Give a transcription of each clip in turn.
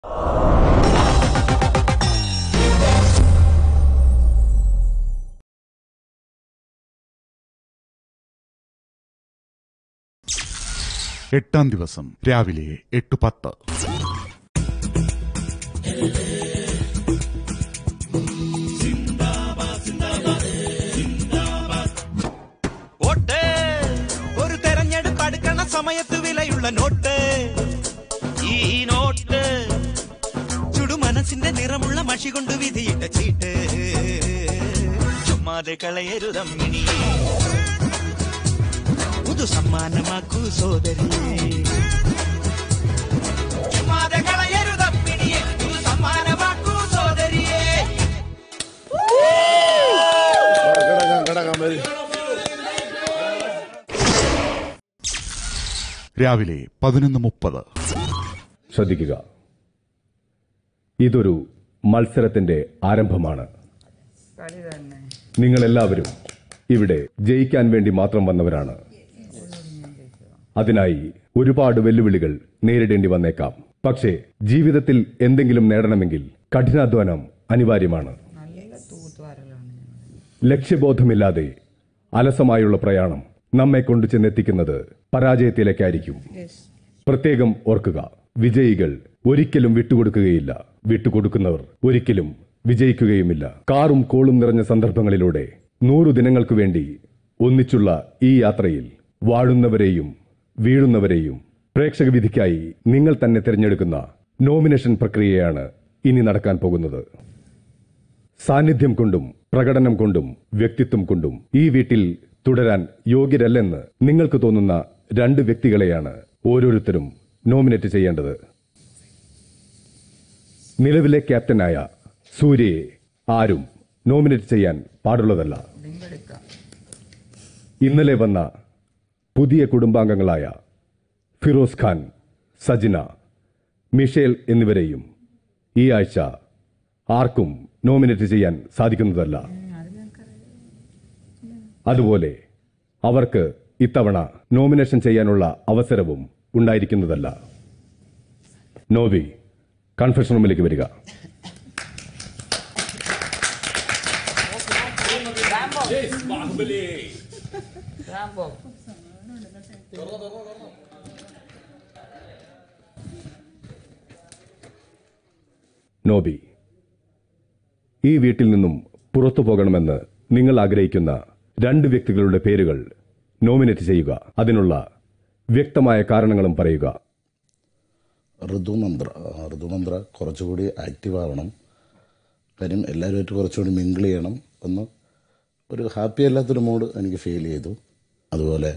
എട്ടാം ദിവസം രാവിലെ എട്ട് പത്ത് വോട്ട് ഒരു തെരഞ്ഞെടുപ്പ് അടുക്കണ സമയത്ത് വിലയുള്ള നോട്ട് ഈ നോട്ട് ചുടുമനസിന്റെ നിറമുള്ള മഷി കൊണ്ട് വിധിയിട്ട ചീട്ട് ചുമ്മാതെ കളയരുതമ്മിണി പുതു സമ്മാനമാക്കൂ സോദരി ചുമ്മാതെ കളയരുതമ്മിണിയെ പുതു സമ്മാനമാക്കൂ സോദരിയെ കിടക്കാം കിടക്കാം വരി രാവിലെ പതിനൊന്ന് മുപ്പത് ശ്രദ്ധിക്കുക ഇതൊരു മത്സരത്തിന്റെ ആരംഭമാണ് നിങ്ങളെല്ലാവരും ഇവിടെ ജയിക്കാൻ വേണ്ടി മാത്രം വന്നവരാണ് അതിനായി ഒരുപാട് വെല്ലുവിളികൾ നേരിടേണ്ടി വന്നേക്കാം പക്ഷേ ജീവിതത്തിൽ എന്തെങ്കിലും നേടണമെങ്കിൽ കഠിനാധ്വാനം അനിവാര്യമാണ് ലക്ഷ്യബോധമില്ലാതെ അലസമായുള്ള പ്രയാണം നമ്മെ കൊണ്ട് ചെന്നെത്തിക്കുന്നത് പരാജയത്തിലേക്കായിരിക്കും പ്രത്യേകം ഓർക്കുക വിജയികൾ ഒരിക്കലും വിട്ടുകൊടുക്കുകയില്ല വിട്ടുകൊടുക്കുന്നവർ ഒരിക്കലും വിജയിക്കുകയുമില്ല കാറും കോളും നിറഞ്ഞ സന്ദർഭങ്ങളിലൂടെ നൂറു ദിനങ്ങൾക്കു വേണ്ടി ഒന്നിച്ചുള്ള ഈ യാത്രയിൽ വാഴുന്നവരെയും വീഴുന്നവരെയും പ്രേക്ഷക വിധിക്കായി നിങ്ങൾ തന്നെ തിരഞ്ഞെടുക്കുന്ന നോമിനേഷൻ പ്രക്രിയയാണ് ഇനി നടക്കാൻ പോകുന്നത് സാന്നിധ്യം കൊണ്ടും പ്രകടനം കൊണ്ടും വ്യക്തിത്വം കൊണ്ടും ഈ വീട്ടിൽ തുടരാൻ യോഗ്യരല്ലെന്ന് നിങ്ങൾക്ക് തോന്നുന്ന രണ്ട് വ്യക്തികളെയാണ് ഓരോരുത്തരും നോമിനേറ്റ് ചെയ്യേണ്ടത് നിലവിലെ ക്യാപ്റ്റനായ സൂര്യയെ ആരും നോമിനേറ്റ് ചെയ്യാൻ പാടുള്ളതല്ല ഇന്നലെ വന്ന പുതിയ കുടുംബാംഗങ്ങളായ ഫിറോസ് ഖാൻ സജിന മിഷേൽ എന്നിവരെയും ഈ ആഴ്ച ആർക്കും നോമിനേറ്റ് ചെയ്യാൻ സാധിക്കുന്നതല്ല അതുപോലെ അവർക്ക് ഇത്തവണ നോമിനേഷൻ ചെയ്യാനുള്ള അവസരവും ഉണ്ടായിരിക്കുന്നതല്ല നോവി കൺഫെഷൻ റൂമിലേക്ക് വരിക നോബി ഈ വീട്ടിൽ നിന്നും പുറത്തു പോകണമെന്ന് നിങ്ങൾ ആഗ്രഹിക്കുന്ന രണ്ട് വ്യക്തികളുടെ പേരുകൾ നോമിനേറ്റ് ചെയ്യുക അതിനുള്ള വ്യക്തമായ കാരണങ്ങളും പറയുക ഋതുമന്ത്ര ആ, ഋതുമന്ത്ര കുറച്ചുകൂടി ആക്റ്റീവ് ആവണം കാര്യം എല്ലാവരുമായിട്ട് കുറച്ചുകൂടി മിങ്കിൾ ചെയ്യണം ഒന്ന് ഒരു ഹാപ്പി അല്ലാത്തൊരു മൂഡ് എനിക്ക് ഫീൽ ചെയ്തു അതുപോലെ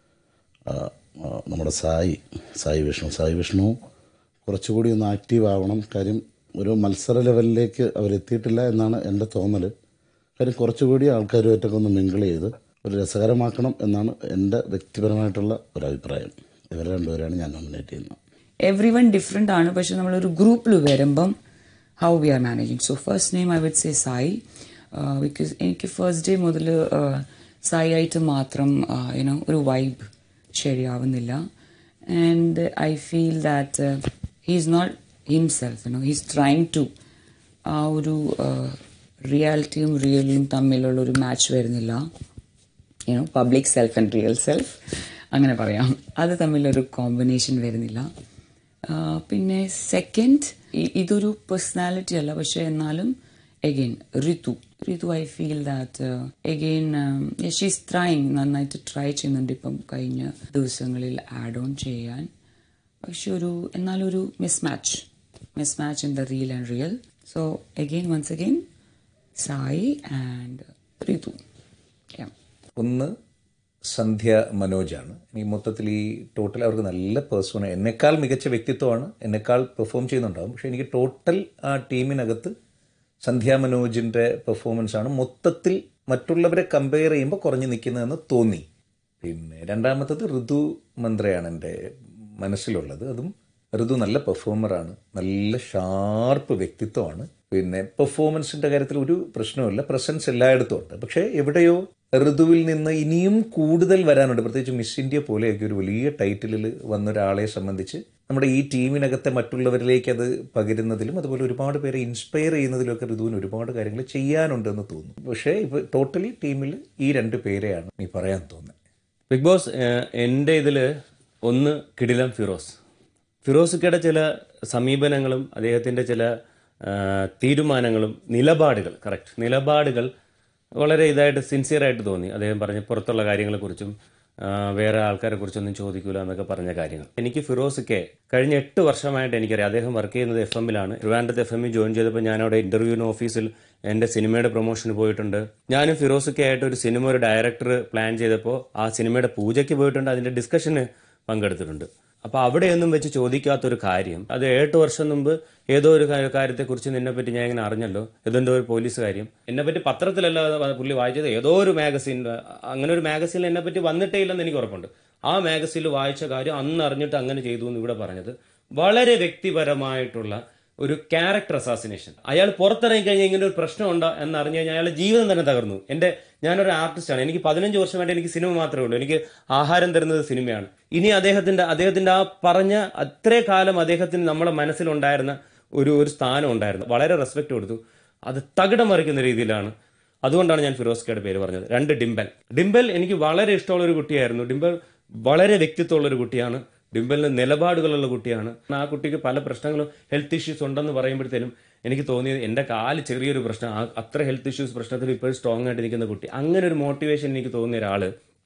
ആ, ആ, നമ്മുടെ സായി സായി വിഷ്ണു സായി വിഷ്ണു കുറച്ചുകൂടി ഒന്ന് ആക്റ്റീവ് ആവണം കാര്യം ഒരു മത്സര ലെവലിലേക്ക് അവരെത്തിയിട്ടില്ല എന്നാണ് എൻ്റെ തോന്നൽ കാര്യം കുറച്ചുകൂടി ആൾക്കാരുമായിട്ടൊക്കെ ഒന്ന് മിങ്കിൾ ചെയ്ത് ഒരു രസകരമാക്കണം എന്നാണ് എൻ്റെ വ്യക്തിപരമായിട്ടുള്ള ഒരു അഭിപ്രായം ഇവരെ രണ്ടുപേരെയാണ് ഞാൻ നോമിനേറ്റ് ചെയ്യുന്നത് എവ്രി വൺ ഡിഫറെൻ്റ് ആണ് പക്ഷെ നമ്മളൊരു ഗ്രൂപ്പിൽ വരുമ്പം how we are managing so first name I would say Sai because എനിക്ക് ഫസ്റ്റ് ഡേ മുതൽ സായി ആയിട്ട് മാത്രം യുനോ ഒരു വൈബ് ശരിയാവുന്നില്ല and I feel that he is not himself you know he's trying to ah ഒരു റിയാലിറ്റിയും റിയലും തമ്മിലുള്ള ഒരു മാച്ച് വരുന്നില്ല you know public self and real self അങ്ങനെ പറയാം അത് തമ്മിലൊരു കോമ്പിനേഷൻ വരുന്നില്ല ആ, പിന്നെ സെക്കൻഡ് ഇതൊരു പേഴ്സണാലിറ്റി അല്ല പക്ഷെ എന്നാലും again Rithu Rithu I feel that again she's trying നന്നായിട്ട് ട്രൈ ചെയ്യുന്നുണ്ട് ഇപ്പം കഴിഞ്ഞ ദിവസങ്ങളിൽ ആഡ് ഓൺ ചെയ്യാൻ പക്ഷെ ഒരു എന്നാലൊരു miss match miss match in the real and real so again once again Sai and Rithu Yeah. ഒന്ന് സന്ധ്യ മനോജാണ് ഈ മൊത്തത്തിൽ ഈ ടോട്ടൽ അവർക്ക് നല്ല പേഴ്സൺ എന്നെക്കാൾ മികച്ച വ്യക്തിത്വമാണ് എന്നെക്കാൾ പെർഫോം ചെയ്യുന്നുണ്ടാവും പക്ഷെ എനിക്ക് ടോട്ടൽ ആ ടീമിനകത്ത് സന്ധ്യ മനോജിൻ്റെ പെർഫോമൻസ് ആണ് മൊത്തത്തിൽ മറ്റുള്ളവരെ കമ്പയർ ചെയ്യുമ്പോൾ കുറഞ്ഞു നിൽക്കുന്നതെന്ന് തോന്നി പിന്നെ രണ്ടാമത്തത് ഋതു മന്ത്രയാണ് എൻ്റെ മനസ്സിലുള്ളത് അതും ഋതു നല്ല പെർഫോമറാണ് നല്ല ഷാർപ്പ് വ്യക്തിത്വമാണ് പിന്നെ പെർഫോമൻസിന്റെ കാര്യത്തിൽ ഒരു പ്രശ്നവുമില്ല പ്രസൻസ് എല്ലായിടത്തും ഉണ്ട് പക്ഷേ എവിടെയോ ഋതുവിൽ നിന്ന് ഇനിയും കൂടുതൽ വരാനുണ്ട് പ്രത്യേകിച്ച് മിസ് ഇന്ത്യ പോലെയൊക്കെ ഒരു വലിയ ടൈറ്റിലിൽ വന്ന ഒരാളെ സംബന്ധിച്ച് നമ്മുടെ ഈ ടീമിനകത്തെ മറ്റുള്ളവരിലേക്ക് അത് പകരുന്നതിലും അതുപോലെ ഒരുപാട് പേരെ ഇൻസ്പയർ ചെയ്യുന്നതിലൊക്കെ ഋതുവിന് ഒരുപാട് കാര്യങ്ങൾ ചെയ്യാനുണ്ടെന്ന് തോന്നുന്നു പക്ഷേ ഇപ്പോൾ ടോട്ടലി ടീമിൽ ഈ രണ്ട് പേരെയാണ് നീ പറയാൻ തോന്നുന്നത് ബിഗ് ബോസ് ഏഹ്, എൻ്റെ ഇതിൽ ഒന്ന് കിടിലം ഫിറോസ് ഫിറോസിക്കയുടെ ചില സമീപനങ്ങളും അദ്ദേഹത്തിൻ്റെ ചില ആ, തീരുമാനങ്ങളും നിലപാടുകൾ കറക്റ്റ് നിലപാടുകൾ വളരെ ഇതായിട്ട് സിൻസിയറായിട്ട് തോന്നി അദ്ദേഹം പറഞ്ഞ പുറത്തുള്ള കാര്യങ്ങളെക്കുറിച്ചും ആ, വേറെ ആൾക്കാരെ കുറിച്ചൊന്നും ചോദിക്കൂല എന്നൊക്കെ പറഞ്ഞ കാര്യങ്ങൾ എനിക്ക് ഫിറോസിക്കെ കഴിഞ്ഞ എട്ട് വർഷമായിട്ട് എനിക്കറിയാം അദ്ദേഹം വർക്ക് ചെയ്യുന്നത് എഫ് എമ്മിലാണ് ട്രിവാൻഡ്രത്ത് എഫ് എമ്മിൽ ജോയിൻ ചെയ്തപ്പോൾ ഞാൻ അവിടെ ഇന്റർവ്യൂവിന് ഓഫീസിൽ എൻ്റെ സിനിമയുടെ പ്രൊമോഷന് പോയിട്ടുണ്ട് ഞാനും ഫിറോസിക്കെ ആയിട്ട് ഒരു സിനിമ ഒരു ഡയറക്ടർ പ്ലാൻ ചെയ്തപ്പോൾ ആ സിനിമയുടെ പൂജയ്ക്ക് പോയിട്ടുണ്ട് അതിൻ്റെ ഡിസ്കഷന് പങ്കെടുത്തിട്ടുണ്ട് അപ്പോൾ അവിടെയൊന്നും വെച്ച് ചോദിക്കാത്തൊരു കാര്യം അത് എട്ട് വർഷം മുമ്പ് ഏതോ ഒരു കാ- കാര്യത്തെക്കുറിച്ച് നിന്നെ പറ്റി ഞാൻ ഇങ്ങനെ അറിഞ്ഞല്ലോ ഏതെന്തോ ഒരു പോലീസ് കാര്യം എന്നെ പറ്റി പത്രത്തിലല്ല അത് പുള്ളി വായിച്ചത് ഏതോ ഒരു മാഗസീൻ അങ്ങനെ ഒരു മാഗസീനിൽ എന്നെ പറ്റി വന്നിട്ടേ ഇല്ലെന്ന് എനിക്ക് ഉറപ്പുണ്ട് ആ മാഗസീനിൽ വായിച്ച കാര്യം അന്ന് അറിഞ്ഞിട്ട് അങ്ങനെ ചെയ്തു എന്ന് ഇവിടെ പറഞ്ഞത് വളരെ വ്യക്തിപരമായിട്ടുള്ള ഒരു ക്യാരക്ടർ അസാസിനേഷൻ അയാൾ പുറത്തിറങ്ങി കഴിഞ്ഞാൽ ഇങ്ങനെ ഒരു പ്രശ്നമുണ്ടോ എന്ന് അറിഞ്ഞു കഴിഞ്ഞാൽ അയാളുടെ ജീവിതം തന്നെ തകർന്നു എൻ്റെ ഞാനൊരു ആർട്ടിസ്റ്റാണ് എനിക്ക് പതിനഞ്ച് വർഷമായിട്ട് എനിക്ക് സിനിമ മാത്രമേ ഉള്ളൂ എനിക്ക് ആഹാരം തരുന്നത് സിനിമയാണ് ഇനി അദ്ദേഹത്തിന്റെ അദ്ദേഹത്തിന്റെ ആ പറഞ്ഞ അത്രേ കാലം അദ്ദേഹത്തിന് നമ്മുടെ മനസ്സിലുണ്ടായിരുന്ന ഒരു ഒരു സ്ഥാനം ഉണ്ടായിരുന്നു വളരെ റെസ്പെക്ട് കൊടുത്തു അത് തകിടം മറിക്കുന്ന രീതിയിലാണ് അതുകൊണ്ടാണ് ഞാൻ ഫിറോസ്കയുടെ പേര് പറഞ്ഞത് രണ്ട് ഡിംബൽ ഡിംബൽ എനിക്ക് വളരെ ഇഷ്ടമുള്ള ഒരു കുട്ടിയായിരുന്നു ഡിംബൽ വളരെ വ്യക്തിത്വമുള്ള ഒരു കുട്ടിയാണ് ഡിംബലിന് നിലപാടുകളുള്ള കുട്ടിയാണ് ആ കുട്ടിക്ക് പല പ്രശ്നങ്ങളും ഹെൽത്ത് ഇഷ്യൂസ് ഉണ്ടെന്ന് പറയുമ്പോഴത്തേനും എനിക്ക് തോന്നിയത് എൻ്റെ കാല് ചെറിയൊരു പ്രശ്നം ആ- അത്ര ഹെൽത്ത് ഇഷ്യൂസ് പ്രശ്നത്തിൽ ഇപ്പോൾ സ്ട്രോങ് ആയിട്ട് നിൽക്കുന്ന കുട്ടി അങ്ങനെ ഒരു മോട്ടിവേഷൻ എനിക്ക് തോന്നിയ ഒരാൾ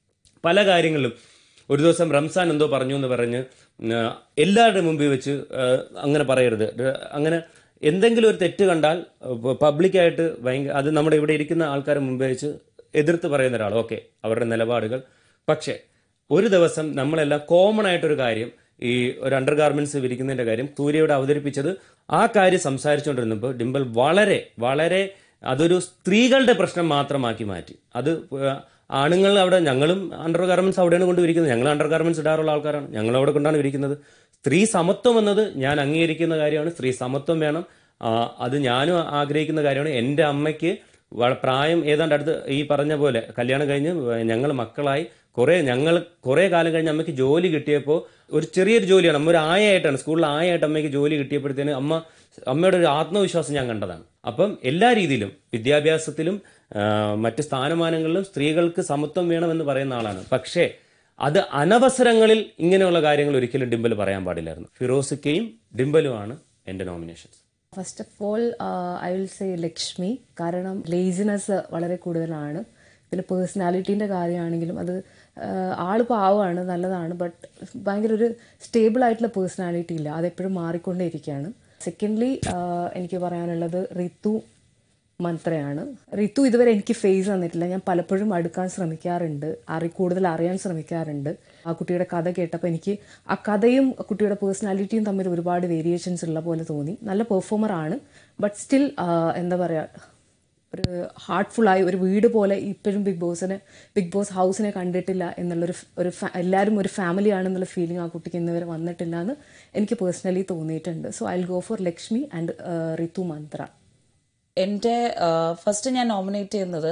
പല കാര്യങ്ങളിലും ഒരു ദിവസം റംസാൻ എന്തോ പറഞ്ഞു എന്ന് പറഞ്ഞ് ആ, എല്ലാവരുടെ മുമ്പിൽ വെച്ച് ആ, അങ്ങനെ പറയരുത് ര- അങ്ങനെ എന്തെങ്കിലും ഒരു തെറ്റ് കണ്ടാൽ പബ്ലിക്കായിട്ട് ഭയങ്കര അത് നമ്മുടെ ഇവിടെ ഇരിക്കുന്ന ആൾക്കാരെ മുമ്പേ വെച്ച് എതിർത്ത് പറയുന്ന ഒരാൾ ഓക്കെ അവരുടെ നിലപാടുകൾ പക്ഷേ ഒരു ദിവസം നമ്മളെല്ലാം കോമൺ ആയിട്ടൊരു കാര്യം ഈ ഒരു അണ്ടർ ഗാർമെന്റ്സ് വിരിക്കുന്നതിന്റെ കാര്യം സൂര്യയോട് അവതരിപ്പിച്ചത് ആ കാര്യം സംസാരിച്ചുകൊണ്ടിരുന്നപ്പോൾ ഡിംബൽ വളരെ വളരെ അതൊരു സ്ത്രീകളുടെ പ്രശ്നം മാത്രമാക്കി മാറ്റി അത് ഏഹ്, ആണുങ്ങൾ അവിടെ ഞങ്ങളും അണ്ടർ ഗാർമെന്റ്സ് അവിടെയാണ് കൊണ്ട് വിരിക്കുന്നത് ഞങ്ങൾ അണ്ടർ ഗാർമെന്റ്സ് ഇടാറുള്ള ആൾക്കാരാണ് ഞങ്ങൾ അവിടെ കൊണ്ടാണ് വിരിക്കുന്നത് സ്ത്രീ സമത്വം എന്നത് ഞാൻ അംഗീകരിക്കുന്ന കാര്യമാണ് സ്ത്രീ സമത്വം വേണം ആ, അത് ഞാനും ആഗ്രഹിക്കുന്ന കാര്യമാണ് എൻ്റെ അമ്മയ്ക്ക് വ- പ്രായം ഏതാണ്ട് അടുത്ത് ഈ പറഞ്ഞ പോലെ കല്യാണം കഴിഞ്ഞ് ഞങ്ങൾ മക്കളായി കുറേ ഞങ്ങൾ കുറേ കാലം കഴിഞ്ഞ് അമ്മയ്ക്ക് ജോലി കിട്ടിയപ്പോൾ ഒരു ചെറിയൊരു ജോലിയാണ് അമ്മ ഒരു ആയായിട്ടാണ് സ്കൂളിൽ ആയായിട്ട് അമ്മയ്ക്ക് ജോലി കിട്ടിയപ്പോഴത്തേന് അമ്മ അമ്മയുടെ ഒരു ആത്മവിശ്വാസം ഞാൻ കണ്ടതാണ് അപ്പം എല്ലാ രീതിയിലും വിദ്യാഭ്യാസത്തിലും ആ, മറ്റ് സ്ഥാനമാനങ്ങളിലും സ്ത്രീകൾക്ക് സമത്വം വേണമെന്ന് പറയുന്ന ആളാണ് പക്ഷേ അത് അനവസരങ്ങളിൽ ഇങ്ങനെയുള്ള കാര്യങ്ങൾ ഒരിക്കലും ഡിംബൽ പറയാൻ പാടില്ലായിരുന്നു ഫിറോസിക്കയും ഡിംബലുമാണ് എൻ്റെ nominations first of all I will say Lakshmi കാരണം ലേസിനെസ് വളരെ കൂടുതലാണ് പിന്നെ പേഴ്സണാലിറ്റീൻ്റെ കാര്യമാണെങ്കിലും അത് ആഹ്, ആള് പാവമാണ് നല്ലതാണ് ബട്ട് ഭയങ്കര ഒരു സ്റ്റേബിൾ ആയിട്ടുള്ള പേഴ്സണാലിറ്റി ഇല്ല അതെപ്പോഴും മാറിക്കൊണ്ടേയിരിക്കുകയാണ് സെക്കൻഡ്ലി എനിക്ക് പറയാനുള്ളത് റിതു മന്ത്രയാണ് റിതു ഇതുവരെ എനിക്ക് ഫേസ് തന്നിട്ടില്ല ഞാൻ പലപ്പോഴും അടുക്കാൻ ശ്രമിക്കാറുണ്ട് അറി കൂടുതൽ അറിയാൻ ശ്രമിക്കാറുണ്ട് ആ കുട്ടിയുടെ കഥ കേട്ടപ്പോൾ എനിക്ക് ആ കഥയും കുട്ടിയുടെ പേഴ്സണാലിറ്റിയും തമ്മിൽ ഒരുപാട് വേരിയേഷൻസ് ഉള്ള പോലെ തോന്നി നല്ല പെർഫോമർ ആണ് ബട്ട് സ്റ്റിൽ എന്താ പറയുക ഒരു ഹാർട്ട്ഫുള്ളായി ഒരു വീട് പോലെ ഇപ്പോഴും ബിഗ് ബോസിനെ ബിഗ് ബോസ് ഹൗസിനെ കണ്ടിട്ടില്ല എന്നുള്ളൊരു ഫ്- ഒരു ഫാ- എല്ലാവരും ഒരു ഫാമിലി ആണെന്നുള്ള ഫീലിംഗ് ആ കുട്ടിക്ക് ഇന്ന് വരെ വന്നിട്ടില്ല എന്ന് എനിക്ക് പേഴ്സണലി തോന്നിയിട്ടുണ്ട് so I go for Lakshmi and Rithu Manthra എൻ്റെ ഫസ്റ്റ് ഞാൻ നോമിനേറ്റ് ചെയ്യുന്നത്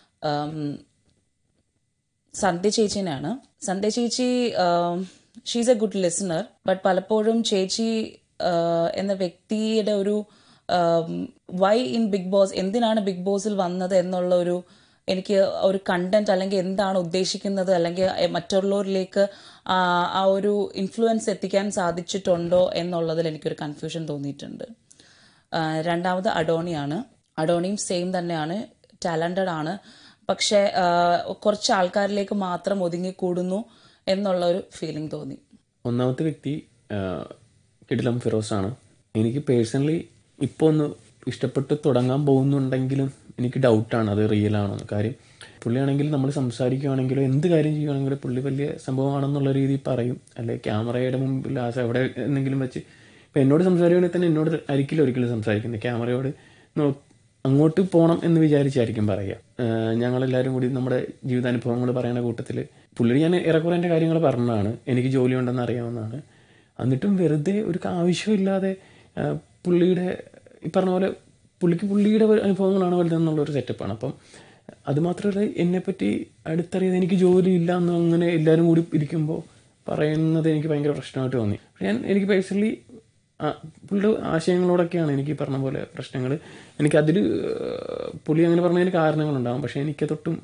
സന്ധ്യ ചേച്ചിനെയാണ് സന്ധ്യ ചേച്ചി she's a good listener but പലപ്പോഴും ചേച്ചി ആഹ്, എന്ന വ്യക്തിയുടെ ഒരു വൈ ഇൻ ബിഗ് ബോസ് എന്തിനാണ് ബിഗ് ബോസിൽ വന്നത് എന്നുള്ള ഒരു എനിക്ക് ഒരു കണ്ടന്റ് അല്ലെങ്കിൽ എന്താണ് ഉദ്ദേശിക്കുന്നത് അല്ലെങ്കിൽ മറ്റുള്ളവരിലേക്ക് ആ ആ ഒരു ഇൻഫ്ലുവൻസ് എത്തിക്കാൻ സാധിച്ചിട്ടുണ്ടോ എന്നുള്ളതിൽ എനിക്കൊരു കൺഫ്യൂഷൻ തോന്നിയിട്ടുണ്ട് ആ, രണ്ടാമത് അഡോണിയാണ് അഡോണിയും സെയിം തന്നെയാണ് ടാലൻറ്റഡ് ആണ് പക്ഷേ ആ, കുറച്ച് ആൾക്കാരിലേക്ക് മാത്രം ഒതുങ്ങിക്കൂടുന്നു എന്നുള്ള ഒരു ഫീലിംഗ് തോന്നി ഒന്നാമത്തെ വ്യക്തി ആ, കിടിലം ഫിറോസ് ആണ് എനിക്ക് പേഴ്സണലി ഇപ്പോൾ ഒന്ന് ഇഷ്ടപ്പെട്ട് തുടങ്ങാൻ പോകുന്നുണ്ടെങ്കിലും എനിക്ക് ഡൗട്ടാണ് അത് റിയൽ ആണോ എന്ന്. കാര്യം പുള്ളിയാണെങ്കിൽ നമ്മൾ സംസാരിക്കുകയാണെങ്കിലോ എന്ത് കാര്യം ചെയ്യുകയാണെങ്കിലും പുള്ളി വലിയ സംഭവമാണെന്നുള്ള രീതിയിൽ പറയും അല്ലെ ക്യാമറയുടെ മുമ്പിൽ ആ എവിടെ എന്തെങ്കിലും വെച്ച് ഇപ്പം എന്നോട് സംസാരിക്കുകയാണെങ്കിൽ തന്നെ എന്നോട് ഒരിക്കലും ഒരിക്കലും സംസാരിക്കുന്നത് ക്യാമറയോട് നോ- അങ്ങോട്ട് പോകണം എന്ന് വിചാരിച്ചായിരിക്കും പറയുക ഏഹ് ഞങ്ങളെല്ലാവരും കൂടി നമ്മുടെ ജീവിതാനുഭവങ്ങൾ പറയുന്ന കൂട്ടത്തിൽ പുള്ളി ഞാൻ ഏറെക്കുറെ എൻ്റെ കാര്യങ്ങൾ പറഞ്ഞതാണ് എനിക്ക് ജോലി ഉണ്ടെന്ന് അറിയാവുന്നതാണ് എന്നിട്ടും വെറുതെ ഒരു ആവശ്യമില്ലാതെ ഏഹ് പുള്ളിയുടെ ഈ പറഞ്ഞ പോലെ പുള്ളിക്ക് പുള്ളിയുടെ ഒരു അനുഭവങ്ങളാണ് വലുതെന്നുള്ള ഒരു സെറ്റപ്പാണ് അപ്പം അത് മാത്രമല്ല എന്നെപ്പറ്റി അടുത്തറിയാതെ എനിക്ക് ജോലി ഇല്ല എന്ന് അങ്ങനെ എല്ലാവരും കൂടി ഇരിക്കുമ്പോൾ പറയുന്നത് എനിക്ക് ഭയങ്കര പ്രശ്നമായിട്ട് തോന്നി പക്ഷെ ഞാൻ എനിക്ക് പേഴ്സണലി പുള്ളിയുടെ ആശയങ്ങളോടൊക്കെയാണ് എനിക്ക് ഈ പറഞ്ഞ പോലെ പ്രശ്നങ്ങൾ എനിക്കതിൽ പുള്ളി അങ്ങനെ പറഞ്ഞതിന് കാരണങ്ങളുണ്ടാകും പക്ഷെ എനിക്കതൊട്ടും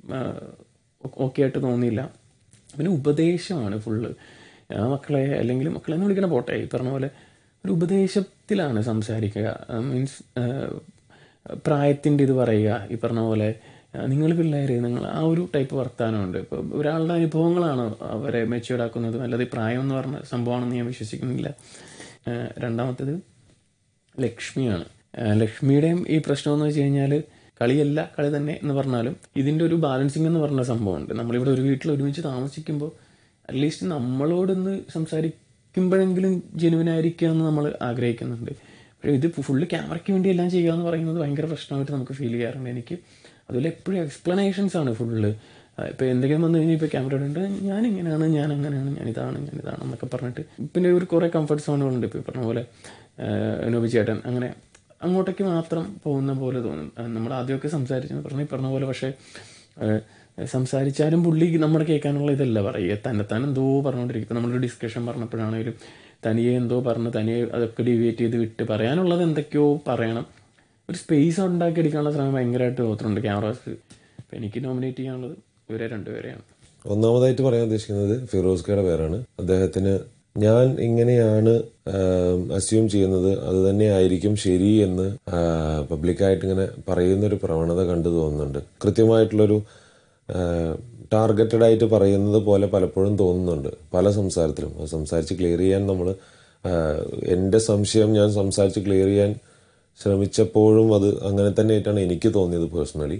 ഓക്കെ ആയിട്ട് തോന്നിയില്ല പിന്നെ ഉപദേശമാണ് ഫുള്ള് ആ മക്കളെ അല്ലെങ്കിൽ മക്കളെ എന്ന് വിളിക്കണ പോട്ടെ ഈ പറഞ്ഞ പോലെ ഒരു ഉപദേശത്തിലാണ് സംസാരിക്കുക മീൻസ് പ്രായത്തിൻ്റെ ഇത് പറയുക ഈ പറഞ്ഞ പോലെ നിങ്ങൾ പിള്ളേർ നിങ്ങൾ ആ ഒരു ടൈപ്പ് വർത്താനമുണ്ട് ഇപ്പോൾ ഒരാളുടെ അനുഭവങ്ങളാണ് അവരെ മെച്യൂർഡ് ആക്കുന്നത് അല്ലാതെ ഈ പ്രായം എന്ന് പറഞ്ഞ സംഭവമാണെന്ന് ഞാൻ വിശ്വസിക്കുന്നില്ല ആ, രണ്ടാമത്തേത് ലക്ഷ്മിയാണ് ആ, ലക്ഷ്മിയുടെയും ഈ പ്രശ്നം എന്ന് വെച്ച് കഴിഞ്ഞാൽ കളിയല്ല കളി തന്നെ എന്ന് പറഞ്ഞാലും ഇതിൻ്റെ ഒരു ബാലൻസിങ് എന്ന് പറഞ്ഞ സംഭവമുണ്ട് നമ്മളിവിടെ ഒരു വീട്ടിൽ ഒരുമിച്ച് താമസിക്കുമ്പോൾ അറ്റ്ലീസ്റ്റ് നമ്മളോടൊന്ന് സംസാരിക്കുമ്പോഴെങ്കിലും ജെനുവിൻ ആയിരിക്കുക എന്ന് നമ്മൾ ആഗ്രഹിക്കുന്നുണ്ട് പക്ഷേ ഇത് ഫുള്ള് ക്യാമറയ്ക്ക് വേണ്ടി എല്ലാം ചെയ്യുക എന്ന് പറയുന്നത് ഭയങ്കര പ്രശ്നമായിട്ട് നമുക്ക് ഫീൽ ചെയ്യാറുണ്ട് എനിക്ക് അതുപോലെ എപ്പോഴും എക്സ്പ്ലനേഷൻസ് ആണ് ഫുള്ള് ഇപ്പോൾ എന്തെങ്കിലും വന്നു കഴിഞ്ഞാൽ ഇപ്പോൾ ക്യാമറ ഉണ്ട് ഞാൻ ഇങ്ങനെയാണ് ഞാൻ അങ്ങനെയാണ് ഞാൻ ഇതാണ് ഞാൻ ഇതാണ് എന്നൊക്കെ പറഞ്ഞിട്ട് പിന്നെ ഒരു കുറേ കംഫർട്ട് സോണുകളുണ്ട് ഇപ്പോൾ ഈ പറഞ്ഞ പോലെ നോബി ചേട്ടൻ അങ്ങനെ അങ്ങോട്ടേക്ക് മാത്രം പോകുന്ന പോലെ തോന്നും ആ, നമ്മൾ ആദ്യമൊക്കെ സംസാരിച്ചു പറഞ്ഞ ഈ പറഞ്ഞ പോലെ പക്ഷേ ആ, സംസാരിച്ചാലും പുള്ളി നമ്മുടെ കേൾക്കാനുള്ള ഇതല്ല പറയുക തന്നെത്താൻ എന്തോ പറഞ്ഞുകൊണ്ടിരിക്കും ഇപ്പോൾ നമ്മളൊരു ഡിസ്കഷൻ പറഞ്ഞപ്പോഴാണെങ്കിലും തനിയെ എന്തോ പറഞ്ഞ് തനിയെ അതൊക്കെ ഡിവേറ്റ് ചെയ്ത് വിട്ട് പറയാനുള്ളത് എന്തൊക്കെയോ പറയണം ഒരു സ്പേസ് ഉണ്ടാക്കി എടുക്കാനുള്ള ശ്രമം ഭയങ്കരമായിട്ട് തോന്നുന്നുണ്ട് ക്യാമറാസ് അപ്പോൾ എനിക്ക് നോമിനേറ്റ് ചെയ്യാനുള്ളത് ഇവരെ രണ്ടുപേരെയാണ് ഒന്നാമതായിട്ട് പറയാൻ ഉദ്ദേശിക്കുന്നത് ഫിറോസ് ഖയുടെ പേരാണ് അദ്ദേഹത്തിന് ഞാൻ ഇങ്ങനെയാണ് അസ്യൂം ചെയ്യുന്നത് അത് തന്നെ ആയിരിക്കും ശരി എന്ന് പബ്ലിക്കായിട്ട് ഇങ്ങനെ പറയുന്ന ഒരു പ്രവണത കണ്ടു തോന്നുന്നുണ്ട് കൃത്യമായിട്ടുള്ളൊരു ടാർഗറ്റഡ് ആയിട്ട് പറയുന്നത് പോലെ പലപ്പോഴും തോന്നുന്നുണ്ട് പല സംസാരത്തിലും അത് സംസാരിച്ച് ക്ലിയർ ചെയ്യാൻ നമ്മൾ എൻ്റെ സംശയം ഞാൻ സംസാരിച്ച് ക്ലിയർ ചെയ്യാൻ ശ്രമിച്ചപ്പോഴും അത് അങ്ങനെ തന്നെ ആയിട്ടാണ് എനിക്ക് തോന്നിയത് പേഴ്സണലി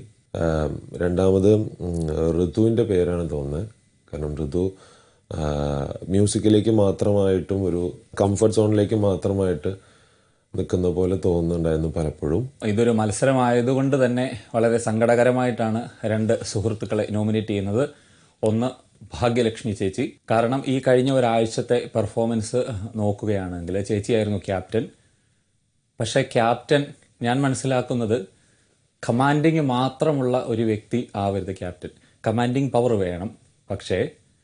രണ്ടാമത് ഉം, ഋതുവിൻ്റെ പേരാണ് തോന്നുന്നത് കാരണം ഋതു മ്യൂസിക്കിലേക്ക് മാത്രമായിട്ടും ഒരു കംഫർട്ട് സോണിലേക്ക് മാത്രമായിട്ട് നിൽക്കുന്ന പോലെ തോന്നുന്നുണ്ടായിരുന്നു പലപ്പോഴും ഇതൊരു മത്സരമായതുകൊണ്ട് തന്നെ വളരെ സങ്കടകരമായിട്ടാണ് രണ്ട് സുഹൃത്തുക്കളെ നോമിനേറ്റ് ചെയ്യുന്നത് ഒന്ന് ഭാഗ്യലക്ഷ്മി ചേച്ചി കാരണം ഈ കഴിഞ്ഞ ഒരാഴ്ചത്തെ പെർഫോമൻസ് നോക്കുകയാണെങ്കിൽ ചേച്ചിയായിരുന്നു ക്യാപ്റ്റൻ പക്ഷേ ക്യാപ്റ്റൻ ഞാൻ മനസ്സിലാക്കുന്നത് കമാൻഡിങ് മാത്രമുള്ള ഒരു വ്യക്തി ആവരുത് ക്യാപ്റ്റൻ കമാൻഡിങ് പവർ വേണം പക്ഷേ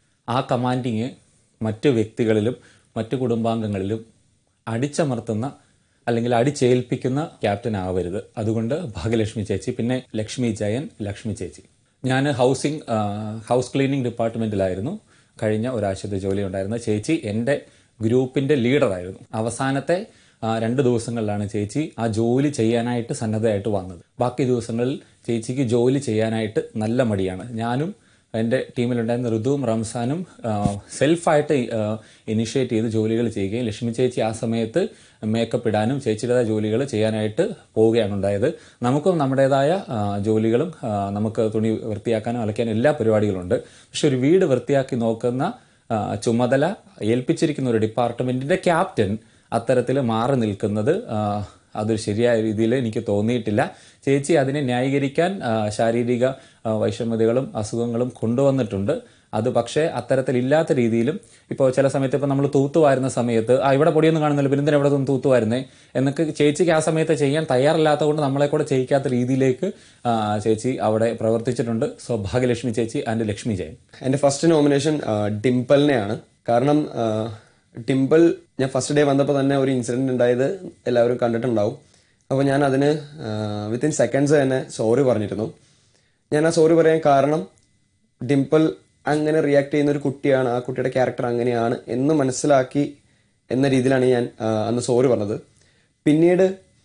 ആ കമാൻഡിങ് മറ്റു വ്യക്തികളിലും മറ്റു കുടുംബാംഗങ്ങളിലും അടിച്ചമർത്തുന്ന അല്ലെങ്കിൽ അടിച്ചേൽപ്പിക്കുന്ന ക്യാപ്റ്റൻ ആവരുത് അതുകൊണ്ട് ഭാഗ്യലക്ഷ്മി ചേച്ചി പിന്നെ ലക്ഷ്മി ജയൻ ലക്ഷ്മി ചേച്ചി ഞാൻ ഹൗസിംഗ് ആ, ഹൗസ് ക്ലീനിങ് ഡിപ്പാർട്ട്മെന്റിലായിരുന്നു കഴിഞ്ഞ ഒരാഴ്ചത്തെ ജോലി ഉണ്ടായിരുന്ന ചേച്ചി എൻ്റെ ഗ്രൂപ്പിൻ്റെ ലീഡറായിരുന്നു അവസാനത്തെ ആ, രണ്ട് ദിവസങ്ങളിലാണ് ചേച്ചി ആ ജോലി ചെയ്യാനായിട്ട് സന്നദ്ധയായിട്ട് വന്നത് ബാക്കി ദിവസങ്ങളിൽ ചേച്ചിക്ക് ജോലി ചെയ്യാനായിട്ട് നല്ല മടിയാണ് ഞാനും എൻ്റെ ടീമിലുണ്ടായിരുന്ന ഋതുവും റംസാനും ആ, സെൽഫായിട്ട് ഇനിഷ്യേറ്റ് ചെയ്ത് ജോലികൾ ചെയ്യുകയും ലക്ഷ്മി ചേച്ചി ആ സമയത്ത് മേക്കപ്പ് ഇടാനും ചേച്ചിയുടേതായ ജോലികൾ ചെയ്യാനായിട്ട് പോവുകയാണ് ഉണ്ടായത് നമുക്കും നമ്മുടേതായ ആ, ജോലികളും ആ, നമുക്ക് തുണി വൃത്തിയാക്കാനും അലക്കാനും എല്ലാ പരിപാടികളുണ്ട് പക്ഷെ ഒരു വീട് വൃത്തിയാക്കി നോക്കുന്ന ആ, ചുമതല ഏൽപ്പിച്ചിരിക്കുന്ന ഒരു ഡിപ്പാർട്ട്മെന്റിന്റെ ക്യാപ്റ്റൻ അത്തരത്തിൽ മാറി നിൽക്കുന്നത് ആ, അതൊരു ശരിയായ രീതിയിൽ എനിക്ക് തോന്നിയിട്ടില്ല ചേച്ചി അതിനെ ന്യായീകരിക്കാൻ ആ, ശാരീരിക ആ, വൈഷമ്യതകളും അസുഖങ്ങളും കൊണ്ടുവന്നിട്ടുണ്ട് അത് പക്ഷേ അത്തരത്തിലില്ലാത്ത രീതിയിലും ഇപ്പോൾ ചില സമയത്ത് ഇപ്പോൾ നമ്മൾ തൂത്തുവാരുന്ന സമയത്ത് ആ ഇവിടെ പൊടിയൊന്നും കാണുന്നില്ല പിന്നെ എന്തിനാ ഇവിടെ നിന്ന് തൂത്തുവാരുന്നേ എന്നൊക്കെ ചേച്ചിക്ക് ആ സമയത്ത് ചെയ്യാൻ തയ്യാറില്ലാത്തത് കൊണ്ട് നമ്മളെ കൂടെ ചെയ്യിക്കാത്ത രീതിയിലേക്ക് ആ, ചേച്ചി അവിടെ പ്രവർത്തിച്ചിട്ടുണ്ട് സോ ഭാഗ്യലക്ഷ്മി ചേച്ചി ആൻഡ് ലക്ഷ്മി ജയൻ എൻ്റെ ഫസ്റ്റ് നോമിനേഷൻ ഡിംപിളിനെയാണ് കാരണം ആ, ഡിംപിൾ ഞാൻ ഫസ്റ്റ് ഡേ വന്നപ്പോൾ തന്നെ ഒരു ഇൻസിഡൻറ്റ് ഉണ്ടായത് എല്ലാവരും കണ്ടിട്ടുണ്ടാവും അപ്പോൾ ഞാൻ അതിന് വിത്തിൻ സെക്കൻഡ്സ് തന്നെ സോറി പറഞ്ഞിരുന്നു ഞാൻ ആ സോറി പറയാൻ കാരണം ഡിംപിൾ അങ്ങനെ റിയാക്ട് ചെയ്യുന്ന ഒരു കുട്ടിയാണ് ആ കുട്ടിയുടെ ക്യാരക്ടർ അങ്ങനെയാണ് എന്ന് മനസ്സിലാക്കി എന്ന രീതിയിലാണ് ഞാൻ ആ, അന്ന് സോറി പറഞ്ഞത് പിന്നീട്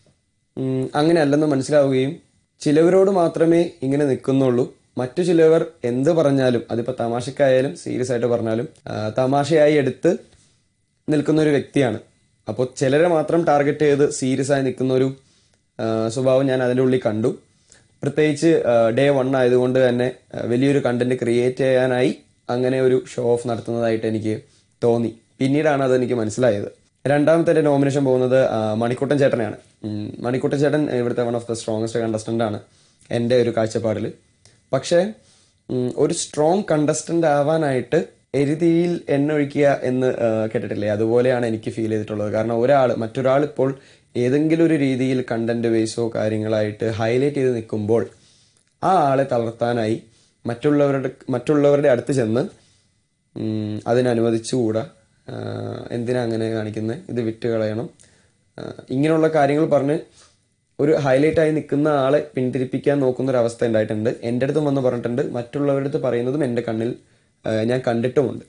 ഉം, അങ്ങനെ അല്ലെന്ന് മനസ്സിലാവുകയും ചിലവരോട് മാത്രമേ ഇങ്ങനെ നിൽക്കുന്നുള്ളൂ മറ്റു ചിലവർ എന്ത് പറഞ്ഞാലും അതിപ്പോൾ തമാശക്കായാലും സീരിയസ് ആയിട്ട് പറഞ്ഞാലും ആ, തമാശയായി എടുത്ത് നിൽക്കുന്ന ഒരു വ്യക്തിയാണ് അപ്പോൾ ചിലരെ മാത്രം ടാർഗറ്റ് ചെയ്ത് സീരിയസ് ആയി നിൽക്കുന്ന ഒരു ആ, സ്വഭാവം ഞാൻ അതിൻ്റെ ഉള്ളിൽ കണ്ടു പ്രത്യേകിച്ച് ഡേ വൺ ആയതുകൊണ്ട് തന്നെ ആ, വലിയൊരു കണ്ടന്റ് ക്രിയേറ്റ് ചെയ്യാനായി അങ്ങനെ ഒരു ഷോ ഓഫ് നടത്തുന്നതായിട്ട് എനിക്ക് തോന്നി പിന്നീടാണ് അത് എനിക്ക് മനസ്സിലായത് രണ്ടാമത്തെ എൻ്റെ നോമിനേഷൻ പോകുന്നത് ആ, മണിക്കുട്ടൻ ചേട്ടനെയാണ് ഉം, മണിക്കുട്ടൻ ചേട്ടൻ ഇവിടുത്തെ one of the strongest contestant ആണ് എൻ്റെ ഒരു കാഴ്ചപ്പാടിൽ പക്ഷേ ഉം, ഒരു സ്ട്രോങ് കണ്ടസ്റ്റൻ്റ് ആവാനായിട്ട് എരുതിയിൽ എണ്ണ ഒഴിക്കുക എന്ന് ആ, കേട്ടിട്ടില്ലേ അതുപോലെയാണ് എനിക്ക് ഫീൽ ചെയ്തിട്ടുള്ളത് കാരണം ഒരാൾ മറ്റൊരാൾ ഇപ്പോൾ ഏതെങ്കിലും ഒരു രീതിയിൽ കണ്ടന്റ് ബേസോ കാര്യങ്ങളായിട്ട് ഹൈലൈറ്റ് ചെയ്ത് നിൽക്കുമ്പോൾ ആ ആളെ തളർത്താനായി മറ്റുള്ളവരുടെ മറ്റുള്ളവരുടെ അടുത്ത് ചെന്ന് ഉം, അതിനനുവദിച്ചുകൂടാ ആ, എന്തിനാ അങ്ങനെ കാണിക്കുന്നത് ഇത് വിറ്റ് കളയണം ആ, ഇങ്ങനെയുള്ള കാര്യങ്ങൾ പറഞ്ഞ് ഒരു ഹൈലൈറ്റ് ആയി നിൽക്കുന്ന ആളെ പിന്തിരിപ്പിക്കാൻ നോക്കുന്ന ഒരു അവസ്ഥ ഉണ്ടായിട്ടുണ്ട് എൻ്റെ അടുത്തും വന്ന് പറഞ്ഞിട്ടുണ്ട് മറ്റുള്ളവരുടെ അടുത്ത് പറയുന്നതും എൻ്റെ കണ്ണിൽ ആ, ഞാൻ കണ്ടിട്ടുമുണ്ട്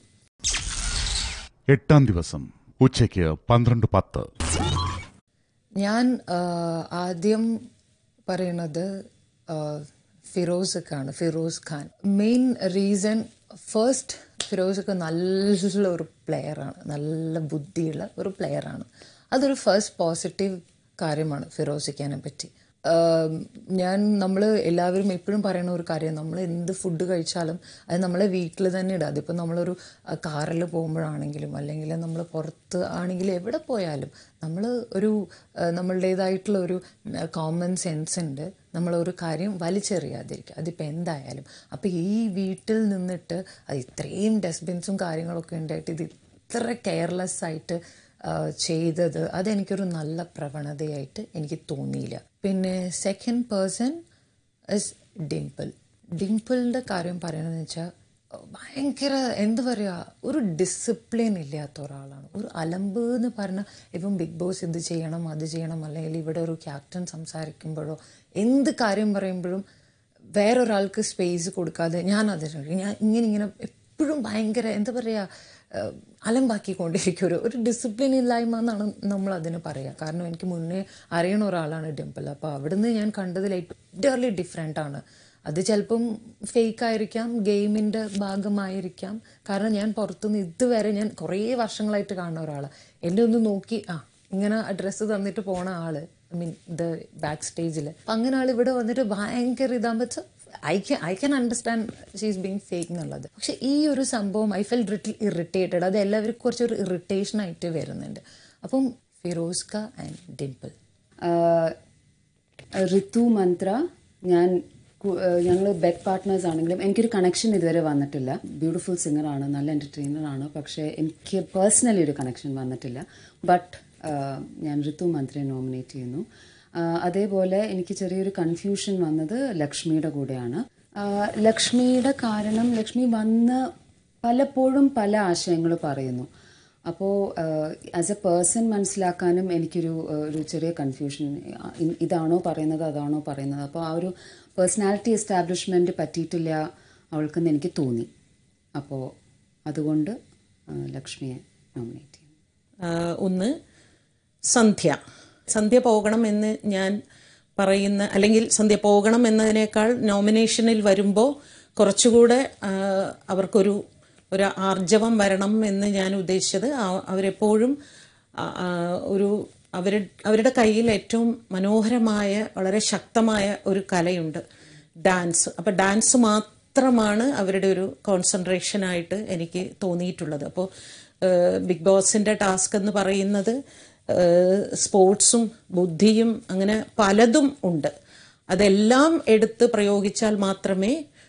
എട്ടാം ദിവസം ഉച്ചയ്ക്ക് പന്ത്രണ്ട് പത്ത് ഞാൻ ആ, ആദ്യം പറയുന്നത് ആ, ഫിറോസക്കാണ് Firoz Khan main reason first ഫിറോസക്ക് നല്ല ഒരു പ്ലെയറാണ് നല്ല ബുദ്ധിയുള്ള ഒരു പ്ലെയറാണ് അതൊരു ഫസ്റ്റ് പോസിറ്റീവ് കാര്യമാണ് ഫിറോസ് ഖാനെ പറ്റി ആം, ഞാൻ നമ്മൾ എല്ലാവരും എപ്പോഴും പറയുന്ന ഒരു കാര്യം നമ്മൾ എന്ത് ഫുഡ് കഴിച്ചാലും അത് നമ്മളെ വീട്ടിൽ തന്നെ ഇടുക അതിപ്പോൾ നമ്മളൊരു കാറിൽ പോകുമ്പോഴാണെങ്കിലും അല്ലെങ്കിൽ നമ്മൾ പുറത്ത് ആണെങ്കിലും എവിടെ പോയാലും നമ്മൾ ഒരു ആ, നമ്മളുടേതായിട്ടുള്ള ഒരു കോമൺ സെൻസ് ഉണ്ട് നമ്മളൊരു കാര്യം വലിച്ചെറിയാതിരിക്കുക അതിപ്പോൾ എന്തായാലും അപ്പോൾ ഈ വീട്ടിൽ നിന്നിട്ട് അത് ഇത്രയും ഡസ്റ്റ്ബിൻസും കാര്യങ്ങളൊക്കെ ഉണ്ടായിട്ട് ഇത് ഇത്ര കെയർലെസ് ആയിട്ട് ആ, ചെയ്തത് അതെനിക്കൊരു നല്ല പ്രവണതയായിട്ട് എനിക്ക് തോന്നിയില്ല പിന്നെ സെക്കൻഡ് പേഴ്സൺ ഇസ് ഡിംപിൾ ഡിംപിളിൻ്റെ കാര്യം പറയണമെന്ന് വെച്ചാൽ ഭയങ്കര എന്താ പറയുക ഒരു ഡിസിപ്ലിൻ ഇല്ലാത്ത ഒരാളാണ് ഒരു അലമ്പ് എന്ന് പറഞ്ഞാൽ ഇപ്പം ബിഗ് ബോസ് ഇത് ചെയ്യണം അത് ചെയ്യണം അല്ലെങ്കിൽ ഇവിടെ ഒരു ക്യാപ്റ്റൻ സംസാരിക്കുമ്പോഴോ എന്ത് കാര്യം പറയുമ്പോഴും വേറൊരാൾക്ക് സ്പേസ് കൊടുക്കാതെ ഞാൻ അത് ഞാൻ ഇങ്ങനെ ഇങ്ങനെ എപ്പോഴും ഭയങ്കര എന്താ പറയുക അലമ്പാക്കിക്കൊണ്ടിരിക്കും ഒരു ഒരു ഡിസിപ്ലിൻ ഇല്ലായ്മ എന്നാണ് നമ്മൾ അതിന് പറയുക കാരണം എനിക്ക് മുന്നേ അറിയണ ഒരാളാണ് ഡിംപിൾ അപ്പോൾ അവിടുന്ന് ഞാൻ കണ്ടതിൽ എറ്റർലി ഡിഫറെൻ്റ് ആണ് അത് ചിലപ്പം ഫേക്ക് ആയിരിക്കാം ഗെയിമിൻ്റെ ഭാഗമായിരിക്കാം കാരണം ഞാൻ പുറത്തുനിന്ന് ഇതുവരെ ഞാൻ കുറേ വർഷങ്ങളായിട്ട് കാണുന്ന ഒരാളാണ് എന്നെ ഒന്ന് നോക്കി ആ ഇങ്ങനെ അഡ്രസ്സ് തന്നിട്ട് പോണ ആള് ഐ മീൻ ദ ബാക്ക് സ്റ്റേജിൽ അപ്പം അങ്ങനെ ആൾ ഇവിടെ വന്നിട്ട് ഭയങ്കര ഇതാകുമ്പോൾ I can I can understand she's being fake എന്നുള്ളത് പക്ഷെ ഈ ഒരു സംഭവം ഐ ഫെൽ ലിറ്റിൽ ഇറിറ്റേറ്റഡ് അത് എല്ലാവർക്കും കുറച്ചൊരു ഇറിറ്റേഷൻ ആയിട്ട് വരുന്നുണ്ട് അപ്പം ഫിറോസ്ക ആൻഡ് ഡിംപിൾ ഋതു മന്ത്ര ഞാൻ ഞങ്ങൾ ബെഡ് പാർട്ട്നേഴ്സ് ആണെങ്കിലും എനിക്കൊരു കണക്ഷൻ ഇതുവരെ വന്നിട്ടില്ല ബ്യൂട്ടിഫുൾ സിംഗറാണ് നല്ല എൻ്റർടൈനർ ആണ് പക്ഷേ എനിക്ക് പേഴ്സണലി ഒരു കണക്ഷൻ വന്നിട്ടില്ല ബട്ട് ഞാൻ ഋതു മന്ത്രയെ നോമിനേറ്റ് ചെയ്യുന്നു ആ, അതേപോലെ എനിക്ക് ചെറിയൊരു കൺഫ്യൂഷൻ വന്നത് ലക്ഷ്മിയുടെ കൂടെയാണ് ആ, ലക്ഷ്മിയുടെ കാരണം ലക്ഷ്മി വന്ന് പലപ്പോഴും പല ആശയങ്ങൾ പറയുന്നു അപ്പോൾ ആസ് എ പേഴ്സൺ മനസ്സിലാക്കാനും എനിക്കൊരു ആ, ഒരു ചെറിയ കൺഫ്യൂഷൻ ഇതാണോ പറയുന്നത് അതാണോ പറയുന്നത് അപ്പോൾ ആ ഒരു പേഴ്സണാലിറ്റി എസ്റ്റാബ്ലിഷ്മെൻറ്റ് പറ്റിയിട്ടില്ല അവൾക്കെന്ന് എനിക്ക് തോന്നി അപ്പോൾ അതുകൊണ്ട് ആ, ലക്ഷ്മിയെ നോമിനേറ്റ് ചെയ്യും ആഹ് ഒന്ന് സന്ധ്യ സന്ധ്യ പോകണം എന്ന് ഞാൻ പറയുന്ന അല്ലെങ്കിൽ സന്ധ്യ പോകണം എന്നതിനേക്കാൾ നോമിനേഷനിൽ വരുമ്പോൾ കുറച്ചുകൂടെ ആഹ് അവർക്കൊരു ഒരു ആർജവം വരണം എന്ന് ഞാൻ ഉദ്ദേശിച്ചത് ആ- അവരെപ്പോഴും ആ- ആ ഒരു അവർ അവരുടെ കയ്യിൽ ഏറ്റവും മനോഹരമായ വളരെ ശക്തമായ ഒരു കലയുണ്ട് ഡാൻസ് അപ്പം ഡാൻസ് മാത്രമാണ് അവരുടെ ഒരു കോൺസെൻട്രേഷനായിട്ട് എനിക്ക് തോന്നിയിട്ടുള്ളത് അപ്പോൾ ബിഗ് ബോസിൻ്റെ ടാസ്ക് എന്ന് പറയുന്നത് സ്പോർട്സും ബുദ്ധിയും അങ്ങനെ പലതും ഉണ്ട് അതെല്ലാം എടുത്ത് പ്രയോഗിച്ചാൽ മാത്രമേ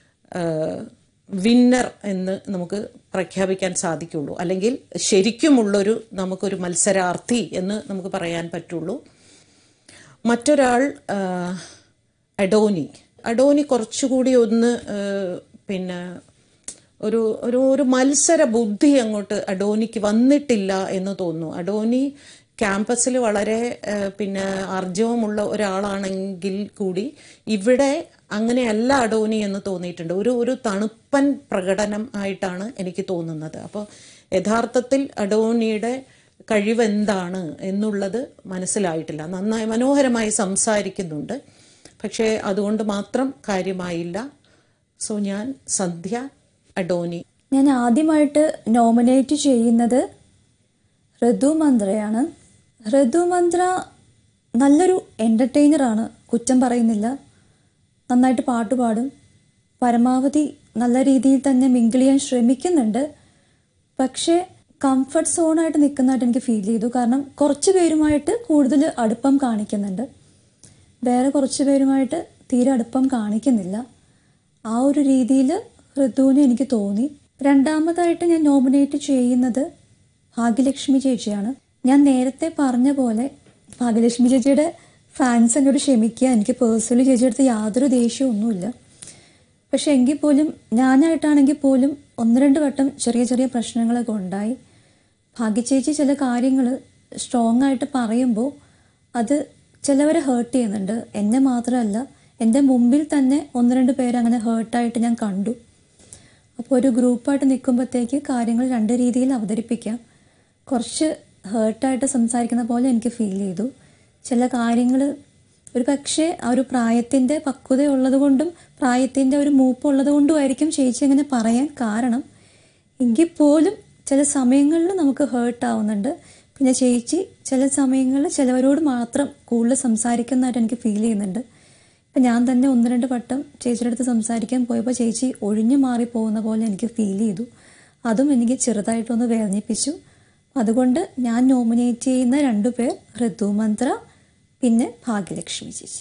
വിന്നർ എന്ന് നമുക്ക് പ്രഖ്യാപിക്കാൻ സാധിക്കുള്ളൂ അല്ലെങ്കിൽ ശരിക്കുമുള്ളൊരു നമുക്കൊരു മത്സരാർത്ഥി എന്ന് നമുക്ക് പറയാൻ പറ്റുള്ളൂ മറ്റൊരാൾ ആ, അഡോനി അഡോനി കുറച്ചുകൂടി ഒന്ന് ആ, പിന്നെ ഒരു ഒരു ഒരു മത്സര ബുദ്ധി അങ്ങോട്ട് അഡോനിക്ക് വന്നിട്ടില്ല എന്ന് തോന്നുന്നു അഡോനി ക്യാമ്പസിൽ വളരെ ആ, പിന്നെ ആർജവമുള്ള ഒരാളാണെങ്കിൽ കൂടി ഇവിടെ അങ്ങനെയല്ല അഡോനി എന്ന് തോന്നിയിട്ടുണ്ട് ഒരു ഒരു തണുപ്പൻ പ്രകടനം ആയിട്ടാണ് എനിക്ക് തോന്നുന്നത് അപ്പോൾ യഥാർത്ഥത്തിൽ അഡോനിയുടെ കഴിവെന്താണ് എന്നുള്ളത് മനസ്സിലായിട്ടില്ല നന്നായി മനോഹരമായി സംസാരിക്കുന്നുണ്ട് പക്ഷേ അതുകൊണ്ട് മാത്രം കാര്യമായില്ല സോ ഞാൻ സന്ധ്യ അഡോനി ഞാൻ ആദ്യമായിട്ട് നോമിനേറ്റ് ചെയ്യുന്നത് ഋതു മന്ത്രയാണ് ഋതു മന്ത്ര നല്ലൊരു എൻ്റർടൈനറാണ് കുറ്റം പറയുന്നില്ല നന്നായിട്ട് പാട്ട് പാടും പരമാവധി നല്ല രീതിയിൽ തന്നെ മിങ്കിൾ ചെയ്യാൻ ശ്രമിക്കുന്നുണ്ട് പക്ഷേ കംഫർട്ട് സോണായിട്ട് നിൽക്കുന്നതായിട്ട് എനിക്ക് ഫീൽ ചെയ്തു കാരണം കുറച്ച് പേരുമായിട്ട് കൂടുതൽ അടുപ്പം കാണിക്കുന്നുണ്ട് വേറെ കുറച്ച് പേരുമായിട്ട് തീരെ അടുപ്പം കാണിക്കുന്നില്ല ആ ഒരു രീതിയിൽ ഋതുവിനെ എനിക്ക് തോന്നി രണ്ടാമതായിട്ട് ഞാൻ നോമിനേറ്റ് ചെയ്യുന്നത് ഭാഗ്യലക്ഷ്മി ചേച്ചിയാണ് ഞാൻ നേരത്തെ പറഞ്ഞ പോലെ ഭാഗ്യലക്ഷ്മി ചേച്ചിയുടെ ഫാൻസ് എന്നോട് ക്ഷമിക്കുക എനിക്ക് പേഴ്സണലി ചേച്ചിയുടെ അടുത്ത് യാതൊരു ദേഷ്യവും ഒന്നുമില്ല പക്ഷെ എങ്കിൽ പോലും ഞാനായിട്ടാണെങ്കിൽ പോലും ഒന്ന് രണ്ട് വട്ടം ചെറിയ ചെറിയ പ്രശ്നങ്ങളൊക്കെ ഉണ്ടായി ഭാഗ്യചേച്ചി ചില കാര്യങ്ങൾ സ്ട്രോങ് ആയിട്ട് പറയുമ്പോൾ അത് ചിലവരെ ഹേർട്ട് ചെയ്യുന്നുണ്ട് എന്നെ മാത്രമല്ല എൻ്റെ മുമ്പിൽ തന്നെ ഒന്ന് രണ്ട് പേര് അങ്ങനെ ഹേർട്ടായിട്ട് ഞാൻ കണ്ടു അപ്പോൾ ഒരു ഗ്രൂപ്പായിട്ട് നിൽക്കുമ്പോഴത്തേക്ക് കാര്യങ്ങൾ രണ്ട് രീതിയിൽ അവതരിപ്പിക്കാം കുറച്ച് ഹേർട്ടായിട്ട് സംസാരിക്കുന്ന പോലെ എനിക്ക് ഫീൽ ചെയ്തു ചില കാര്യങ്ങൾ ഒരു പക്ഷേ ആ ഒരു പ്രായത്തിൻ്റെ പക്വത ഉള്ളത് കൊണ്ടും പ്രായത്തിൻ്റെ ഒരു മൂപ്പുള്ളത് കൊണ്ടും ആയിരിക്കും ചേച്ചി അങ്ങനെ പറയാൻ കാരണം എങ്കിൽ പോലും ചില സമയങ്ങളിൽ നമുക്ക് ഹേർട്ട് ആവുന്നുണ്ട് പിന്നെ ചേച്ചി ചില സമയങ്ങളിൽ ചിലവരോട് മാത്രം കൂടുതൽ സംസാരിക്കുന്നതായിട്ട് എനിക്ക് ഫീൽ ചെയ്യുന്നുണ്ട് ഇപ്പം ഞാൻ തന്നെ ഒന്ന് രണ്ട് വട്ടം ചേച്ചിയുടെ അടുത്ത് സംസാരിക്കാൻ പോയപ്പോൾ ചേച്ചി ഒഴിഞ്ഞു മാറി പോകുന്ന പോലെ എനിക്ക് ഫീൽ ചെയ്തു അതും എനിക്ക് ചെറുതായിട്ടൊന്ന് വേദനിപ്പിച്ചു അതുകൊണ്ട് ഞാൻ നോമിനേറ്റ് ചെയ്യുന്ന രണ്ടു പേർ ഋതു മന്ത്ര പിന്നെ ഭാഗ്യലക്ഷ്മി ചേച്ചി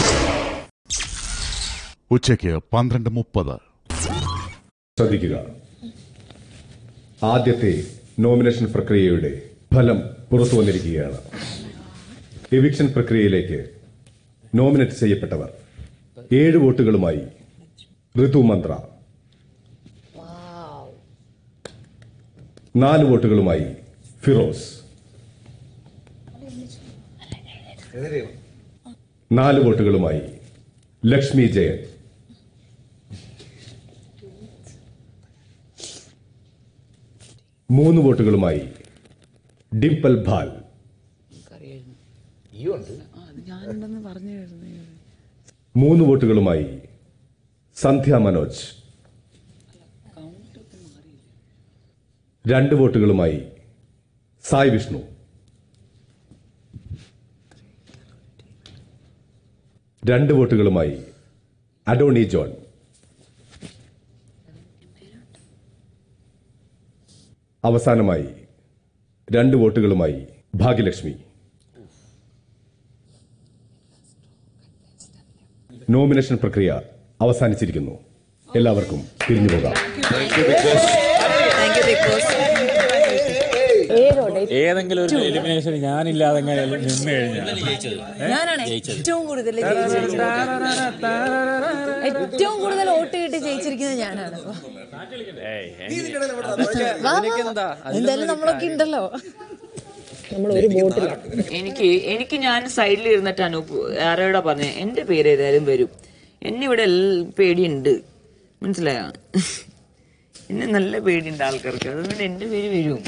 ഉച്ചയ്ക്ക് പന്ത്രണ്ട് മുപ്പത് ശ്രദ്ധിക്കുക ആദ്യത്തെ നോമിനേഷൻ പ്രക്രിയയുടെ ഫലം പുറത്തു വന്നിരിക്കുകയാണ് എവിക്ഷൻ പ്രക്രിയയിലേക്ക് നോമിനേറ്റ് ചെയ്യപ്പെട്ടവർ ഏഴ് വോട്ടുകളുമായി ഋതു മന്ത്ര നാല് വോട്ടുകളുമായി ഫിറോസ് നാല് വോട്ടുകളുമായി ലക്ഷ്മി ജയൻ മൂന്ന് വോട്ടുകളുമായി ഡിംപൽ ഭാൽ ഞാനുണ്ടെന്ന് പറഞ്ഞു മൂന്ന് വോട്ടുകളുമായി സന്ധ്യ മനോജ് രണ്ട് വോട്ടുകളുമായി സായ് വിഷ്ണു രണ്ട് വോട്ടുകളുമായി അഡോണി ജോൺ അവസാനമായി രണ്ട് വോട്ടുകളുമായി ഭാഗ്യലക്ഷ്മി നോമിനേഷൻ പ്രക്രിയ അവസാനിച്ചിരിക്കുന്നു എല്ലാവർക്കും പിരിഞ്ഞു പോകാം ഏതെങ്കിലും ഒരു എലിമിനേഷൻ ഞാനില്ലാതെ എങ്ങനെ നിന്ന് കഴിഞ്ഞാൽ ഞാനാണ് ഏറ്റവും കൂടുതൽ ഏറ്റവും കൂടുതൽ വോട്ട് കിട്ടി ജയിച്ചിരിക്കുന്നത് ഞാനാണ് വാ, വാ. എന്തായാലും നമ്മളൊക്കെ ഉണ്ടല്ലോ നമ്മൾ ഒരു ബോട്ടില്ല എനിക്ക് എനിക്ക് ഞാൻ സൈഡിൽ ഇരുന്നിട്ടാണ് ആരോടാ പറഞ്ഞത് എൻ്റെ പേര് ഏതായാലും വരും എന്നെ ഇവിടെ എൽ- പേടിയുണ്ട് മനസ്സിലായോ എന്നെ നല്ല പേടിയുണ്ട് ആൾക്കാർക്ക് അതുകൊണ്ട് എൻ്റെ പേര് വരും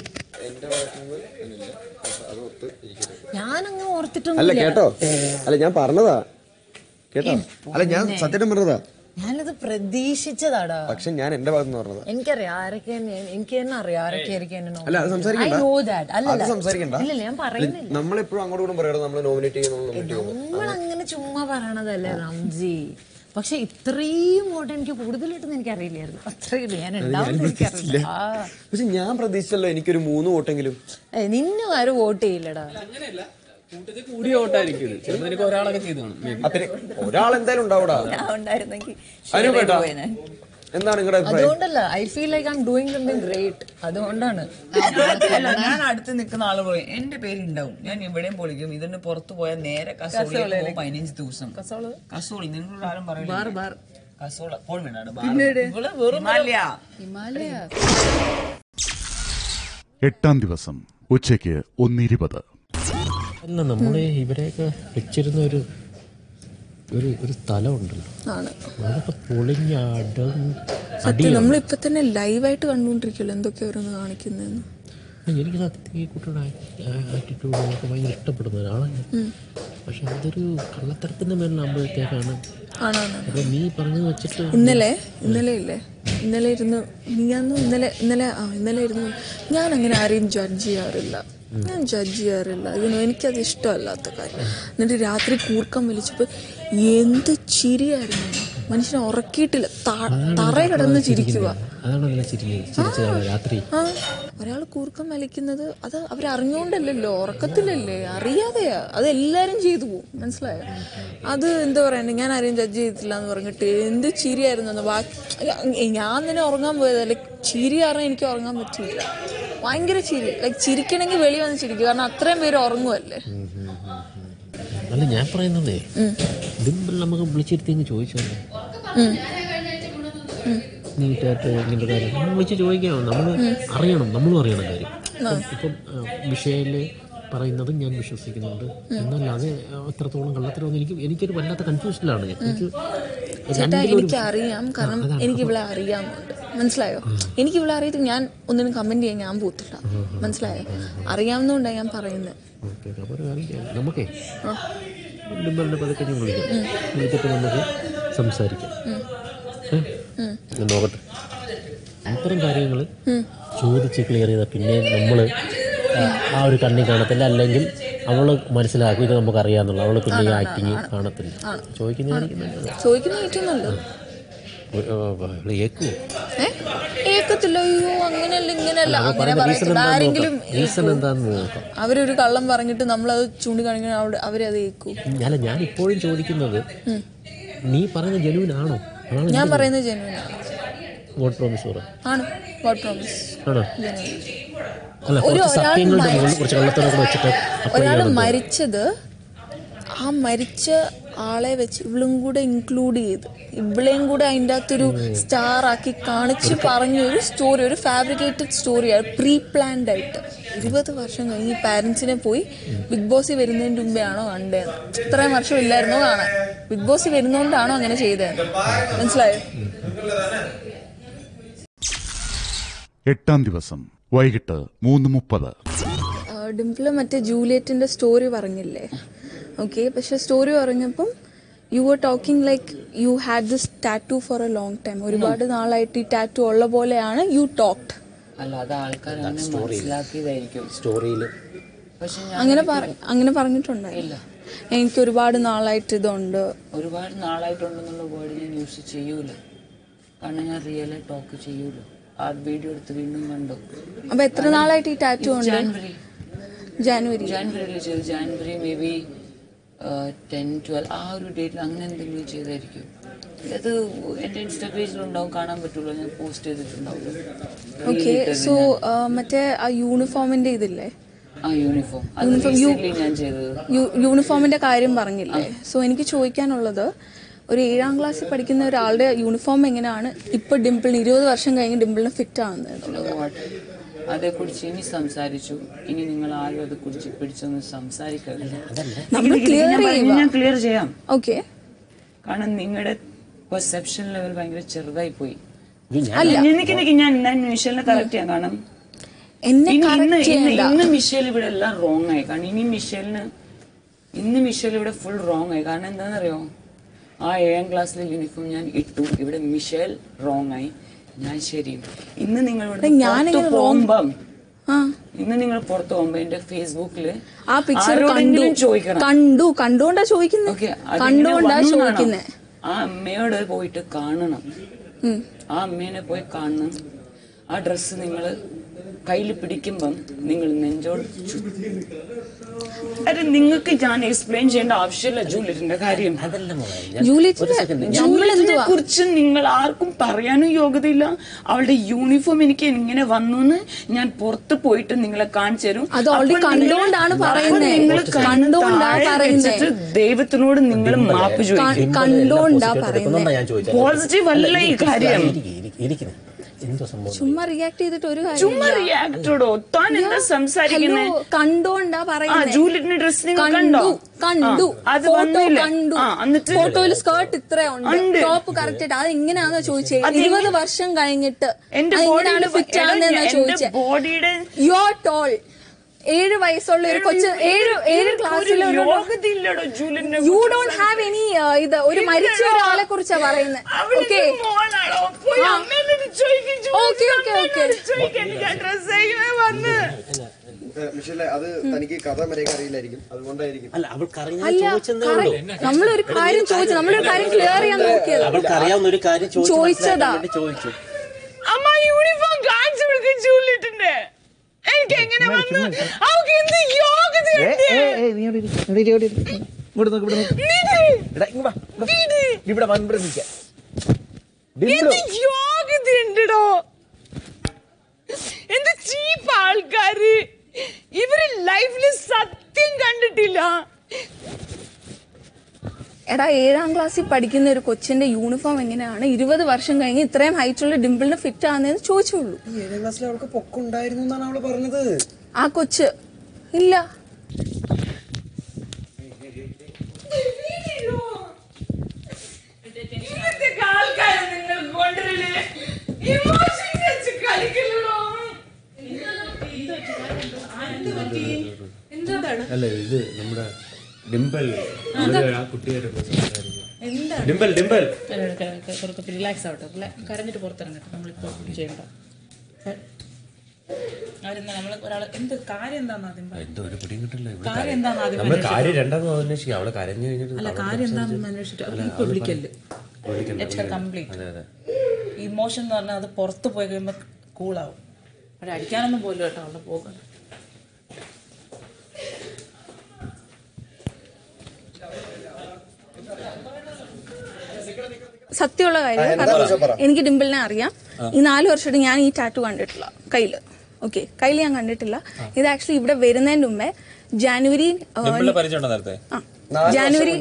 ഞാനങ്ങ് അല്ല ഓർത്തിട്ടൊന്നുമില്ല കേട്ടോ അല്ല ഞാൻ പറഞ്ഞതാ കേട്ടോ അല്ല ഞാൻ സത്യം പറഞ്ഞതാ ഞാനത് പ്രതീക്ഷിച്ചതാടാ പക്ഷെ ഞാൻ എന്റെ ഭാഗത്തുനിന്ന് പറഞ്ഞതാ എനിക്കറിയാം ആരൊക്കെ എനിക്ക് തന്നെ അറിയാം ആരൊക്കെ ആയിരിക്കും എന്നെ അല്ല അത് സംസാരിക്കണ്ട I know that. അല്ലല്ല. അത് സംസാരിക്കണ്ട ഇല്ലില്ല, ഞാൻ പറയുന്നില്ല. നമ്മളെപ്പോഴും അങ്ങോട്ടും ഇങ്ങോട്ടും പറയണം നമ്മൾ നോമിനേറ്റ് ചെയ്യുന്നു നോമിനേറ്റ് ചെയ്യുന്നു നമ്മൾ അങ്ങനെ ചുമ്മാ പറയണതല്ലേ റംജി പക്ഷെ ഇത്രയും വോട്ട് എനിക്ക് കൂടുതൽ കിട്ടുന്ന എനിക്ക് അറിയില്ലായിരുന്നു അത്രയും ഞാൻ അത് ഉണ്ടാവും ഞാൻ എനിക്കറിയില്ല ആ. പക്ഷെ ഞാൻ പ്രതീക്ഷിച്ചല്ലോ എനിക്കൊരു മൂന്ന് വോട്ടെങ്കിലും ഏ, നിന്നെ ആരും വോട്ട് ചെയ്യില്ലടാ കൂടിയ വോട്ടായിരിക്കും ഇത് ചിലപ്പോൾ നിനക്ക് ഒരാളൊക്കെ ചെയ്തു കാണും maybe. അപ്പൊ ഒരാൾ എന്തായാലും ഉണ്ടാവൂടാ ഞാൻ ഉണ്ടായിരുന്നെങ്കിൽ അതിനും കേട്ടോ എന്താണ് നിങ്ങളുടെ അഭിപ്രായം അതുകൊണ്ടല്ല I feel like I am doing something great അതുകൊണ്ടാണ് അല്ല ഞാൻ അടുത്ത് നിൽക്കുന്ന ആള് പറയും എന്റെ പേര് ഉണ്ടാവും ഞാൻ എവിടെയും പൊളിക്കും ഇതിന് പുറത്തു പോയാൽ നേരെ കസോളിലേക്ക് കസോളയിലേക്ക്. പോകും പതിനഞ്ച് ദിവസം കസോള്? കസോളി നിങ്ങളോട് ആരും പറയില്ല ബാർ, ബാർ. കസോള എപ്പോഴും വേണ്ടാണ് പിന്നീട്? ഹിമാലയ ഹിമാലയ എട്ടാം ദിവസം ഉച്ചയ്ക്ക് ഒന്നിരുപത് അല്ല നമ്മുടെ ഇവരെയൊക്കെ വെച്ചിരുന്ന ഒരു ഒരു ഒരു സ്ഥലമുണ്ടല്ലോ ആണ് അതൊക്കെ പൊളിഞ്ഞടം സത്യം നമ്മളിപ്പോ തന്നെ ലൈവായിട്ട് കണ്ടുകൊണ്ടിരിക്കുമല്ലോ എന്തൊക്കെ ഓരോന്ന് കാണിക്കുന്നതെന്ന് എനിക്ക് സത്യത്തിൽ ഈ കുട്ടിയുടെ ആറ്റിറ്റ്യൂഡ് ഒക്കെ ഭയങ്കര ഇഷ്ടപ്പെടുന്ന ഒരാളാണ് ഞാൻ. ഉം. പക്ഷെ അതൊരു കള്ളത്തരത്തിന്റെ മേലിലാകുമ്പോഴത്തേക്കാണ് ആണാണ് അപ്പൊ നീ പറഞ്ഞത് വെച്ചിട്ട് ഇന്നലെ ഇന്നലെ ഇല്ലേ ഇന്നലെ ഇരുന്ന് നീയാന്ന് ഇന്നലെ ഇന്നലെ ആ ഇന്നലെ ഇരുന്ന് ഞാൻ അങ്ങനെ ആരെയും ജഡ്ജ് ചെയ്യാറില്ല ഞാൻ ജഡ്ജ് ചെയ്യാറില്ല ഇതിനോ എനിക്കത് ഇഷ്ടമല്ലാത്ത കാര്യം എന്നിട്ട് രാത്രി കൂർക്കം വലിച്ചപ്പോൾ എന്ത് ചിരിയായിരുന്നു മനുഷ്യനെ ഉറക്കിയിട്ടില്ല ത- തറ കിടന്ന് ചിരിക്കുക അതാണ് നല്ല ചിരി ചിരിച്ചതാണ് രാത്രി ആ ഒരാൾ കൂർക്കം വലിക്കുന്നത് അത് അവരറിഞ്ഞുകൊണ്ടല്ലല്ലോ ഉറക്കത്തിലല്ലേ അറിയാതെയാ അത് എല്ലാരും ചെയ്തു പോകും മനസ്സിലായോ അത് എന്താ പറയണ്ടേ ഞാൻ ആരെയും ജഡ്ജ് ചെയ്തിട്ടില്ല എന്ന് പറഞ്ഞിട്ട് എന്ത് ചിരിയായിരുന്നു എന്ന് ബാക്കി ഞാൻ തന്നെ ഉറങ്ങാൻ പോയതല്ലേ ചിരി കാരണം എനിക്ക് ഉറങ്ങാൻ പറ്റിയില്ല ഭയങ്കര ചിരി ലൈക്ക് ചിരിക്കണമെങ്കിൽ വെളി വന്ന് ചിരിക്കും കാരണം അത്രയും പേര് ഉറങ്ങുമല്ലേ അല്ല ഞാൻ പറയുന്നതേ ഡിംപിൾ നമുക്ക് വിളിച്ചിരുത്തി അങ്ങ് ചോദിച്ചോളൂ ഉം. നീറ്റായിട്ട് ഇങ്ങനത്തെ കാര്യം നമ്മൾ വിളിച്ച് ചോദിക്കാം നമ്മൾ അറിയണം നമ്മളും അറിയണം കാര്യം ആ. ഇപ്പം മിഷേല് പറയുന്നതും ഞാൻ വിശ്വസിക്കുന്നുണ്ട് എന്നല്ലാതെ എത്രത്തോളം കള്ളത്തരമെന്ന് എനിക്ക് എനിക്കൊരു വല്ലാത്ത കൺഫ്യൂഷനിലാണ് ഞാൻ. എനിക്ക് ചേട്ടാ രണ്ടിലും ഒരു- എനിക്ക് അറിയാം കാരണം ആ, അതാണ്. എനിക്ക് ഇവിടെ അറിയാമെന്നുണ്ട് മനസ്സിലായോ എനിക്ക് ഇവിടെ അറിയത് ഞാൻ ഒന്നിനും കമന്റ് ചെയ്യാൻ ഞാൻ പോത്തില്ല മനസ്സിലായോ അറിയാവുന്നതുകൊണ്ടാണ് ഞാൻ പറയുന്നത് ഓക്കെ ഓക്കെ അപ്പോൾ ഒരു കാര്യം ചെയ്യാം നമുക്കേ ആ. ഡിമ്പറിനെ പതുക്കെ ഞാൻ വിളിക്കാം ഉം. വിളിച്ചിട്ട് നമുക്ക് സംസാരിക്കാം ഉം. ഏ? ഉം. ഞാൻ നോക്കട്ടെ അത്തരം കാര്യങ്ങൾ ഉം. ചോദിച്ച് ക്ലിയർ ചെയ്താൽ പിന്നെ നമ്മൾ ആ ഒരു കണ്ണി കാണത്തില്ല അല്ലെങ്കിൽ അവൾ മനസ്സിലാക്കും ഇത് നമുക്ക് അറിയാമെന്നുള്ള അവൾ പിന്നെ ഈ ആണ്, ആക്ടിങ് ആണ്. കാണത്തില്ല ആണ്. ചോദിക്കുന്നതായിരിക്കും നല്ലത് ചോദിക്കുന്ന ഏറ്റവും നല്ലത് അവൾ ഏക്കുമോ ഏ ഏക്കത്തില്ല അയ്യോ അങ്ങനെയല്ല ഇങ്ങനെയല്ല അപ്പോൾ അങ്ങനെ പറയുന്ന റീസൺ പറയത്തില്ല എന്താണെന്ന് ആരെങ്കിലും നോക്കാം റീസൺ എന്താണെന്ന് നോക്കാം അവരൊരു കള്ളം പറഞ്ഞിട്ട് നമ്മളത് ചൂണ്ടിക്കാണിക്കണം അവിടെ അവരത് ഏക്കൂ അല്ല ഞാൻ ഇപ്പോഴും ചോദിക്കുന്നത് ഉം. നീ പറയുന്ന ജനുവിൻ ആണോ ഞാൻ പറയുന്നത് ജെനുവിൻ ഗോഡ് പ്രോമിസ് പറ ആണ് ഗോഡ് പ്രോമിസ് ആണോ ജെനുവിൻ അല്ല ഒരു കുറച്ച് ഒരാൾ സത്യങ്ങളുടെ മരിച്ച- മുകളിൽ കുറച്ച് കള്ളത്തരം കൂടെ വെച്ചിട്ട് apply ഒരാൾ ചെയ്യണം. മരിച്ചത് ആ മരിച്ച ആളെ വെച്ച് ഇവളും കൂടെ ഇൻക്ലൂഡ് ചെയ്ത് ഇവളെയും കൂടെ അതിൻ്റെ അകത്തൊരു സ്റ്റാർ ആക്കി കാണിച്ച് പറഞ്ഞ ഒരു സ്റ്റോറി ഒരു ഫാബ്രിക്കേറ്റഡ് സ്റ്റോറിയാണ് പ്രീ പ്ലാൻഡ് ആയിട്ട് ഇരുപത് വർഷം കഴിഞ്ഞ് പാരൻസിനെ പോയി ബിഗ് ബോസിൽ വരുന്നതിന് മുമ്പേ ആണോ കണ്ടതെന്ന് ഇത്രയും വർഷം ഇല്ലായിരുന്നോ കാണാൻ ബിഗ് ബോസിൽ വരുന്നതുകൊണ്ടാണോ അങ്ങനെ ചെയ്തതെന്ന് മനസ്സിലായോ എട്ടാം ദിവസം വൈകിട്ട് മൂന്ന് മുപ്പത് ഡിംപിള് മറ്റേ ജൂലിയറ്റിന്റെ സ്റ്റോറി പറഞ്ഞില്ലേ ഓക്കെ പക്ഷെ സ്റ്റോറി പറഞ്ഞപ്പം you are talking like you had this tattoo for a long time ഒരുപാട് നാളായിട്ട് ഈ ടാറ്റു ഉള്ള പോലെയാണ് യു ടോക്ട് അല്ല അത് ആൾക്കാർ അങ്ങനെ മനസ്സിലാക്കിയതായിരിക്കും സ്റ്റോറിയിൽ പക്ഷെ ഞാൻ അങ്ങനെ പറ- അങ്ങനെ പറഞ്ഞിട്ടുണ്ടായില്ല എനിക്ക് ഒരുപാട് നാളായിട്ട് ഇതുണ്ട് ഒരുപാട് നാളായിട്ടുണ്ടെന്നുള്ള വേർഡ് ഞാൻ യൂസ് ചെയ്യൂല കാരണം ഞാൻ റിയൽ ടോക്ക് ചെയ്യൂല ആ വീഡിയോ എടുത്ത് വീണ്ടും കണ്ടു അപ്പൊ എത്ര നാളായിട്ട് ഈ ടാറ്റു ഉണ്ട് ജാനുവരി ജാനുവരി ജാനുവരിയിൽ ചെയ്തു January maybe ten twelve ആ ഒരു ഡേറ്റിൽ അങ്ങനെ എന്തെങ്കിലും ചെയ്തായിരിക്കും അത് എൻ്റെ ഇൻസ്റ്റാ പേജിലുണ്ടാവും കാണാൻ പറ്റുള്ളൂ ഞാൻ പോസ്റ്റ് ചെയ്തിട്ടുണ്ടാവും ഓക്കെ സോ മറ്റേ ആ യൂണിഫോമിന്റെ ഇതില്ലേ ആ യൂണിഫോം അത് യൂണിഫോം യു- റീസെന്റ് ഞാൻ ചെയ്തത് യു- യൂണിഫോമിന്റെ കാര്യം പറഞ്ഞില്ലേ സോ എനിക്ക് ചോദിക്കാനുള്ളത് ഒരു ഏഴാം ക്ലാസ്സിൽ പഠിക്കുന്ന ഒരാളുടെ യൂണിഫോം എങ്ങനെയാണ് ഇപ്പൊ ഡിംപിളിന് ഇരുപത് വർഷം കഴിഞ്ഞ് ഡിംപിളിന് ഫിറ്റ് ആവുന്നത് എന്നുള്ളത് What? അതേക്കുറിച്ച് ഇനി സംസാരിച്ചു ഇനി നിങ്ങൾ ആരും അതേക്കുറിച്ച് പിടിച്ചൊന്നും സംസാരിക്കരുത് നമ്മൾ നിക്ക് നിക്ക് clear ഞാൻ പറഞ്ഞു, ചെയ്യുക. ഞാൻ ക്ലിയർ ചെയ്യാം ഓക്കെ കാരണം നിങ്ങളുടെ പെർസെപ്ഷൻ ലെവൽ ഭയങ്കര ചെറുതായി പോയി അല്ല. എനിക്ക് എനിക്ക് ഞാൻ ഞാൻ മിഷേലിനെ കറക്റ്റ് ചെയ്യാം കാരണം എന്നെ ഇനി- correct ഇന്ന് ഇന്ന് ചെയ്യണ്ട. ഇന്ന് മിഷേൽ ഇവിടെ എല്ലാം റോങ് ആയി കാരണം ഇനി മിഷേലിന് ഇന്ന് മിഷേൽ ഇവിടെ ഫുൾ റോങ് ആയി കാരണം എന്താണെന്നറിയോ ആ ഏഴാം ക്ലാസ്സിലെ യൂണിഫോം ഞാൻ ഇട്ടു ഇവിടെ മിഷേൽ റോങ് ആയി ഞാൻ ശരി ഇന്ന് നിങ്ങൾ ഇവിടെ എടാ, ഞാനെങ്ങനെ പുറത്ത് wrong- പോകുമ്പം ആ ഇന്ന് നിങ്ങൾ പുറത്ത് പോകുമ്പോ എന്റെ ഫേസ്ബുക്കില് ആ പിക്ചർ കണ്ടു ആരോടെങ്കിലും ചോദിക്കണം കണ്ടു കണ്ടുകൊണ്ടാ ചോദിക്കുന്നത് ഓക്കെ കണ്ടുകൊണ്ടാ ചോദിക്കുന്നേ ആ അമ്മയോട് പോയിട്ട് കാണണം ഉം. ആ അമ്മേനെ പോയി കാണണം ആ ഡ്രസ്സ് നിങ്ങൾ കയ്യിൽ പിടിക്കുമ്പം നിങ്ങൾ നെഞ്ചോട് ചു- അരെ നിങ്ങൾക്ക് ഞാൻ എക്സ്പ്ലെയിൻ ചെയ്യേണ്ട ആവശ്യമില്ല ജൂലിയറ്റിന്റെ കാര്യം ജൂലിയറ്റിനെ കുറിച്ച് നിങ്ങൾ ആർക്കും പറയാനും യോഗ്യതയില്ല അവളുടെ യൂണിഫോം എനിക്ക് എങ്ങനെ വന്നു എന്ന് ഞാൻ പുറത്ത് പോയിട്ട് നിങ്ങളെ കാണിച്ചു തരും അത് already അപ്പോൾ നിങ്ങൾ- കണ്ടുകൊണ്ടാണ് അപ്പോൾ പറയുന്നേ. നിങ്ങൾ കണ്ണ് കണ്ടുകൊണ്ടാ താഴെ പറയുന്നേ. വെച്ചിട്ട് ദൈവത്തിനോട് നിങ്ങൾ മാപ്പ് ചോദിക്കും കണ്ടുകൊണ്ടാ പറയുന്നേ ഞാൻ ചോദിച്ചത് പോസിറ്റീവ് അല്ല ഈ കാര്യം ഇരിക്കുന്നു എന്തോ സംഭവം ചുമ്മാ റിയാക്ട് ചെയ്തിട്ട് ഒരു ചുമ്മാ റിയാക്ടോടോ താൻ എന്താ സംസാരിക്കുന്നേ ഹലോ കണ്ടോണ്ടാ ആ പറയുന്നേ ജൂലിറ്റിന്റെ ഡ്രസ് നിങ്ങൾ കണ്ടു കണ്ടോ കണ്ടു ആ, അത് ഫോട്ടോ വന്നില്ലേ? കണ്ടു ആ, എന്നിട്ട് ഫോട്ടോയിൽ സ്കേർട്ട് ഇത്രയുണ്ട് ഉണ്ട്. ടോപ്പ് കറക്റ്റ് ആയിട്ട് അത് എങ്ങനെയാണെന്ന് ചോദിച്ചേ അത് ഇരുപത് എങ്ങനെ- വർഷം കഴിഞ്ഞിട്ട് എന്റെ എങ്ങനെയാണ് ബോഡിയുടെ ഫിറ്റ് ആവുന്നതെന്നാ ചോദിച്ചേ ബോഡിയുടെ യു ആർ ടോൾ ഏഴ് വയസ്സുള്ള ഒരു കൊച്ചു ഏഴ് ഏഴ് ക്ലാസ്സിലെ ഒരു യോഗ്യതയില്ലടോ ജൂലിറ്റിനെ യു ഡോണ്ട് ഹാവ് എനി ഇത് ഒരു മരിച്ച ഒരാളെ കുറിച്ചാ പറയുന്നത് ഓക്കെ മോളാണോ പോയി അമ്മേനോട് ചോദിക്കും ഓക്കെ ഓക്കെ ഓക്കെ ചോദിക്കാൻ എനിക്ക് ആ ഡ്രസ് എങ്ങനെ വന്ന് മിഷലെ അത് തനിക്ക് കഥ മര്യാദ അറിയില്ലായിരിക്കും അതുകൊണ്ടായിരിക്കും അല്ല അവൾക്ക് അല്ല correct. നമ്മളൊരു കാര്യം ചോദിച്ചു നമ്മളൊരു കാര്യം ക്ലിയർ ചെയ്യാൻ നോക്കിയത് അവൾക്ക് അറിയാവുന്ന ഒരു കാര്യം ചോദിച്ചു ചോദിച്ചതാ. മനസ്സിലാക്കാൻ വേണ്ടി ചോദിച്ചു അമ്മ യൂണിഫോം കാണിച്ചു കൊടുക്കും ജൂലിറ്റിന്റെ എനിക്ക് എങ്ങനെ വന്ന് അവൾക്ക് എന്ത് യോഗ്യതയുണ്ട് ഇവിടെ നോക്ക് ഇവിടെ നോക്ക് എടാ, ഇങ്ങ് വാ, ഇവിടെ. ഇവിടെ വന്ന് ഇവിടെ നിൽക്കാം എന്ത് യോഗ്യതയുണ്ടോ എന്ത് ചീപ്പ് ആൾക്കാര് ഇവര് ലൈഫില് സത്യം കണ്ടിട്ടില്ല എടാ ഏഴാം ക്ലാസ്സിൽ പഠിക്കുന്ന ഒരു കൊച്ചിന്റെ യൂണിഫോം എങ്ങനെയാണ് ഇരുപത് വർഷം കഴിഞ്ഞ് ഇത്രയും ഹൈറ്റുള്ള ഡിംപിളിന് ഫിറ്റ് ആകുന്നതെന്ന് ചോദിച്ചുള്ളൂ ഏഴാം ക്ലാസ്സിൽ അവൾക്ക് പൊക്കുണ്ടായിരുന്നു എന്നാണ് അവള് പറഞ്ഞത് ആ കൊച്ച് ഇല്ല അല്ല ഇത് നമ്മുടെ ഡിംപിൾ അതാ. ആ കുട്ടിയായിട്ട് സംസാരിക്കും എന്താണ് ഡിംപിൾ ഡിംപിൾ കുറച്ച് റിലാക്സ് ആവട്ടെ റിലാ- കരഞ്ഞിട്ട് പുറത്തിറങ്ങട്ടെ നമ്മളിപ്പോൾ ചെയ്യണ്ട അവരെന്താ നമ്മൾ ഒരാൾ എന്ത് കാര്യം എന്താന്ന് ആദ്യം പറ. എന്തോ ഒരു പിടിയും കിട്ടില്ല ഇവിടെ കാര്യം എന്താന്ന് ആദ്യം നമ്മൾ അന്വേഷിക്കണം. കാര്യം രണ്ടാമത് അന്വേഷിക്കുക അവളെ കരഞ്ഞു കഴിഞ്ഞിട്ട് അല്ല അവളോട് കാര്യം എന്താണെന്ന് സംസാരിച്ച് അന്വേഷിച്ചിട്ട് അല്ല, ഇപ്പൊ അവള് വിളിക്കല്ല് പറ- വിളിക്കണ്ട, ലെറ്റ്സ് വിളിക്കണ്ട. കംപ്ലീറ്റ് അതെ അതെ ഇമോഷൻ എന്ന് പറഞ്ഞാൽ അത് പുറത്ത് പോയി കഴിയുമ്പോൾ കൂളാവും അവിടെ അടിക്കാനൊന്നും പോലും കേട്ടോ അവിടെ പോകണം സത്യമുള്ള കാര്യം ആ, എന്താ കാരണം ആവശ്യം പറ. എനിക്ക് ഡിംപിളിനെ അറിയാം ആ. ഈ നാല് വർഷമായിട്ട് ഞാൻ ഈ ടാറ്റു കണ്ടിട്ടില്ല കയ്യില് ഓക്കെ കയ്യിൽ ഞാൻ കണ്ടിട്ടില്ല ഇത് ആക്ച്വലി ഇവിടെ വരുന്നതിന് മുമ്പേ ജാനുവരി ആ, ഡിംപിളിനെ പരിചയമുണ്ടോ നേരത്തെ ജാനുവരി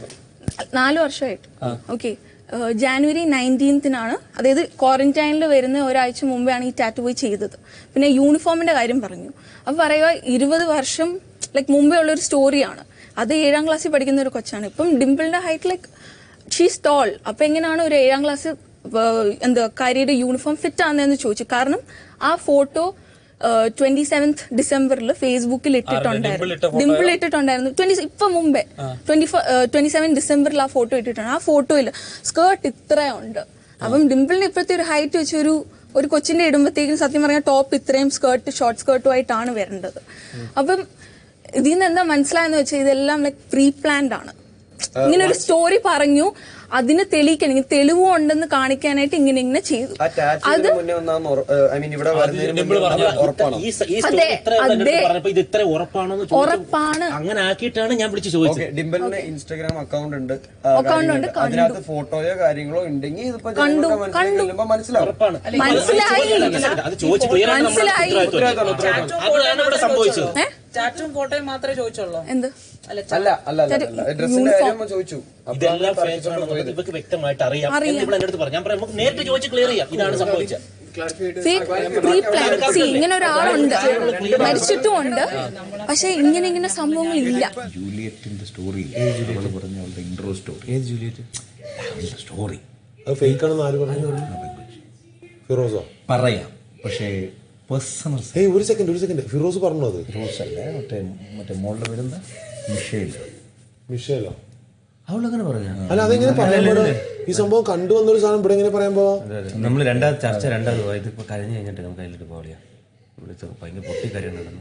നാല് വർഷമായിട്ട് ഓക്കെ ജാനുവരി നയൻറ്റീൻത്തിനാണ് അതായത് ക്വാറന്റൈനിൽ വരുന്ന ഒരാഴ്ച മുമ്പെയാണ് ഈ ടാറ്റു പോയി ചെയ്തത് പിന്നെ യൂണിഫോമിന്റെ കാര്യം പറഞ്ഞു അപ്പോൾ പറയുക ഇരുപത് വർഷം ലൈക്ക് മുമ്പേ ഉള്ളൊരു സ്റ്റോറിയാണ് അത് ഏഴാം ക്ലാസ്സിൽ പഠിക്കുന്ന ഒരു കൊച്ചാണ് ഇപ്പം ഡിംപിളിന്റെ ഹൈറ്റ് ലൈക്ക് ഷീസ് ടോൾ അപ്പൊ എങ്ങനെയാണ് ഒരു ഏഴാം ക്ലാസ് എന്താ കാര്യയുടെ യൂണിഫോം ഫിറ്റ് ആകുന്നതെന്ന് ചോദിച്ചു കാരണം ആ ഫോട്ടോ ട്വന്റി സെവൻത് ഡിസംബറിൽ ഫേസ്ബുക്കിൽ ഡിംപിൾ ഇട്ട ഇട്ടിട്ടുണ്ടായിരുന്നു photo ഡിംപിൾ ഇട്ടിട്ടുണ്ടായിരുന്നു ട്വന്റി ഇപ്പൊ മുമ്പേ ട്വന്റി ട്വന്റി സെവൻ ഡിസംബറിൽ ആ ഫോട്ടോ ഇട്ടിട്ടുണ്ട് ആ ഫോട്ടോയിൽ സ്കേർട്ട് ഇത്രയുണ്ട് അപ്പം ഡിംപിളിന് ഇപ്പോഴത്തെ ഒരു ഹൈറ്റ് വെച്ച് ഒരു ഒരു കൊച്ചിന്റെ ഇടുമ്പോഴത്തേക്കും സത്യം പറഞ്ഞാൽ ടോപ്പ് ഇത്രയും സ്കേർട്ട് ഷോർട്ട് സ്കേർട്ടുമായിട്ടാണ് വരേണ്ടത് അപ്പം ഇതിൽ നിന്ന് എന്താ മനസ്സിലായെന്ന് വെച്ചാൽ ഇതെല്ലാം ലൈക് പ്രീ പ്ലാൻഡ് ആണ് ഇങ്ങനെ ഒരു സ്റ്റോറി പറഞ്ഞു അതിന് തെളിയിക്കണം തെളിവും ഉണ്ടെന്ന് കാണിക്കാനായിട്ട് ഇങ്ങനെ ഇങ്ങനെ ചെയ്തു ആ ടാറ്റു മുന്നേ ഒന്നാന്ന് ഐ മീൻ ഇവിടെ വരുന്നതിന് മുന്നേ ഒന്നാന്ന് ഉറപ്പാണോ ഈ സ- ഈ സ്റ്റോറി അതെ, ഇത്ര എന്റെ അടുത്ത് അതെ. പറഞ്ഞപ്പോ ഇത് ഇത്ര ഉറപ്പാണെന്ന് ചോദിച്ചു ഉറപ്പാണ് അങ്ങനെ ആക്കിയിട്ടാണ് ഞാൻ വിളിച്ച് ചോദിച്ചത് ഓക്കെ ഡിംബലിന് ഇൻസ്റ്റാഗ്രാം അക്കൗണ്ട് ഉണ്ട് ആ, Account കാര്യങ്ങളുണ്ട്. ഉണ്ട്, കണ്ടു. അതിനകത്ത് ഫോട്ടോയോ കാര്യങ്ങളോ ഉണ്ടെങ്കിൽ ഇതിപ്പോ കണ്ടു, ജനങ്ങളുടെ മനസ്സിലേക്ക് ചെല്ലുമ്പോ മനസ്സിലാവും മനസ്സിലായി അത് ചോദിച്ച് clear ആയിട്ട് നമ്മുടെ മനസ്സിലായി ഉത്തരവാദിത്വം. അതാണ് ഇവിടെ സംഭവിച്ചത് ചാറ്റും ഫോട്ടോയും മാത്രമേ ചോദിച്ചുള്ളൂ എന്ത് അല്ല അല്ല അല്ല അല്ല ഡ്രസ്സിന്റെ കാര്യം ഞാൻ ചോദിച്ചു ഇതെല്ലാം ഫേക്ക് ആണെന്നുള്ളത് ഇവർക്ക് വ്യക്തമായിട്ട് അറിയാം അറിയാം. എന്ന് ഇവിടെ എന്റെ അടുത്ത് പറഞ്ഞു ഞാൻ പറയാം നമുക്ക് നേരിട്ട് ചോദിച്ച് ക്ലിയർ ചെയ്യാം ഇതാണ് സംഭവിച്ചത് പ്രീ പ്ലാൻ സി ഇങ്ങനെ ഒരാളുണ്ട് മരിച്ചിട്ടും ഉണ്ട് പക്ഷെ ഇങ്ങനെ ഇങ്ങനെ സംഭവങ്ങൾ ഇല്ല ജൂലിയറ്റിന്റെ സ്റ്റോറി അവള് പറഞ്ഞ അവളുടെ ഇൻട്രോ സ്റ്റോറി ഏത് ജൂലിയറ്റ് സ്റ്റോറി അത് ഫേക്ക് ആണെന്ന് ആര് പറഞ്ഞു ഫിറോസോ പറയാം പക്ഷേ പേഴ്സണൽ ഏയ് ഒരു സെക്കൻഡ് ഒരു സെക്കൻഡ് ഫിറോസ് പറഞ്ഞു അത് ഫിറോസ് അല്ല മറ്റേ മറ്റേ മോളുടെ പേരെന്താ മിഷേൽ മിഷേലോ അവളങ്ങനെ പറഞ്ഞ അല്ല അതെങ്ങനെ പറയാൻ പാടാ? ഈ സംഭവം കണ്ടു വന്നൊരു സാധനം ഇവിടെ എങ്ങനെ പറയാൻ പോവാ നമ്മൾ രണ്ടാമത് ചർച്ച രണ്ടാമത് പോയി ഇതിപ്പോ കഴിഞ്ഞ് കഴിഞ്ഞിട്ട് നമുക്ക് അതിലിട്ട് പോളിയാ വിളിച്ച് ഭയങ്കര പൊട്ടി കാര്യം നടന്നു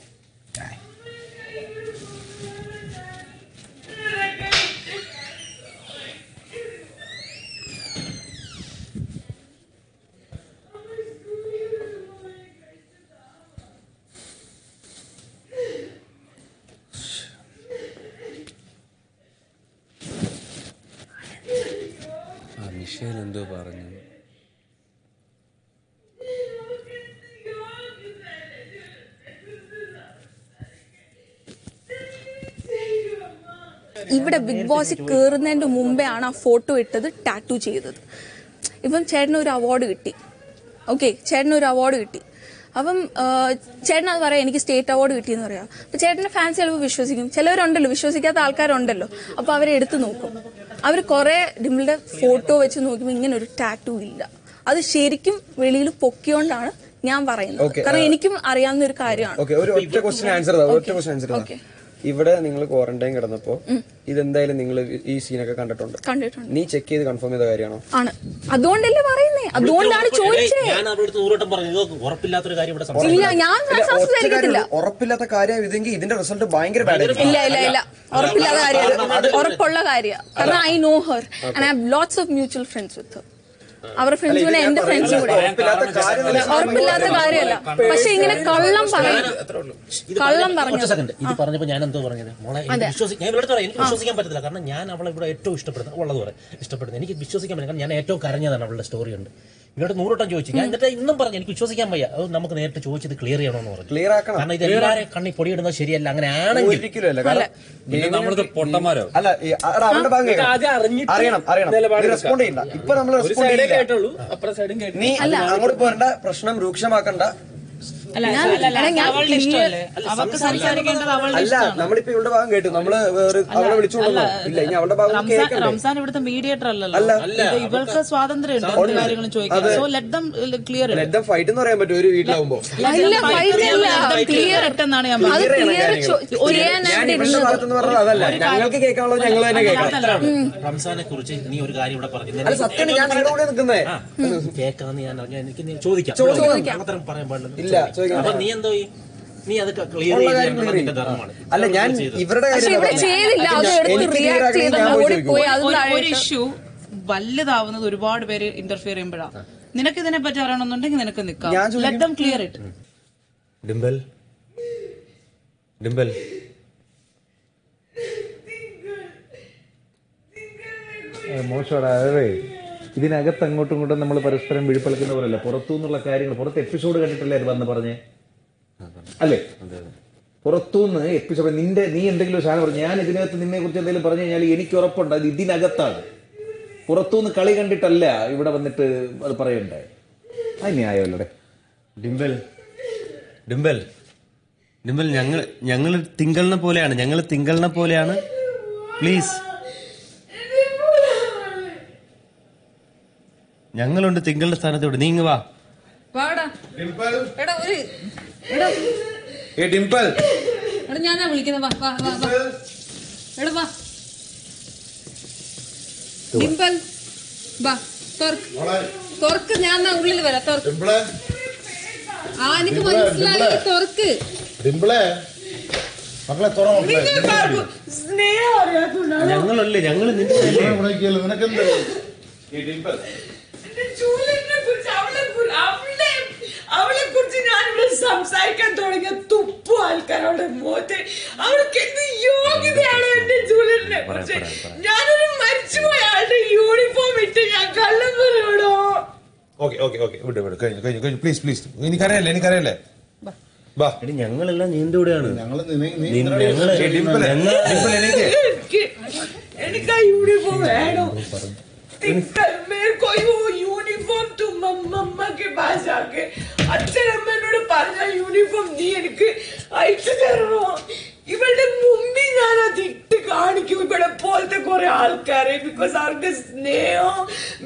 ആ മിഷേൽ എന്തോ പറഞ്ഞു ഇവിടെ ബിഗ് ബോസിൽ കയറുന്നതിന്റെ മുമ്പേ ആണ് ആ ഫോട്ടോ ഇട്ടത് ടാറ്റു ചെയ്തത് ഇപ്പം ചേട്ടന് ഒരു അവാർഡ് കിട്ടി ഓക്കെ ചേട്ടന് ഒരു അവാർഡ് കിട്ടി അപ്പം ആ, ചേട്ടൻ അത് പറയാം എനിക്ക് സ്റ്റേറ്റ് അവാർഡ് കിട്ടിയെന്ന് പറയാം അപ്പൊ ചേട്ടന്റെ ഫാൻസ് ചിലപ്പോൾ വിശ്വസിക്കും ചിലവരുണ്ടല്ലോ വിശ്വസിക്കാത്ത ആൾക്കാരുണ്ടല്ലോ അപ്പൊ അവരെ എടുത്തു നോക്കും അവർ കുറെ ഡിമ്പിളുടെ ഫോട്ടോ വെച്ച് നോക്കുമ്പോൾ ഇങ്ങനെ ഒരു ടാറ്റു ഇല്ല അത് ശരിക്കും വെളിയിൽ പൊക്കിയോണ്ടാണ് ഞാൻ പറയുന്നത് Okay, കാരണം ആ. എനിക്കും അറിയാവുന്ന ഒരു കാര്യമാണ് ഓക്കെ ഒരു ഒറ്റ ക്വസ്റ്റ്യൻ ആൻസർ ഒറ്റ ക്വസ്റ്റ്യൻ ആൻസർ Okay. ഇവിടെ നിങ്ങൾ ക്വാറന്റൈൻ കിടന്നപ്പോ ഇതെന്തായാലും നിങ്ങൾ ഈ സീനൊക്കെ കണ്ടിട്ടുണ്ട് കണ്ടിട്ടുണ്ട് നീ ചെക്ക് ചെയ്ത് കൺഫേം ചെയ്ത കാര്യമാണോ ആണ് അതുകൊണ്ടല്ലേ പറയുന്നേ അതുകൊണ്ടാണ് ചോദിച്ചേ ഞാൻ അവരുടെ അടുത്ത് നൂറോട്ടം പറഞ്ഞു ഇത് ഉറപ്പില്ലാത്തൊരു കാര്യം ഇവിടെ ഇല്ല സംസാരിക്കുന്നത്. ഞാൻ ഇല്ല, ഒറ്റ സംസാരിക്കത്തില്ല കാര്യം, ഉറപ്പില്ലാത്ത കാര്യം ഇതെങ്കിൽ ഇതിന്റെ റിസൾട്ട് ഭയങ്കര ബാഡ് ഇല്ല ഇല്ല ഇല്ല ഉറപ്പില്ലാത്ത കാര്യമാണ് ഉറപ്പുള്ള കാര്യമാണ് കാരണം I know her and I have lots of mutual friends with അവരുടെ ഫ്രണ്ട്സ് കൂടെ എന്റെ ഫ്രണ്ട്സും കൂടെ ഉറപ്പില്ലാത്ത കാര്യമല്ല പക്ഷെ ഇങ്ങനെ കള്ളം പറയും കള്ളം പറഞ്ഞു ഒറ്റ സെക്കൻഡ് ഇത് പറഞ്ഞപ്പോ ഞാൻ എന്തോ പറഞ്ഞത് മോളെ എനിക്ക് അതെ. വിശ്വസി- ഞാൻ ഇവിടെ പറയാം എനിക്ക് വിശ്വസിക്കാൻ പറ്റത്തില്ല കാരണം ഞാൻ അവളെ ഇവിടെ ഏറ്റവും ഇഷ്ടപ്പെടുന്നത് ഉള്ളത് പറയാം ഇഷ്ടപ്പെടുന്നത് എനിക്ക് വിശ്വസിക്കാൻ പറ്റില്ല കാരണം ഞാൻ ഏറ്റവും കരഞ്ഞതാണ് അവളുടെ സ്റ്റോറി ഉണ്ട് ഇവരോട് നൂറോട്ടം ചോദിച്ചു ഞാൻ എന്നിട്ട് ഇന്നും പറഞ്ഞു എനിക്ക് വിശ്വസിക്കാൻ വയ്യ അത് നമുക്ക് നേരിട്ട് ചോദിച്ചത് ക്ലിയർ ചെയ്യണമെന്ന് പറഞ്ഞു ക്ലിയർ ആക്കണം കാരണം ഇത് എല്ലാവരും കണ്ണി പൊടിയിടുന്നത് ശരിയല്ല അങ്ങനെ ആണെങ്കിൽ ഒരിക്കലും അല്ല കാരണം പിന്നെ നമ്മളിത് പൊട്ടന്മാരോ അല്ല ഈ അടാ, അവരുടെ ഭാഗം കേൾക്കണം. ആദ്യം അറിഞ്ഞിട്ട് അറിയണം അറിയണം നിലപാട് നീ റെസ്പോണ്ട് ചെയ്യണ്ട ഇപ്പൊ നമ്മൾ ഒരു റെസ്പോണ്ട് സൈഡേ ചെയ്യില്ല കേട്ടുള്ളൂ അപ്പുറം സൈഡും കേട്ടു നീ അങ്ങോട്ട് പോരണ്ട പ്രശ്നം രൂക്ഷമാക്കണ്ട അല്ല ഞാൻ- അല്ല, അല്ല, എടാ, ഞാൻ അവളുടെ clear- ഇഷ്ടമല്ലേ അവർക്ക് സംസാരിക്കേണ്ടത് അവളുടെ അല്ല ഇഷ്ടമാണ് നമ്മളിപ്പോ ഇവളുടെ ഭാഗം കേട്ടു നമ്മള് വേറെ അവളെ വിളിച്ചുകൊണ്ടോ ഇല്ല ഇനി അവളുടെ ഭാഗം റംസാൻ കേൾക്കണ്ടേ റംസാൻ ഇവിടുത്തെ മീഡിയേറ്റർ അല്ലല്ലോ അല്ല. ഇത് ഇവൾക്ക് സ്വാതന്ത്ര്യം ഉണ്ട് എന്ത് കാര്യങ്ങളും ചോദിക്കാം അതെ. So let them clear let fight എന്ന് പറയാൻ പറ്റും ഒരു വീട്ടിലാവുമ്പോ ക്ലിയർ എന്നാണ് ഞാൻ Clear ചെയ്യണം പറഞ്ഞത് കാര്യങ്ങൾ. ഞാൻ ഇവളുടെ ഭാഗത്തുനിന്ന് പറഞ്ഞത് അതല്ല ഞങ്ങൾക്ക് കേൾക്കാനുള്ളത് ഞങ്ങൾ തന്നെ കേൾക്കണം റംസാനെ കുറിച്ച് നീ ഒരു കാര്യം ഇവിടെ പറഞ്ഞു അല്ല സത്യം ഞാൻ നിങ്ങളുടെ കൂടെ നിൽക്കുന്നേ കേൾക്കാന്ന് ഞാൻ അറിഞ്ഞ എനിക്ക് നീ ചോദിക്കാം ചോദിക്കാം. ഇവിടെ മാത്രം പറയാൻ പാടില്ല ഇല്ല, ചോദിക്കാം. അപ്പൊ നീ എന്തോ ഈ- നീ അത് ക്ലിയർ ഉള്ള കാര്യം ചെയ്യുന്നത് clear നിന്റെ ചെയ്യും. ധർമ്മമാണ് അല്ല ഞാൻ ഇവരുടെ പക്ഷെ കാര്യം ഇവിടെ ചെയ്തില്ല അത് എടുത്ത് റിയാക്ട് ചെയ്ത് ഓടിപ്പോയി അത് ഒരു- ഒരു താഴെ ഇഷ്യൂ വലുതാവുന്നത് ഒരുപാട് പേര് ഇന്റർഫിയർ ചെയ്യുമ്പോഴാണ് നിനക്ക് ഇതിനെ പറ്റി അറിയണമെന്നുണ്ടെങ്കിൽ നിനക്ക് നിൽക്കാം ഞാൻ ചോദിക്കും- let them clear it Dimple Dimple മോശമാണ് അതെ ഇതിനകത്ത് അങ്ങോട്ടും ഇങ്ങോട്ടും നമ്മൾ പരസ്പരം വിഴിപ്പളക്കുന്ന പോലല്ല പുറത്തു നിന്നുള്ള കാര്യങ്ങൾ പുറത്ത് എപ്പിസോഡ് കണ്ടിട്ടല്ലേ അത് വന്ന് പറഞ്ഞേ അല്ലേ പുറത്തുനിന്ന് എപ്പിസോഡ് നിന്റെ നീ എന്തെങ്കിലും ഒരു സാധനം പറഞ്ഞു ഞാൻ ഇതിനകത്ത് നിന്നെ കുറിച്ച് എന്തെങ്കിലും പറഞ്ഞു കഴിഞ്ഞാൽ എനിക്ക് ഉറപ്പുണ്ട് അത് ഇതിനകത്താണ് പുറത്തുനിന്ന് കളി കണ്ടിട്ടല്ല ഇവിടെ വന്നിട്ട് അത് പറയണ്ടേ അത് ന്യായമല്ലേ ഡിംബൽ ഡിംബൽ ഡിംബൽ ഞങ്ങൾ ഞങ്ങൾ തിങ്കളിനെ പോലെയാണ് ഞങ്ങൾ തിങ്കളിനെ പോലെയാണ് പ്ലീസ് ഞങ്ങളുണ്ട് തിങ്കളുടെ സ്ഥാനത്തോട് നീങ്ങ് വാ വാടാ എടാ ഒരു എടാ ഏ ഡിംപിൾ എടാ ഞാനാ വിളിക്കുന്നത് വാ വാ വാ വാ എടാ വാ ഡിംപിൾ വാ തുറക്ക് തുറക്ക് ഞാൻ ദാ ഉള്ളിൽ വരാം തുറക്ക് ആ എനിക്ക് മനസ്സിലായി തുറക്ക് ഡിംപിളെ മക്കളെ തുറ മക്കളെ സ്നേഹം അറിയാത്തോണ്ടാണ് ഞങ്ങളല്ലേ ഞങ്ങൾ നിന്റെ നിനക്കെന്ത് ജൂലിനെ കുറിച്ച് അവളെ കുറി- അവളെ അവളെ കുറിച്ച് ഞാൻ ഇവിടെ സംസാരിക്കാൻ തുടങ്ങിയ തുപ്പു ആൾക്കാരോട് മോത്തെ അവൾക്ക് എന്ത് യോഗ്യതയാണ് എന്റെ ജൂലിനെ കുറിച്ച് ഞാനൊരു മരിച്ചുപോയ ആളുടെ യൂണിഫോം ഇട്ട് ഞാൻ കള്ളം പറയണോ ഓക്കെ ഓക്കെ ഓക്കെ വിട് വിട് കഴിഞ്ഞു കഴിഞ്ഞു കഴിഞ്ഞു പ്ലീസ് പ്ലീസ് എനിക്കറിയല്ലേ എനിക്കറിയല്ലേ വാ ഞങ്ങളെല്ലാം നീന്റെ കൂടെയാണ് ഞങ്ങള് ഞങ്ങള് എനിക്ക് എനിക്ക് ആ യൂണിഫോം വേണം कल मेरे को वो യൂണിഫോം तुम मम्मा के पास जाके അച്ഛനമ്മ എന്നോട് പറഞ്ഞ യൂണിഫോം നീ എനിക്ക് അയച്ചു തരണോ ഇവളുടെ മുമ്പിൽ ഞാൻ അത് ഇട്ട് കാണിക്കും ഇവിടെ പോലത്തെ കുറെ ആൾക്കാരെ ബിക്കോസ് അവർക്ക് സ്നേഹം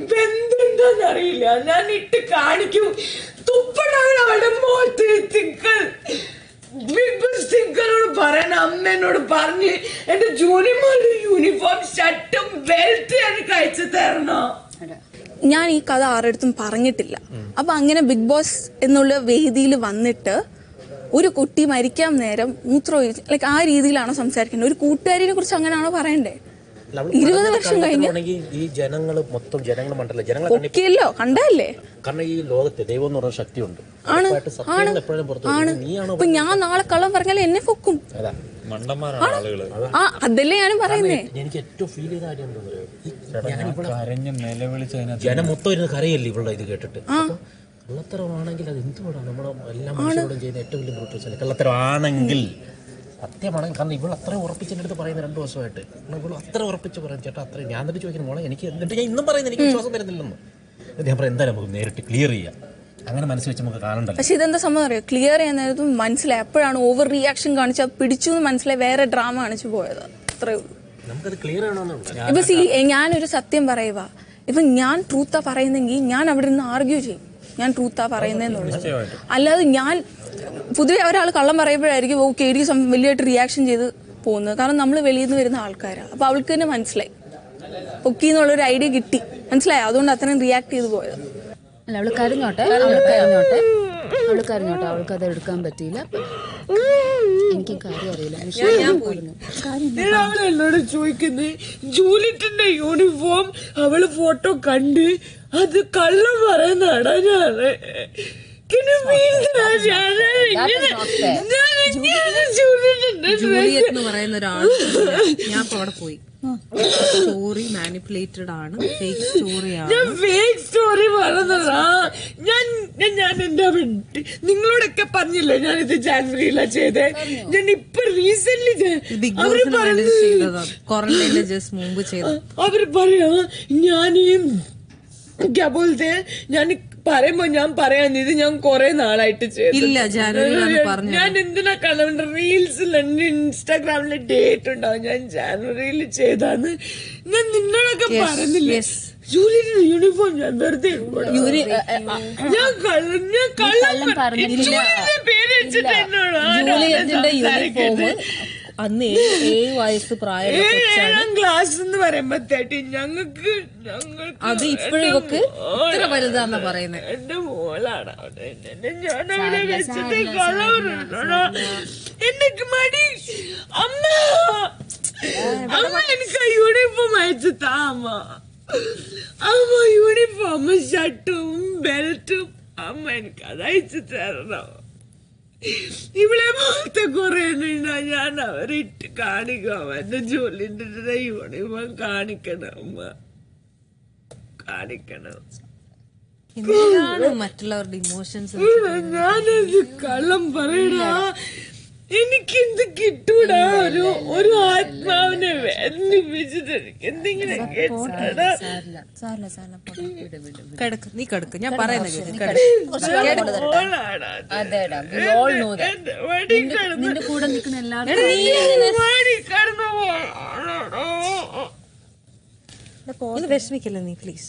ബന്ധം അറിയില്ല ഞാൻ ഇട്ട് കാണിക്കും തുപ്പണവൻ അവളുടെ മുഖത്ത് തിക്കൾ ബിഗ് ബോസ് തിങ്കറോട് പറയണ അമ്മ എന്നോട് പറഞ്ഞ് എന്റെ ജൂനിമോളുടെ യൂണിഫോം ഷർട്ടും ബെൽറ്റ് എനിക്ക് അയച്ചു തരണോ ഞാൻ ഈ കഥ ആരുടെ പറഞ്ഞിട്ടില്ല അപ്പൊ അങ്ങനെ ബിഗ് ബോസ് എന്നുള്ള വേദിയിൽ വന്നിട്ട് ഒരു കുട്ടി മരിക്കാൻ നേരം മൂത്രം ലൈക്ക് ആ രീതിയിലാണോ സംസാരിക്കേണ്ടത് ഒരു കൂട്ടുകാരിനെ കുറിച്ച് അങ്ങനെയാണോ പറയണ്ടേ ഇരുപത് വർഷം കഴിഞ്ഞ് ഈ ജനങ്ങൾ മൊത്തം ജനങ്ങൾ മണ്ടല്ല ജനങ്ങളെ കണ്ണി ഒക്കെയല്ലോ കണ്ടല്ലേ കാരണം ഈ ലോകത്ത് ദൈവം എന്ന് പറഞ്ഞ ശക്തിയുണ്ട് ആണ് ഉറപ്പായിട്ട് സത്യങ്ങൾ എപ്പോഴും പുറത്തു വരും. ആണ് നീയാണോ ഇപ്പൊ ഞാൻ നാളെ കള്ളം പറഞ്ഞാൽ എന്നെ പൊക്കും അതാ മണ്ടന്മാരാണ് ആളുകള് ആ അതല്ലേ ഞാനും പറയുന്നേ എനിക്ക് ഏറ്റവും ഫീൽ ചെയ്ത കാര്യം എന്താണെന്നറിയോ? ഈ ഞാൻ ഇവിടെ കരഞ്ഞ് നിലവിളിച്ചതിനകത്ത് ജനം മൊത്തം ഇരുന്ന് കരയല്ലേ ഇവളുടെ ഇത് കേട്ടിട്ട് അപ്പൊ കള്ളത്തരമാണെങ്കിൽ അത് എന്തുകൊണ്ടാണ് നമ്മുടെ എല്ലാ മനുഷ്യരോടും ചെയ്യുന്ന ഏറ്റവും വലിയ ബ്രൂട്ടൽസ് കള്ളത്തരം ആണെങ്കിൽ സത്യമാണെങ്കിൽ കാരണം ഇവൾ അത്ര ഉറപ്പിച്ച് എൻ്റെ അടുത്ത് പറയുന്ന രണ്ട് ദിവസമായിട്ട് ഇവൾ അത്ര ഉറപ്പിച്ച് പറയും ചേട്ടാ അത്ര ഞാൻ എന്നിട്ട് ചോദിക്കുന്നു മോളെ എനിക്ക് എന്നിട്ട് ഞാൻ ഇന്നും പറയുന്നത് എനിക്ക് വിശ്വാസം വരുന്നില്ലെന്ന് എന്നിട്ട് ഞാൻ പറയാം എന്തായാലും നമുക്ക് നേരിട്ട് ക്ലിയർ ചെയ്യാം അങ്ങനെ മനസ്സിൽ വെച്ച് നമുക്ക് കാണണ്ടല്ലോ പക്ഷെ ഇതെന്താ സംഭവം അറിയോ ക്ലിയർ ചെയ്യുന്നതും മനസ്സിലായി എപ്പോഴാണ് ഓവർ റിയാക്ഷൻ കാണിച്ച് അത് പിടിച്ചു എന്ന് മനസ്സിലായി വേറെ ഡ്രാമ കാണിച്ചു പോയത് അത്രേ ഉള്ളൂ നമുക്കത് ക്ലിയർ ആണോന്നുണ്ട് ഇപ്പൊ സി ഞാനൊരു സത്യം പറയുക ഇപ്പൊ ഞാൻ ട്രൂത്താ പറയുന്നെങ്കിൽ ഞാൻ അവിടെ നിന്ന് ആർഗ്യൂ ചെയ്യും ഞാൻ ട്രൂത്താ പറയുന്നതെന്നുള്ളത് അല്ലാതെ ഞാൻ പൊതുവെ ഒരാൾ കള്ളം പറയുമ്പോഴായിരിക്കും ഓ കെ ഡി വലിയതായിട്ട് റിയാക്ഷൻ ചെയ്ത് പോകുന്നത് കാരണം നമ്മൾ വെളിയിൽ നിന്ന് വരുന്ന ആൾക്കാരാണ് അപ്പൊ അവൾക്ക് തന്നെ മനസ്സിലായി പൊക്കി എന്നുള്ളൊരു ഐഡിയ കിട്ടി മനസ്സിലായി അതുകൊണ്ട് അത്രയും റിയാക്ട് ചെയ്ത് പോയത് അല്ല അവള് കരഞ്ഞോട്ടെ അവള് കരഞ്ഞോട്ടെ അവള് കരഞ്ഞോട്ടെ അവൾക്ക് അത് എടുക്കാൻ പറ്റിയില്ല എനിക്ക് കാര്യം അറിയില്ല പക്ഷേ ഞാൻ പറഞ്ഞു ഞാൻ അവൾ എന്നോട് ചോദിക്കുന്നത് ജൂലിറ്റിന്റെ യൂണിഫോം അവള് ഫോട്ടോ കണ്ട് അത് കള്ളം പറയുന്നതാടാ ഞാന് Can you feel that? ഞാന് ഇങ്ങനെ- ഞാൻ ഇങ്ങനെ ജൂലിറ്റിന്റെ ജൂലിയറ്റ് എന്ന് dress- പറയുന്ന ഒരാൾ ഞാൻ ഇപ്പൊ അവിടെ പോയി സ്റ്റോറി മാനിപ്പുലേറ്റഡ് ആണ് ഫേക്ക് സ്റ്റോറിയാണ് ഞാൻ ഫേക്ക് സ്റ്റോറി പറഞ്ഞതാ ഞാൻ ഞാൻ ഞാൻ എന്റെ വീട്ടി- നിങ്ങളോടൊക്കെ പറഞ്ഞില്ലേ ഞാൻ ഇത് ജാനുവരിയിലാ ചെയ്തേ ഞാൻ ഇപ്പൊ റീസെന്റ് ബിഗ് അവര് ബോസിന് വേണ്ടി പറയുന്നത് ചെയ്തതാണ് ക്വാറന്റൈനിൽ ജസ്റ്റ് മുമ്പ് ചെയ്തത് അവര് പറയാ ഞാൻ ഈ ക്യാ ബോൾത്തെ ഞാൻ പറയുമ്പോ ഞാൻ പറയാൻ ഇത് ഞാൻ കൊറേ നാളായിട്ട് ചെയ്തു ഇല്ല, ജാനുവരിയിലാണ് പറഞ്ഞത്. ഞാൻ എന്തിനാ കാണാൻ റീൽസിൽ എന്റെ ഇൻസ്റ്റാഗ്രാമിലെ ഡേറ്റ് ഉണ്ടാവും ഞാൻ ജാനുവരിയിൽ ചെയ്താന്ന് ഞാൻ നിന്നോടൊക്കെ Yes, പറഞ്ഞില്ലേ yes. ജൂലിയുടെ യൂണിഫോം ഞാൻ വെറുതെ ഇടുവാടാ. യൂനി- ഞാൻ കള്ളം ഞാൻ കള്ളം കള്ളം പറഞ്ഞിട്ടില്ല. ജൂലിയുടെ പേര് വെച്ചിട്ട് എന്നോട് ആരാ ജൂലിയറ്റിന്റെ യൂണിഫോം സംസാരിക്കുന്നത്? അന്ന് ഏഴ് ഏഴ് വയസ്സ് പ്രായമുള്ള ഏഴ് കൊച്ചാണ് ഏഴാം ക്ലാസ് എന്ന് പറയുമ്പത്തേട്ടി ഞങ്ങൾക്ക് ഞങ്ങൾക്ക് അത് ഇപ്പോഴും ഇവക്ക് ഇത്ര വലുതാന്നാ പറയുന്നത് എന്റെ മോളാണ് അവിടെ എന്നെ ഞാൻ അവിടെ വെച്ചിട്ട് കളവറുണ്ടോ എനിക്ക് മടി അമ്മ അമ്മ എനിക്ക് യൂണിഫോം അയച്ചു താ അമ്മ അമ്മ യൂണിഫോം ഷർട്ടും ബെൽറ്റും അമ്മ എനിക്ക് അത് അയച്ചു തരണം ഇവിടെ പോലത്തെ കുറെ എണ്ണ ഞാൻ അവരിട്ട് കാണിക്കാം എന്റെ ജോലിന്റെ യൂണിഫോം കാണിക്കണം അമ്മ കാണിക്കണം എന്തിനാണ് മറ്റുള്ളവരുടെ ഇമോഷൻസ് ഞാനത് കള്ളം പറയടാ എനിക്ക് എന്ത് കിട്ടൂടാ ഒരു ഒരു ആത്മാവിനെ വേദനിപ്പിച്ചിട്ട് എനിക്ക് എന്തെങ്കിലും കേട്ടാടാ കിടക്ക് നീ കിടക്ക് ഞാൻ പറയുന്നത് കേൾക്ക്. ഞാൻ കിടക്ക്. മോളാടാ അത്. അതേടാ we all know that. എന്റെ വടി നിന്റെ- കിടന്ന് നിന്റെ കൂടെ നിൽക്കുന്ന എല്ലാവർക്കും എടാ, നീ അറിയാം. വടി കിടന്ന് മോളാടാ. ഇത് വിഷമിക്കല്ലേ നീ പ്ലീസ്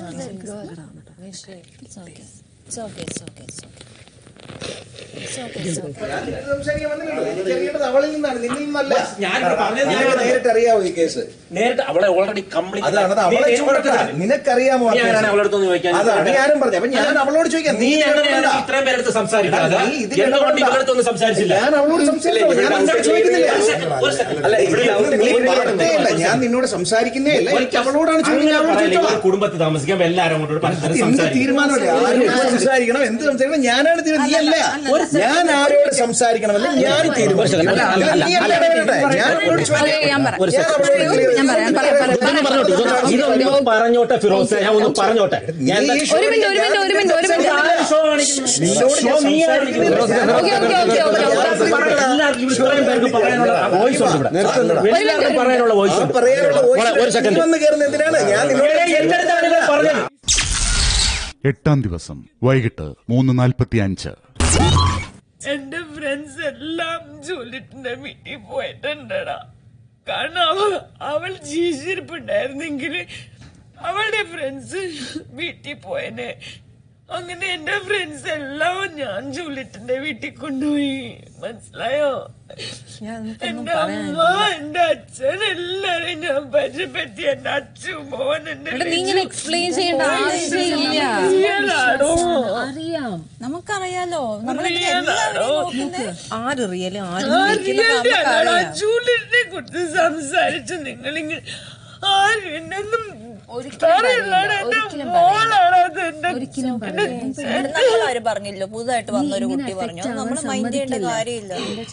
നേരിട്ട് അറിയാവോ ഈ കേസ് നേരിട്ട് അവളെ ഓൾറെഡി കംപ്ലീറ്റ് അതാണ് അത് അവളെ ചൂണ്ടിട്ടില്ല. നിനക്കറിയാമോ ആ നീ കേസ്? ആരാണ് അവളുടെ അടുത്ത് ചോദിക്കാൻ അതാണ് ഞാനും പറഞ്ഞു അപ്പൊ ഞാൻ അവളോട് ചോദിക്കാം നീ നീ എങ്ങനെയാണ് ഇടപെടണ്ട. ഇത്രയും പേരെടുത്ത് സംസാരിക്കാതെ നീ ഇതിൽ എന്തുകൊണ്ട് ഇടപെടണ്ട. ഇവരുടെ അടുത്തൊന്നും സംസാരിച്ചില്ല ഞാൻ അവളോട് സംസാരിച്ചു ഞാൻ നിന്നോട് ചോദിക്കുന്നില്ല അല്ല ഇവിടെ നീ പറഞ്ഞതേ ഇല്ല ഞാൻ നിന്നോട് സംസാരിക്കുന്നേ ഇല്ല എനിക്ക് അവളോടാണ് ചോദിക്കുന്നത് അവളോട് ചോദിച്ചോ. കുടുംബത്തിൽ താമസിക്കാൻ എല്ലാവരും അങ്ങോട്ട് പരസ്പരം എന്ത് സംസാരിക്കും തീരുമാനമല്ലേ ആരോട് സംസാരിക്കണം എന്ത് സംസാരിക്കണം ഞാനാണ് തീരുമാനം നീ അല്ല ഞാൻ ആരോട് സംസാരിക്കണമെന്ന് ഞാൻ തീരുമാനിക്കും അല്ല, അല്ല, നീ അല്ല ഇടപെടട്ടെ ഞാൻ അവളോട് ചോദിക്കാം ഞാൻ പറയാം. ഒരു ഞാൻ അവളോട് second. ഞാൻ പറയാം പറയാം ഇതൊന്ന് പറഞ്ഞോട്ടെ ഇതൊന്ന് ഇതൊന്ന് പറഞ്ഞോട്ടെ ഫിറോസ് ഞാൻ ഒന്ന് പറഞ്ഞോട്ടെ ഞാൻ നീ ഈ ഷോ ഒരു മിനിറ്റ് ഒരു മിനിറ്റ് ഒരു മിനിറ്റ് ഒരു മിനിറ്റ് ആര് ഷോ കാണിക്കുന്നു? നിന്നോട് ഷോ ഞാൻ നീ സംസാരിക്കുന്നില്ല. ആയിരിക്കുന്നു. Okay, okay, okay, okay, okay. എല്ലാവർക്കും ഇവിടെ ഇത്രയും പേർക്ക് പറയാനുള്ള വോയിസ് ഉണ്ട് ഇവിടെ എല്ലാവർക്കും പറയാനുള്ള വോയിസ് ഉണ്ട് പറയാനുള്ള voice ഒരു സെക്കൻഡ് നീ വന്ന് കയറുന്നത് എന്തിനാണ് ഞാൻ നിന്നോട് എന്റെ അടുത്താണ് ഇവർ പറഞ്ഞത് എട്ടാം ദിവസം വൈകിട്ട് മൂന്ന് നാൽപ്പത്തി അഞ്ച് എന്റെ ഫ്രണ്ട്സ് എല്ലാം ജൂലിറ്റിന്റെ വീട്ടിൽ പോയിട്ടുണ്ടടാ കാരണം അവൾ അവൾ ജീവിച്ചിരിപ്പുണ്ടായിരുന്നെങ്കിൽ അവളുടെ ഫ്രണ്ട്സ് വീട്ടിൽ പോയനെ അങ്ങനെ എന്റെ ഫ്രണ്ട്സ് എല്ലാം ഞാൻ ജൂലിറ്റിന്റെ വീട്ടിൽ കൊണ്ടുപോയി മനസ്സിലായോ എന്റെ അമ്മ എന്റെ അച്ഛൻ എല്ലാരെയും ഞാൻ പരിചയപ്പെടുത്തി എന്റെ അച്ഛൻ മോൻ എന്റെ എടാ, നീ ഇങ്ങനെ explain ചെയ്യേണ്ട ആവശ്യമില്ല. റിയലാണോ അറിയാം നമുക്കറിയാലോ റിയലാണോ ആര് റിയല് ആര് ആ ഫേക്കെന്ന് റിയലിന്റെ അല്ലടാ, നമുക്കറിയാം ജൂലിറ്റിനെ കുറിച്ച് സംസാരിച്ച് നിങ്ങളിങ്ങനെ ആരും എന്നൊന്നും പറയില്ല, ഒരിക്കലും മോളാണ് അത് എന്റെ അവര് പറഞ്ഞില്ലോ പുതുതായിട്ട് വന്നൊരു കുട്ടി പറഞ്ഞു അത് നമ്മൾ മൈൻഡ് ചെയ്യേണ്ട കാര്യമില്ല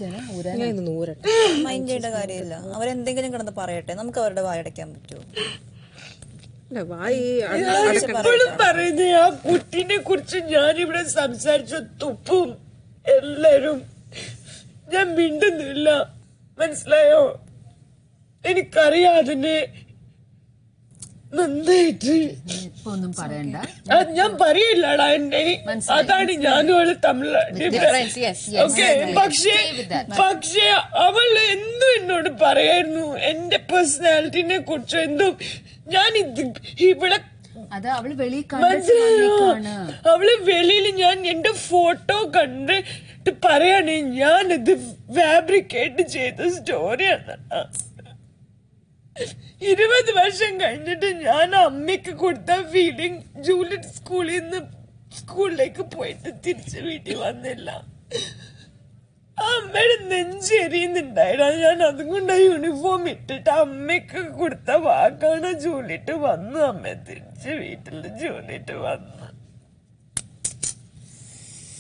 മൈൻഡ് ചെയ്യേണ്ട കാര്യമില്ല അവരെന്തെങ്കിലും കിടന്ന് പറയട്ടെ നമുക്ക് അവരുടെ വായടയ്ക്കാൻ പറ്റുമോ എപ്പോഴും പറയുന്നത് ആ കുട്ടീനെ കുറിച്ച് ഞാനിവിടെ സംസാരിച്ച തുപ്പും എല്ലാരും ഞാൻ മിണ്ടുന്നില്ല മനസ്സിലായോ എനിക്കറിയാം അതിനെ നന്നായിട്ട് ഇപ്പൊ ഒന്നും പറയണ്ട അത് ഞാൻ പറയില്ലടാ എന്നെ അതാണ് ഞാനും അവള് തമ്മിലുള്ള Difference, yes, yes. Okay Yes, പക്ഷേ stay with that. പക്ഷേ അവൾ എന്തും എന്നോട് പറയായിരുന്നു എന്റെ പേഴ്സണാലിറ്റിനെ കുറിച്ച് എന്തും ഞാൻ ഇത് ഇവിടെ അത് അവള് വെളിയിൽ കണ്ടിട്ട് മനസ്സിലായോ വന്നേക്കാണ്. അവള് വെളിയിൽ ഞാൻ എന്റെ ഫോട്ടോ കണ്ടിട്ട് പറയാണ് ഞാനിത് ഫാബ്രിക്കേറ്റ് ചെയ്ത സ്റ്റോറിയാണ് ഇരുപത് വർഷം കഴിഞ്ഞിട്ട് ഞാൻ അമ്മയ്ക്ക് കൊടുത്ത ഫീലിംഗ് ജൂലി സ്കൂളിൽ നിന്ന് സ്കൂളിലേക്ക് പോയിട്ട് തിരിച്ച് വീട്ടിൽ വന്നില്ല ആ അമ്മയുടെ നെഞ്ചെരിയുന്നുണ്ടായിരുന്നു ഞാൻ അതും കൊണ്ട് ആ യൂണിഫോം ഇട്ടിട്ട് അമ്മയ്ക്ക് കൊടുത്ത വാക്കാണ് ജൂലിട്ട് വന്നു അമ്മ തിരിച്ച് വീട്ടിൽ ജൂലിട്ട് വന്നു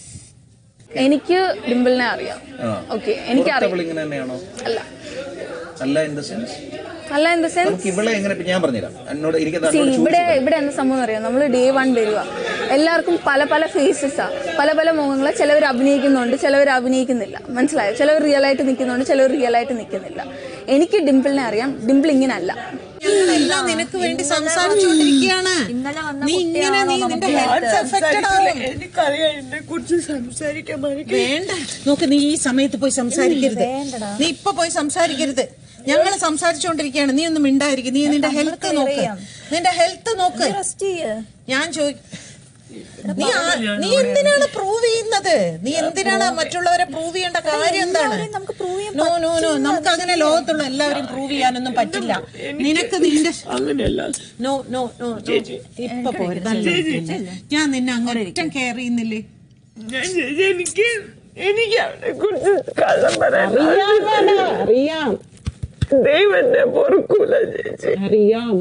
എനിക്ക് ഡിംപിളിനെ അറിയാം ഓക്കെ എനിക്കറിയാം ഇങ്ങനെ തന്നെയാണോ അല്ല അല്ല ഇൻ ദ സെൻസ് അല്ല ഇൻ ദ സെൻസ് നമുക്ക് ഇവളെ എങ്ങനെ ഇപ്പൊ ഞാൻ പറഞ്ഞുതരാം എന്നോട് എനിക്ക് See, ഇവിടെ ഇവിടെ എന്താ സംഭവം അറിയാം നമ്മൾ ഡേ വൺ വരിക എല്ലാവർക്കും പല പല ഫേസസാ പല പല മുഖങ്ങൾ ചിലവർ അഭിനയിക്കുന്നുണ്ട് ചിലവർ അഭിനയിക്കുന്നില്ല മനസ്സിലായോ ചിലവർ റിയൽ ആയിട്ട് നിൽക്കുന്നുണ്ട് ചിലവർ റിയൽ ആയിട്ട് നിൽക്കുന്നില്ല എനിക്ക് ഡിംപിളിനെ അറിയാം ഡിംപിൾ ഇങ്ങനെ അല്ല ഞങ്ങളെല്ലാം നിനക്ക് വേണ്ടി സംസാരിച്ചുകൊണ്ടിരിക്കുകയാണ് നീ ഇങ്ങനെ നീ നിന്റെ ഹെൽത്ത് എഫക്റ്റഡ് ആവും എനിക്കറിയാം എന്നെ കുറിച്ച് സംസാരിക്കാൻ മറിക്ക് വേണ്ട നോക്ക് നീ ഈ സമയത്ത് പോയി സംസാരിക്കരുത് നീ ഇപ്പൊ പോയി സംസാരിക്കരുത് ഞങ്ങൾ സംസാരിച്ചുകൊണ്ടിരിക്കുകയാണ് നീ ഒന്ന് മിണ്ടായിരിക്കും നീ നിന്റെ ഹെൽത്ത് നോക്ക് നിന്റെ ഹെൽത്ത് നോക്ക് ഞാൻ ചോദി നീ ആ- നീ എന്തിനാണ് പ്രൂവ് ചെയ്യുന്നത് നീ എന്തിനാണ് മറ്റുള്ളവരെ പ്രൂവ് ചെയ്യേണ്ട കാര്യം എന്താണ് നോ നോ നോ നമുക്ക് അങ്ങനെ ലോകത്തുള്ള എല്ലാവരും പ്രൂവ് ചെയ്യാനൊന്നും പറ്റില്ല നിനക്ക് നിന്റെ അങ്ങനെയല്ല നോ നോ നോ ഇപ്പൊ പോരുത് ഞാൻ നിന്നെ അങ്ങോട്ടും കെയർ ചെയ്യുന്നില്ലേ ഞാൻ ചേച്ചി എനിക്ക് എനിക്ക് അവനെ കുറിച്ച് കള്ളം പറയാൻ അറിയാം അറിയാം ദൈവം എന്നെ പൊറുക്കൂല ചേച്ചി അറിയാം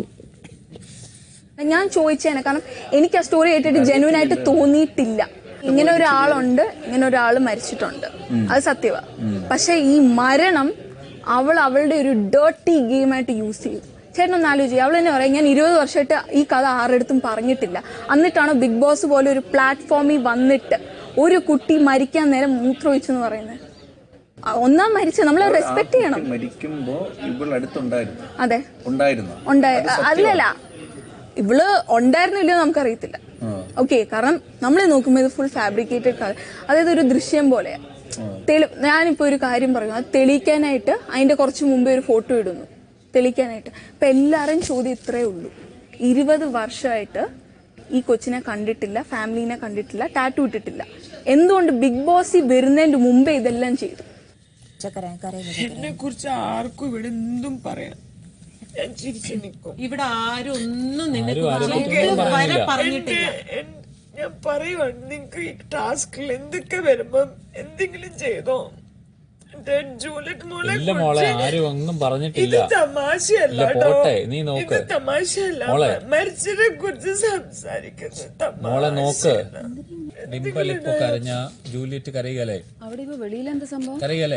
ഞാൻ ചോദിച്ചേനെ കാരണം എനിക്ക് ആ സ്റ്റോറി കേട്ടിട്ട് ജെന്യൂൻ ആയിട്ട് തോന്നിയിട്ടില്ല ഇങ്ങനെ ഒരാളുണ്ട് ഇങ്ങനെ ഒരാൾ മരിച്ചിട്ടുണ്ട് അത് സത്യവാ പക്ഷെ ഈ മരണം അവൾ അവളുടെ ഒരു ഡേർട്ടി ഗെയിമായിട്ട് യൂസ് ചെയ്തു ചേട്ടൻ ഒന്ന് ആലോചിച്ചു അവൾ തന്നെ പറയാം ഞാൻ ഇരുപത് വർഷമായിട്ട് ഈ കഥ ആരുടെടുത്തും പറഞ്ഞിട്ടില്ല എന്നിട്ടാണ് ബിഗ് ബോസ് പോലെ ഒരു പ്ലാറ്റ്ഫോമിൽ വന്നിട്ട് ഒരു കുട്ടി മരിക്കാൻ നേരം മൂത്രമൊഴിച്ചെന്ന് പറയുന്നത് ആ, ഒന്നാം മരിച്ച നമ്മളെ റെസ്പെക്ട് ചെയ്യണം മരിക്കുമ്പോ ഇവൾ അടുത്തുണ്ടായിരുന്നു അതെ ഉണ്ടായിരുന്നു ഉണ്ടായി അല്ലല്ല ഇവള് ഉണ്ടായിരുന്നില്ലോ നമുക്കറിയത്തില്ല ഓക്കെ കാരണം നമ്മൾ നോക്കുമ്പോൾ ഇത് ഫുൾ ഫാബ്രിക്കേറ്റഡ് കഥ അതായത് ഒരു ദൃശ്യം പോലെയാ തെളി ഞാനിപ്പോൾ ഒരു കാര്യം പറഞ്ഞു അത് തെളിയിക്കാനായിട്ട് അതിന്റെ കുറച്ച് മുമ്പേ ഒരു ഫോട്ടോ ഇടുന്നു തെളിയിക്കാനായിട്ട് ഇപ്പൊ എല്ലാവരും ചോദ്യം ഇത്രേ ഉള്ളൂ ഇരുപത് വർഷമായിട്ട് ഈ കൊച്ചിനെ കണ്ടിട്ടില്ല ഫാമിലീനെ കണ്ടിട്ടില്ല ടാറ്റു ഇട്ടിട്ടില്ല എന്തുകൊണ്ട് ബിഗ് ബോസിൽ വരുന്നതിന്റെ മുമ്പേ ഇതെല്ലാം ചെയ്തു എന്നെ കുറിച്ച് ആർക്കും ഇവിടെ എന്തും പറയാം ഞാൻ ചിരിച്ചു നിൽക്കും ഇവിടെ ആരും ഒന്നും നിനക്ക് ആരും ആരെ പറഞ്ഞിട്ട് കുറ്റം വരെ പറഞ്ഞില്ല. പറഞ്ഞിട്ടില്ല എന്റെ- എൻ- ഞാൻ പറയുവാണ് നിങ്ങൾക്ക് ഈ ടാസ്കിൽ എന്തൊക്കെ വരുമ്പം എന്തെങ്കിലും ചെയ്തോ എന്റെ ജൂലറ്റ് മോളെ ഇല്ല മോളെ കുറിച്ച് ആരും ഒന്നും ഇത് പറഞ്ഞിട്ടില്ല തമാശയല്ല ഇല്ല, കേട്ടോ. പോട്ടെ, നീ ഇത് നോക്ക്. തമാശയല്ല മോളെ. മരിച്ചതിനെ കുറിച്ച് സംസാരിക്കുന്നത് മോളെ നോക്ക് തമാശയല്ല. ഡിംപൽ ഇപ്പൊ കരഞ്ഞ ജൂലിയറ്റ് കരയുകയല്ലേ അവിടെ ഇപ്പൊ വെളിയിൽ എന്താ സംഭവം കരയുകയല്ലേ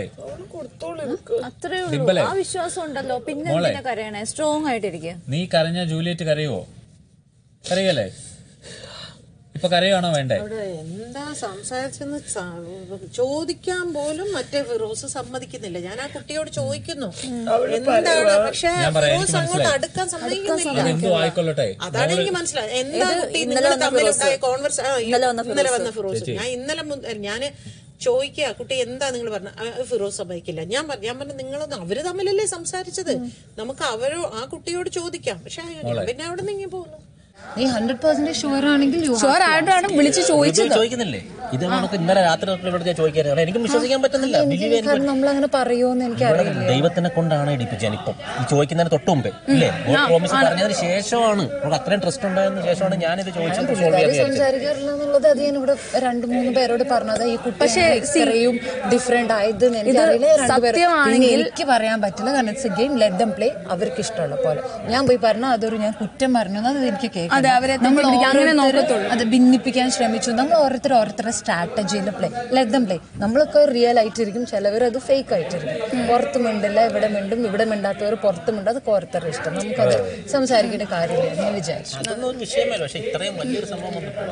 അത്രേ ഡിംപലേ. ഉള്ളൂ ആ വിശ്വാസം ഉണ്ടല്ലോ പിന്നെ മോളെ. എന്തിനാ കരയണേ സ്ട്രോങ് ആയിട്ടിരിക്കുക നീ കരഞ്ഞ ജൂലിയറ്റ് കരയുവോ കരയുകയല്ലേ ഇപ്പൊ കരയാണോ വേണ്ടേ അവിടെ എന്താ സംസാരിച്ചെന്ന് സ- ചോദിക്കാൻ പോലും മറ്റേ ഫിറോസ് സമ്മതിക്കുന്നില്ല ഞാൻ ആ കുട്ടിയോട് ചോദിക്കുന്നു എന്താണ് പക്ഷെ ഞാൻ പറയാം, ഫിറോസ് എനിക്ക് അങ്ങോട്ട് മനസ്സിലായി. അടുക്കാൻ സമ്മതിക്കുന്നില്ല അതെന്തോ ആയിക്കൊള്ളട്ടെ അതാണ് എനിക്ക് മനസ്സിലായത് എന്താ ഇത് കുട്ടി ഇന്നലെ നിങ്ങൾ വന്ന തമ്മിലുണ്ടായ ഫിറോസ്. കോൺവെർസ് ഇന്നലെ വന്ന ഇന്നലെ ഫിറോസ്. വന്ന ഫിറോസ് ചേച്ചി. ഞാൻ ഇന്നലെ മുതൽ ഞാന് ചോദിക്കുക കുട്ടി എന്താ നിങ്ങൾ പറഞ്ഞ ഫിറോസ് സമ്മതിക്കില്ല ഞാൻ പറഞ്ഞു ഞാൻ പറഞ്ഞു നിങ്ങളൊന്ന് അവര് തമ്മിലല്ലേ സംസാരിച്ചത് നമുക്ക് അവരോ ആ കുട്ടിയോട് ചോദിക്കാം പക്ഷെ ഞാൻ പിന്നെ അവിടെ നീങ്ങി പോകുന്നു നീ ഹൺഡ്രഡ് പെർസെന്റ് ഷുവർ ആണെങ്കിൽ you have ഷുവർ to ആയിട്ടാണ് വിളിച്ച് ചോദിച്ചത് ചോദിക്കുന്നില്ലേ ഇത് നമുക്ക് ഇന്നലെ രാത്രി തൊട്ട് ഇവിടെ ഞാൻ ചോദിക്കാറ് കാരണം എനിക്കും വിശ്വസിക്കാൻ പറ്റുന്നില്ല ബിലീവ് ചെയ്യാൻ കാരണം നമ്മൾ അങ്ങനെ പറയുമോന്ന് എനിക്ക് ഇവിടെ അറിയില്ല ദൈവത്തിനെ കൊണ്ടാണ് ഇടിപ്പിച്ചത് ഇപ്പം ഈ ചോദിക്കുന്നതിന് തൊട്ട് മുമ്പേ ഇല്ലേ പ്രോമിസ് പറഞ്ഞതിന് ശേഷമാണ് നമുക്ക് അത്രയും ട്രസ്റ്റ് ഉണ്ടായതിനു ശേഷമാണ് ഞാനിത് ചോദിച്ചത് സോൾവ് പുള്ളിക്കാരി ചെയ്യാൻ വിചാരിച്ചത് സംസാരിക്കാറില്ല എന്നുള്ളത് അത് ഞാൻ ഇവിടെ രണ്ട് മൂന്ന് പേരോട് പറഞ്ഞത് ഈ കുട്ടി പക്ഷേ, അങ്ങനെ ഇത്രയും ഡിഫറെന്റ് ആയത് എനിക്ക് ഇത് അറിയില്ല രണ്ടുപേരും സത്യമാണെങ്കിൽ- പിന്നെ എനിക്ക് പറയാൻ പറ്റില്ല കാരണം it's a game let them play അവർക്ക് ഇഷ്ടമുള്ള പോലെ ഞാൻ പോയി പറഞ്ഞാൽ അതൊരു ഞാൻ കുറ്റം പറഞ്ഞു അത് എനിക്ക് കേൾക്കാം അതെ, അവരെ നമ്മൾ തെറ്റിദ്ധരിക്കാൻ അങ്ങനെ ഓരോരുത്തര് നോക്കത്തുള്ളൂ. അത് ഭിന്നിപ്പിക്കാൻ ശ്രമിച്ചു നമ്മൾ ഓരോരുത്തർ ഓരോരുത്തരുടെ സ്ട്രാറ്റജിയിൽ പ്ലേ ലെറ്റ് ദം പ്ലേ നമ്മളൊക്കെ റിയൽ ആയിട്ടിരിക്കും ചിലവർ അത് ഫേക്ക് ആയിട്ടിരിക്കും പുറത്ത് മിണ്ടില്ല ഇവിടെ മിണ്ടും ഇവിടെ മിണ്ടാത്തവർ പുറത്ത് മിണ്ടും അത് ഓരോരുത്തരുടെ ഇഷ്ടം നമുക്കത് സംസാരിക്കേണ്ട കാര്യമില്ല ഞാൻ വിചാരിച്ചു അതൊന്നും ഒരു വിഷയമല്ല പക്ഷെ ഇത്രയും വലിയൊരു സംഭവം വന്നപ്പോൾ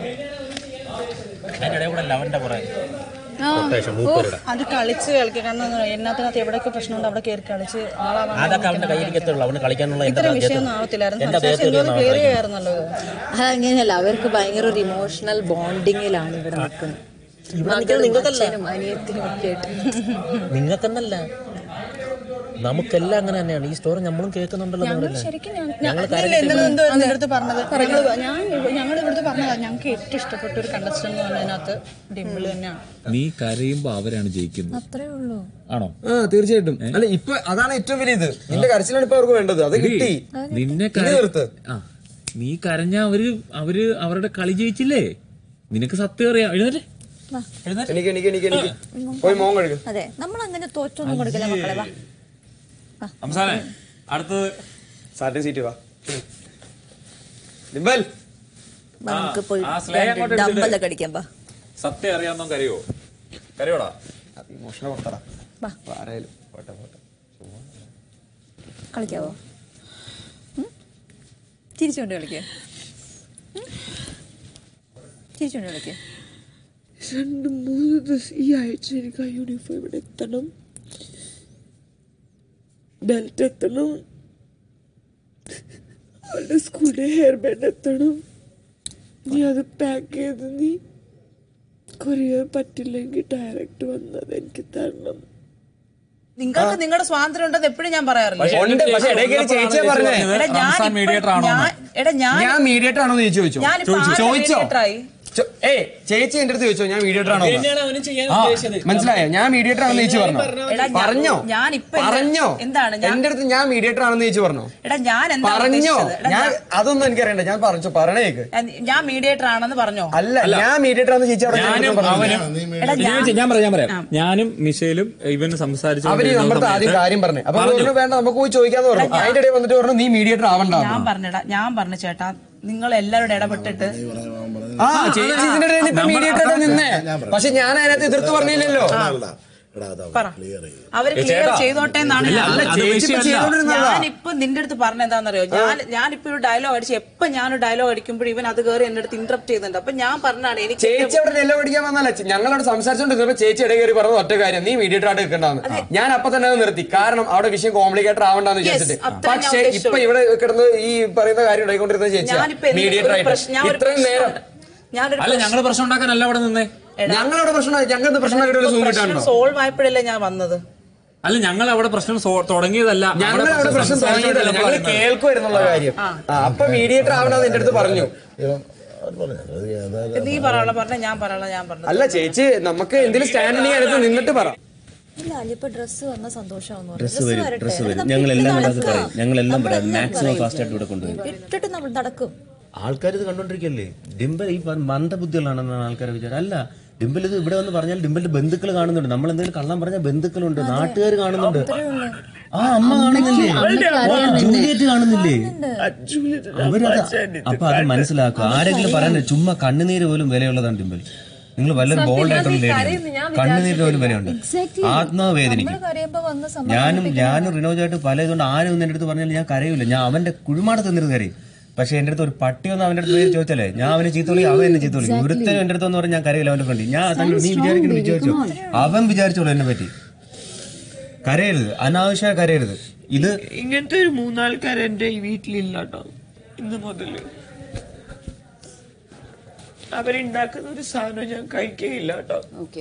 അതിനിടെ കൂടെ ലവന്റെ കുറെ കൊട്ടേഷൻ മൂപ്പരുടെ അത് കളിച്ച് കളിക്കുക കാരണം എന്നത്തിനകത്ത് എവിടെയൊക്കെ പ്രശ്നമുണ്ട് അവിടെ കയറി കളിച്ച് ആളാവാൻ അതൊക്കെ അവന്റെ കയ്യിരിക്കത്തുള്ളൂ അവന് കളിക്കാനുള്ള എന്റെ ഇത്തരം ദേഹത്ത് വിഷയമൊന്നും ആവത്തില്ലായിരുന്നു എന്റെ സംസാരിച്ച് ദേഹത്ത് എന്തോരം ക്ലിയർ ചെയ്യാറുന്നല്ലോ അതങ്ങനെയല്ല അവർക്ക് ഭയങ്കര ഒരു ഇമോഷണൽ ബോണ്ടിങ്ങിലാണ് ഇവിടെ നിൽക്കുന്നത് ഇവിടെ നിൽക്കുന്നത് നിങ്ങൾക്കല്ല അച്ഛനും അനിയത്തിനും ഒക്കെ ആയിട്ട് നിങ്ങൾക്കെന്നല്ല നമുക്കെല്ലാം അങ്ങനെ തന്നെയാണ് ഈ സ്റ്റോറി നമ്മളും കേൾക്കുന്നുണ്ടല്ലോ നിങ്ങളെല്ലാം. ഞങ്ങൾ ഇല്ല, ഇന്നലെ കരഞ്ഞിട്ടില്ല. എന്തോ നിന്റെ അടുത്ത് പറഞ്ഞത് ഞങ്ങള് ഞാൻ ഞങ്ങൾ ഇവിടുത്തെ പറഞ്ഞതാ ഞങ്ങൾക്ക് ഏറ്റവും ഇഷ്ടപ്പെട്ട ഒരു കണ്ടസ്റ്റന്റ് എന്ന് പറഞ്ഞതിനകത്ത് ഡിംപിൾ തന്നെയാണ് നീ കരയുമ്പോ അവരാണ് ജയിക്കുന്നത് അത്രേ ഉള്ളൂ ആണോ ആ തീർച്ചയായിട്ടും അല്ല ഇപ്പൊ അതാണ് ഏറ്റവും വലിയ ഇത് നിന്റെ കരച്ചിലാണ് ഇപ്പൊ അവർക്ക് വേണ്ടത് അത് എടീ, കിട്ടി നിന്നെ ഇനി കര- നിർത്ത്. ആ നീ കരഞ്ഞ അവര് അവര് അവരുടെ കളി ജയിച്ചില്ലേ നിനക്ക് സത്യം അറിയാം എഴുന്നേറ്റ് എനിക്ക് എനിക്ക് എനിക്ക് എനിക്ക് പോയി മോൻ കഴുകും അതെ നമ്മൾ അങ്ങനെ തോറ്റൊന്നും കൊടുക്കില്ല മക്കളെ വാ അവസാനം അടുത്തത് സാറ്റേ സീറ്റ് വാ ഡിംബൽ വാ, നമുക്ക് പോയി ആ സ്ലേഹം അങ്ങോട്ട് എടുത്തിട്ട്. ഡമ്പലൊക്കെ അടിക്കാം വാ സത്യം അറിയാവുന്ന കരയോ കരയോടാ ഇമോഷണൽ പുറത്തടാ വാ. ആരായാലും പോട്ടെ പോട്ടെ കളിക്കാവോ ഉം? ചിരിച്ചുകൊണ്ട് കളിക്കേ ചിരിച്ചുകൊണ്ട് കളിക്കേ രണ്ട് മൂന്ന് ദിവസം ഈ ആഴ്ച എനിക്ക് ആ യൂണിഫോം ഇവിടെ എത്തണം ബെൽറ്റ് എത്തണം അവളുടെ സ്കൂളിലെ ഹെയർ ബാൻഡ് എത്തണം നീ അത് പാക്ക് ചെയ്ത് നീ കൊറിയർ പറ്റില്ലെങ്കിൽ ഡയറക്റ്റ് വന്നത് എനിക്ക് തരണം നിങ്ങൾക്ക് നിങ്ങളുടെ സ്വാതന്ത്ര്യം ഉണ്ടെന്ന് എപ്പോഴും ഞാൻ പറയാറില്ല പക്ഷേ ഉണ്ട്, പക്ഷേ ഇടയ്ക്ക് ഒരു ചേച്ചിയെ പറഞ്ഞേ. എടാ, ഞാൻ റംസാൻ ഇപ്പോ- mediator ആണോ എന്ന്? ഞാൻ- എടാ ഞാൻ ഞാൻ മീഡിയേറ്റർ ആണോ എന്ന് ചോദിച്ചോ ഞാനിപ്പോ ആരുടെ ചോദിച്ചോ mediator ആയി? ചോ- ഏയ് ചേച്ചി എന്റെ അടുത്ത് ചോദിച്ചോ ഞാൻ മീഡിയേറ്റർ ആണോ എന്ന്? തന്നെയാണ് അവനും ചെയ്യാൻ ആ, ഉദ്ദേശിച്ചത്. മനസ്സിലായോ ഞാൻ മീഡിയേറ്റർ ആണെന്ന് ചേച്ചി പറഞ്ഞോ എടാ, ഞാൻ- പറഞ്ഞോ ഞാനിപ്പോ എന്ത്- പറഞ്ഞോ എന്താണ് ഞാൻ എന്റെ അടുത്ത് ഞാൻ മീഡിയേറ്റർ ആണെന്ന് ചേച്ചി പറഞ്ഞോ എടാ ഞാൻ എന്താ പറഞ്ഞോ ഉദ്ദേശിച്ചത്? എടാ, ഞാൻ ഞാൻ- അതൊന്നും എനിക്കറിയണ്ട ഞാൻ പറഞ്ഞു പറഞ്ഞേക്ക് ഞാൻ മീഡിയേറ്റർ ആണെന്ന് പറഞ്ഞോ അല്ല ഞാൻ മീഡിയേറ്റർ ആണെന്ന് ചേച്ചി അവിടെ ഞാനും നേരത്തെ പറഞ്ഞു. അവനും എടാ, ഇത് ചോദിച്ചേ, ഞാൻ പറയാം ഞാൻ പറയാം ഞാനും മിഷേലും ഇവന് സംസാരിച്ചു അവര് നമ്മുടെ ആദ്യം കാര്യം പറഞ്ഞു അപ്പൊ പറഞ്ഞു വേണ്ട നമുക്ക് പോയി ചോദിക്കാന്ന് പറഞ്ഞു അതിന്റെ ഇടയിൽ വന്നിട്ട് പറഞ്ഞു നീ മീഡിയേറ്റർ ആവണ്ട ഞാൻ പറഞ്ഞടാ ഞാൻ പറഞ്ഞു ചേട്ടാ നിങ്ങൾ എല്ലാവരും ഇടപെട്ടിട്ട് ആ ചേച്ചി ഇതിന്റെ ഇടയിൽ ഇപ്പൊ മീഡിയേറ്റർ നിന്നേ പക്ഷെ ഞാൻ അതിനകത്ത് എതിർത്ത് പറഞ്ഞില്ലല്ലോ പറ അവര് ഏ, ക്ലിയർ ചേട്ടാ. ചെയ്തോട്ടെ എന്നാണ് അല്ല, ഞാൻ- അല്ല, ചേച്ചി ഇപ്പൊ ചെയ്തോണ്ടിരുന്നതാ. ഞാനിപ്പോ നിന്റെ അടുത്ത് പറഞ്ഞ എന്താണെന്നറിയോ ഞാൻ ഞാനിപ്പോ ഒരു ഡയലോഗ് അടിച്ച് എപ്പോ ഞാനൊരു ഡയലോഗ് അടിക്കുമ്പോൾ ഇവൻ അത് കയറി എന്റെ അടുത്ത് ഇന്ററപ്റ്റ് ചെയ്യുന്നുണ്ട് അപ്പൊ ഞാൻ പറഞ്ഞാണ് എനിക്ക് ചേച്ചി അവിടെ എല്ലാം പഠിക്കാൻ വന്നല്ല ഞങ്ങളവിടെ സംസാരിച്ചോണ്ടിരുന്നപ്പോ ചേച്ചി ഇടയിൽ കയറി പറഞ്ഞ ഒറ്റ കാര്യം നീ മീഡിയേറ്റർ ആയിട്ട് നിൽക്കണ്ടെന്ന് ഞാൻ അപ്പൊ തന്നെ അത് നിർത്തി കാരണം അവിടെ വിഷയം കോംപ്ലിക്കേറ്റഡ് ആവണ്ടെന്ന് വിചാരിച്ചിട്ട് അത്രേ ഞാൻ പക്ഷെ ഇപ്പൊ ഉദ്ദേശിച്ചുള്ളൂ. ഇവിടെ കിടന്ന് ഈ പറയുന്ന കാര്യം ഉണ്ടായിക്കൊണ്ടിരുന്ന ചേച്ചി ഞാനിപ്പോ എന്ത് മീഡിയേറ്റർ ഒരു ആയിട്ട് പ്രശ്നം- ഞാൻ ഒരു ഇത്രയും നേരം ഞാനൊരു അല്ല ഞങ്ങള് പ്രശ്നം ഉണ്ടാക്കാനല്ല അവിടെ നിന്നേ ഞങ്ങളവിടെ പ്രശ്നം ഞങ്ങൾക്ക് പ്രശ്നം ഒരു സൂം കിട്ടാനുണ്ടോ സോൾവ് ആയപ്പോഴല്ലേ ഞാൻ വന്നത് അല്ല ഞങ്ങൾ അവിടെ പ്രശ്നം സോ- തുടങ്ങിയതല്ല ഞങ്ങൾ അവിടെ പ്രശ്നം തുടങ്ങിയിട്ടില്ല ഞങ്ങൾ കേൾക്കുമായിരുന്നുള്ള കാര്യം ആ, അപ്പൊ മീഡിയേറ്റർ ആവണമെന്ന് എന്റെ അടുത്ത് പറഞ്ഞു നീ പറയാനുള്ള പറഞ്ഞ ഞാൻ പറയാനുള്ള ഞാൻ പറഞ്ഞു അല്ല ചേച്ചി നമുക്ക് എന്തെങ്കിലും സ്റ്റാൻഡിന് അടുത്ത് നിന്നിട്ട് പറ ഇല്ല അല്ലിപ്പോ ഡ്രസ്സ് വന്ന സന്തോഷമാവുന്നു ഡ്രസ്സ് വരും ഡ്രസ്സ് വരും ഞങ്ങളെല്ലാം കൂടെ അത് പറയും ഞങ്ങളെല്ലാം പറയാം മാക്സിമം ഫാസ്റ്റ് ആയിട്ട് ഇവിടെ കൊണ്ടുവരും ഇട്ടിട്ട് നമ്മൾ നടക്കും ആൾക്കാർ ഇത് കണ്ടോണ്ടിരിക്കല്ലേ ഡിംബൽ ഈ പ- മന്ദബുദ്ധികളാണെന്നാണ് ആൾക്കാരെ വിചാരം അല്ല ഡിംബൽ ഇത് ഇവിടെ വന്ന് പറഞ്ഞാൽ ഡിംബലിന്റെ ബന്ധുക്കൾ കാണുന്നുണ്ട് നമ്മൾ എന്തെങ്കിലും കള്ളം പറഞ്ഞാൽ ബന്ധുക്കളുണ്ട് നാട്ടുകാർ കാണുന്നുണ്ട് ആ അമ്മ കാണുന്നില്ലേ ഓ, ജൂലിയറ്റ് കാണുന്നില്ലേ അവരത് അപ്പൊ അത് മനസ്സിലാക്കുക ആരെങ്കിലും പറയുന്നത് ചുമ്മാ കണ്ണുനീര് പോലും വിലയുള്ളതാണ് ഡിംബൽ നിങ്ങൾ വല്ലൊരു ബോൾഡ് ആയിട്ടുള്ള ലേഡി കണ്ണുനീര് പോലും വിലയുണ്ട് ആത്മാവ് വേദനിക്കും കരയുമ്പോ വന്ന ഞാനും ഞാനും റിനോജായിട്ട് പല ഇതുകൊണ്ട് ആരും ഒന്നും എൻ്റെ അടുത്ത് പറഞ്ഞാൽ ഞാൻ കരയൂല ഞാൻ അവന്റെ കുഴിമാടത്ത് നിന്നിരുന്ന് കരയും പക്ഷെ എൻ്റെ അടുത്ത് ഒരു പട്ടി ഒന്ന് അവൻ്റെ അടുത്ത് പോയി ചോദിച്ചാലേ ഞാൻ അവനെ ചീത്തോളി അവൻ എന്നെ ചീത്തോളി ഒരുത്തൻ എൻ്റെ അടുത്ത് എന്ന് പറഞ്ഞാൽ ഞാൻ കരയില്ല അവന്റെ ഫ്രണ്ട് ഞാൻ തന്നെ നീ വിചാരിക്കുന്നു വിചാരിച്ചോ അവൻ വിചാരിച്ചോളൂ എന്നെ പറ്റി കരയരുത് അനാവശ്യമായി കരയരുത് ഇത് ഇങ്ങനത്തെ ഒരു മൂന്നാൾക്കാർ എന്റെ ഈ വീട്ടിലില്ല കേട്ടോ ഇന്ന് മുതല് അവരുണ്ടാക്കുന്ന ഒരു സാധനം ഞാൻ കഴിക്കുകയില്ല കേട്ടോ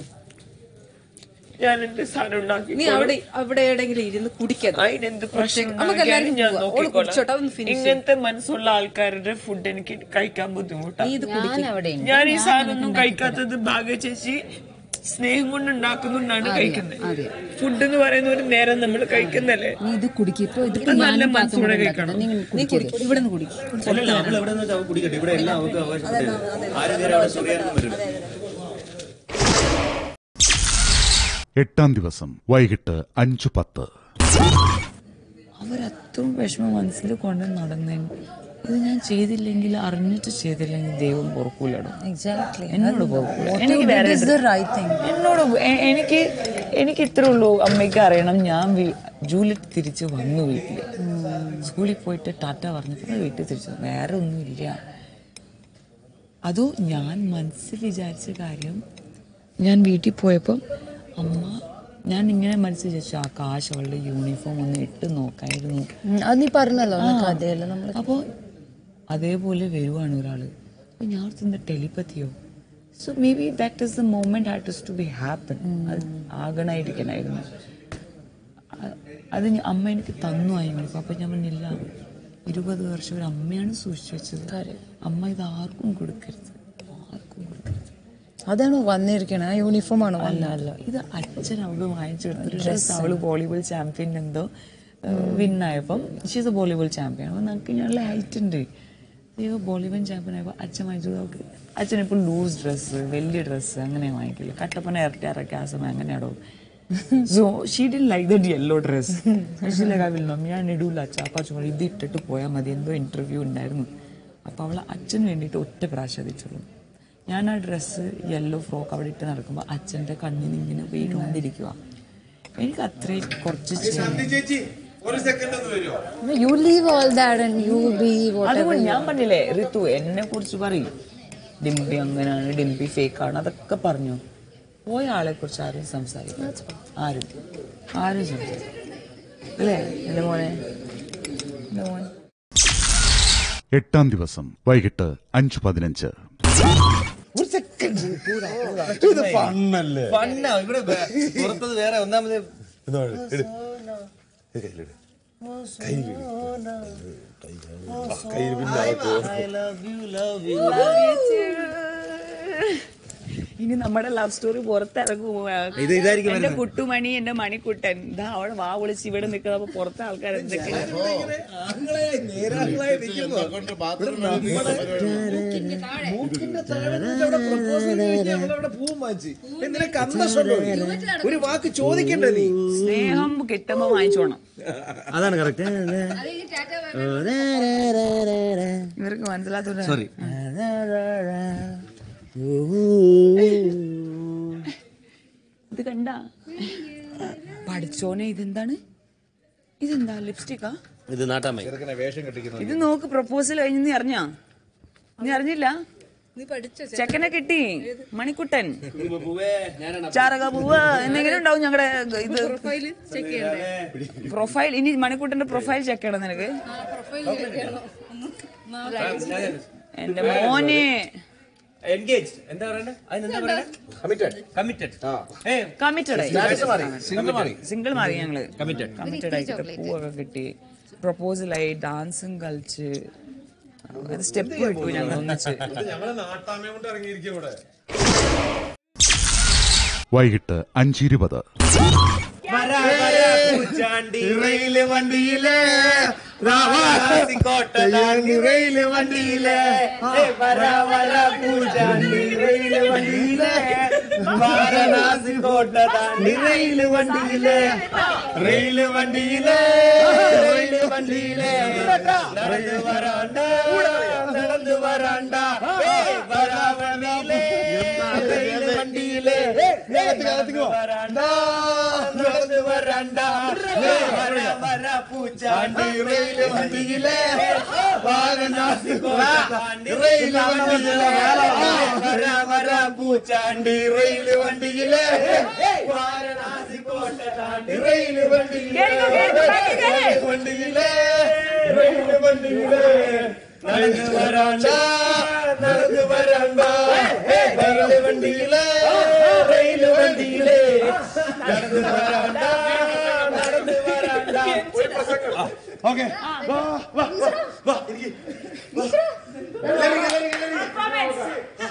ഞാൻ എന്റെ സാധനം ഉണ്ടാക്കി നീ അവിടെ അവിടെ എവിടെയെങ്കിലും ഇരുന്ന് കുടിക്കരുത് അതിനെന്ത് പ്രശ്നം നമുക്ക് എല്ലാവരും ഞാൻ പോവാം. ഓള് കുടിച്ചോട്ടെ, നോക്കിക്കോളാം ഒന്ന് finish ചെയ്യ്. ഇങ്ങനത്തെ മനസ്സുള്ള ആൾക്കാരുടെ ഫുഡ് എനിക്ക് കഴിക്കാൻ ബുദ്ധിമുട്ടാണ് നീ ഇത് കുടിക്ക്. ഞാൻ അവിടെയുണ്ട്. ഞാൻ ഈ ഞാൻ സാധനം നിനക്ക് ഒന്നും ഉണ്ടാക്കി കഴിക്കാത്തത് ഭാഗ്യ ചേച്ചി സ്നേഹം കൊണ്ട് ഉണ്ടാക്കുന്നുണ്ടാണ് അറിയാം, കഴിക്കുന്നത് അറിയാം. ഫുഡ് എന്ന് പറയുന്ന ഒരു നേരം നമ്മൾ കഴിക്കുന്നല്ലേ നീ ഇത് കുടിക്കും ഇപ്പൊ ഇതിപ്പോ ഇത് നല്ല ഞാനും മനസ്സോടെ പാത്തും കൂടെ കഴിക്കണം. ഉണ്ടാക്കുന്നത്. നീ കുടിക്കരുത് ഇവിടെ നിന്ന് കുടിക്കും അല്ലല്ല, അവൾ എവിടെ നിന്ന് അവൾ കുടിക്കട്ടെ ഇവിടെ എല്ലാം അവൾക്ക് അവകാശപ്പെട്ടു ആരും കയറി അവിടെ ചൊറിയാനൊന്നും വരില്ല എട്ടാം ദിവസം വൈകിട്ട് അഞ്ചു പത്ത് അവരത്രയും വിഷമം മനസ്സിൽ കൊണ്ട് നടന്നേന് ഇത് ഞാൻ ചെയ്തില്ലെങ്കിൽ അറിഞ്ഞിട്ട് ചെയ്തില്ലെങ്കിൽ ദൈവം പൊറുക്കൂലടോ Exactly. എന്നോട് പൊറുക്കൂല What എനിക്ക് you did വേറെ is the right thing. എന്നോട് എ- എനിക്ക് എനിക്ക് ഇത്രേ ഉള്ളൂ അമ്മയ്ക്ക് അറിയണം ഞാൻ വീ- ജൂലിറ്റ് തിരിച്ച് വന്നു വീട്ടിൽ സ്കൂളിൽ പോയിട്ട് ടാറ്റ പറഞ്ഞപ്പോൾ വീട്ടിൽ തിരിച്ചു വന്നു. വേറെ ഒന്നുമില്ല അതോ ഞാൻ മനസ്സിൽ വിചാരിച്ച കാര്യം ഞാൻ വീട്ടിൽ പോയപ്പം അമ്മ ഞാൻ ഇങ്ങനെ മനസ്സിൽ വിചാരിച്ചു ആ കാശ് അവളുടെ യൂണിഫോം ഒന്ന് ഇട്ട് നോക്കായിരുന്നു ഉം, അത് നീ പറഞ്ഞല്ലോ ആ. കഥയല്ലോ നമ്മള് അപ്പോൾ അതേപോലെ വരുവാണ് ഒരാൾ അപ്പോൾ ഞാൻ ഓർത്തുന്ന ടെലിപ്പത്തിയോ so maybe that is the moment had to be happen അത് ആകണായിരിക്കണമായിരുന്നു അ- അത് ഞ- അമ്മ എനിക്ക് തന്നു ആയിരുന്നു അപ്പം ഞാൻ പറഞ്ഞില്ല ഇരുപത് വർഷം ഒരു അമ്മയാണ് സൂക്ഷിച്ചു വെച്ചത് അമ്മ ഇത് ആർക്കും കൊടുക്കരുത് ആർക്കും കൊടുക്കരുത് അതാണ് വന്നിരിക്കണേ ആ യൂണിഫോം ആണ് അല്ല അല്ല ഇത് അച്ഛൻ അവള് വാങ്ങിച്ചു ഒരു ഡ്രസ് അവള് വോളിബോൾ ചാമ്പ്യൻ എന്തോ വിന്നായപ്പം ഷീസ് എ വോളിബോൾ ചാമ്പ്യൻ അപ്പോൾ നമുക്ക് ഞങ്ങളുടെ ഹൈറ്റ് ഉണ്ട് ദൈവം വോളിബോൾ ചാമ്പ്യൻ ആയപ്പോൾ അച്ഛൻ വാങ്ങിച്ചു അവൾക്ക് അച്ഛൻ ഇപ്പോൾ ലൂസ് ഡ്രസ്സ് വലിയ ഡ്രസ്സ് അങ്ങനെ വാങ്ങിക്കില്ല കട്ടപ്പന ഇരട്ടിയാറൊക്കെ ആ സമയം അങ്ങനെയാണോ so she didn't like that yellow dress ലഗാവില്ല ഞാൻ ഇടൂല അച്ഛ അപ്പം അച്ഛൻ ഇത് ഇട്ടിട്ട് പോയാൽ മതി എന്തോ ഇൻ്റർവ്യൂ ഉണ്ടായിരുന്നു അപ്പോൾ അവൾ അച്ഛന് വേണ്ടിയിട്ട് ഒറ്റ പ്രാവശ്യം അതിച്ചുള്ളൂ ഞാൻ ആ ഡ്രസ്സ് യെല്ലോ ഫ്രോക്ക് അവിടെ ഇട്ട് നടക്കുമ്പോൾ അച്ഛൻ്റെ കണ്ണിന് ഇങ്ങനെ വീണുകൊണ്ടിരിക്കുക എനിക്ക് അത്രയും കുറച്ച് ശാന്തി ചേച്ചി ഒരു സെക്കൻഡ് ഒന്ന് വരുമോ You leave all that and you be whatever. അതുകൊണ്ട് you ഞാൻ are. പറഞ്ഞില്ലേ ഋതു എന്നെ കുറിച്ച് പറയും ഡിംപി അങ്ങനെയാണ് ഡിംപി ഫേക്ക് ആണ് അതൊക്കെ പറഞ്ഞു പോയ ആളെ കുറിച്ച് ആരും സംസാരിക്കും ആരും ആരും സംസാരിക്കും അല്ലേ എന്റെ മോനെ എന്റെ മോൻ എട്ടാം ദിവസം വൈകിട്ട് അഞ്ച് പതിനഞ്ച് ഒരു സെക്കൻഡ് ഇത് ഫണ്ണല്ലേ ഫണ്ണാ ഇവിടെ വേ- പുറത്തത് വേറെ ഒന്നാമത് ഇനി നമ്മുടെ ലവ് സ്റ്റോറി പുറത്തിറങ്ങുമോ ഇത് ഇതായിരിക്കും എന്റെ വരുന്നത്. കുട്ടുമണി എന്റെ മണിക്കുട്ടൻ ഇതാ അവിടെ വാ വിളിച്ച് ഇവിടെ നിൽക്കുന്നത് അപ്പൊ പുറത്തെ ആൾക്കാർ എന്തൊക്കെ ഒരു വാക്ക് ചോദിക്കണ്ടേ നീ സ്നേഹം കിട്ടുമ്പോ വാങ്ങിച്ചോണം അതാണ് കറക്റ്റ് ഇവർക്ക് മനസ്സിലാത്ത സോറി ഇത് കണ്ട പഠിച്ചോനെ ഇതെന്താണ് ഇതെന്താ ലിപ്സ്റ്റിക്കാ ഇത് നാട്ടാമൈ വേഷം കെട്ടിക്കുന്നു ഇത് നോക്ക് പ്രപ്പോസൽ കഴിഞ്ഞ് നീ അറിഞ്ഞാ നീ അറിഞ്ഞില്ല ചെക്കനെ കിട്ടി മണിക്കുട്ടൻ ചാരക പൂവ് എന്നെങ്കിലും ഉണ്ടാവും ഞങ്ങളുടെ ഇത് പ്രൊഫൈൽ ഇനി മണിക്കുട്ടന്റെ പ്രൊഫൈൽ ചെക്ക് ചെയ്യണം നിനക്ക് എന്റെ മോനെ എൻഗേജ് എന്താ പറയണ്ടേ അതിനെന്താ പറയണ്ടേ കമ്മിറ്റഡ് കമ്മിറ്റഡ് കമ്മിറ്റഡ് Status മാറി. Single മാറി. സിംഗിൾ മാറി ഞങ്ങള് Committed. കമ്മിറ്റഡ് ആയിട്ട് പൂവൊക്കെ കിട്ടി പ്രപ്പോസലായി ഡാൻസും കളിച്ച് ഒരു സ്റ്റെപ്പ് കിട്ടു ഞങ്ങൾ ഒന്നിച്ച് ഞങ്ങള് നാട്ടാമ കൊണ്ട് ഇറങ്ങിയിരിക്കും ഇവിടെ വൈകിട്ട് അഞ്ചിരുപത് റെയില് വണ്ടിയിലെ റെയില് വണ്ടിയിലെ വര വര പൂച്ചാണ്ടി റെയില് വണ്ടിയിലെ വാരണാസി കോട്ട താണ്ടി റെയില് വണ്ടിയിലെ റെയില് വണ്ടിയിലെ റെയില് വണ്ടിയിലെ നടന്നു വരാണ്ട നടന്നു വരാണ്ട വരാവണിയിലെ റെയില് വണ്ടിയിലെ നടന്നു വരാണ്ട നടന്നു വരാണ്ട വര വര പൂച്ചാണ്ടി റെയില് വണ്ടിയിലെ വാരണാസി കോട്ട താണ്ടി റെയില് വണ്ടിയിലെ വര വര പൂച്ചാണ്ടി റെയില് വണ്ടിയിലെ വാരണാസി കോട്ട താണ്ടി റെയില് വണ്ടിയിലെ റെയില് വണ്ടിയിലെ റെയില് വണ്ടിയിലെ നടന്നു വരാണ്ട നടന്നു വരാണ്ട റെയില് വണ്ടിയിലെ റെയില് വണ്ടിയിലെ നടന്നു വരാണ്ട നടന്നു വരാണ്ട ഒരു പ്രസംഗം ഓക്കെ വാ വാ വാ വാ ഇരിക്ക്. വാ. ഇരിക്ക്, ഇരിക്ക്, ഇരിക്ക്.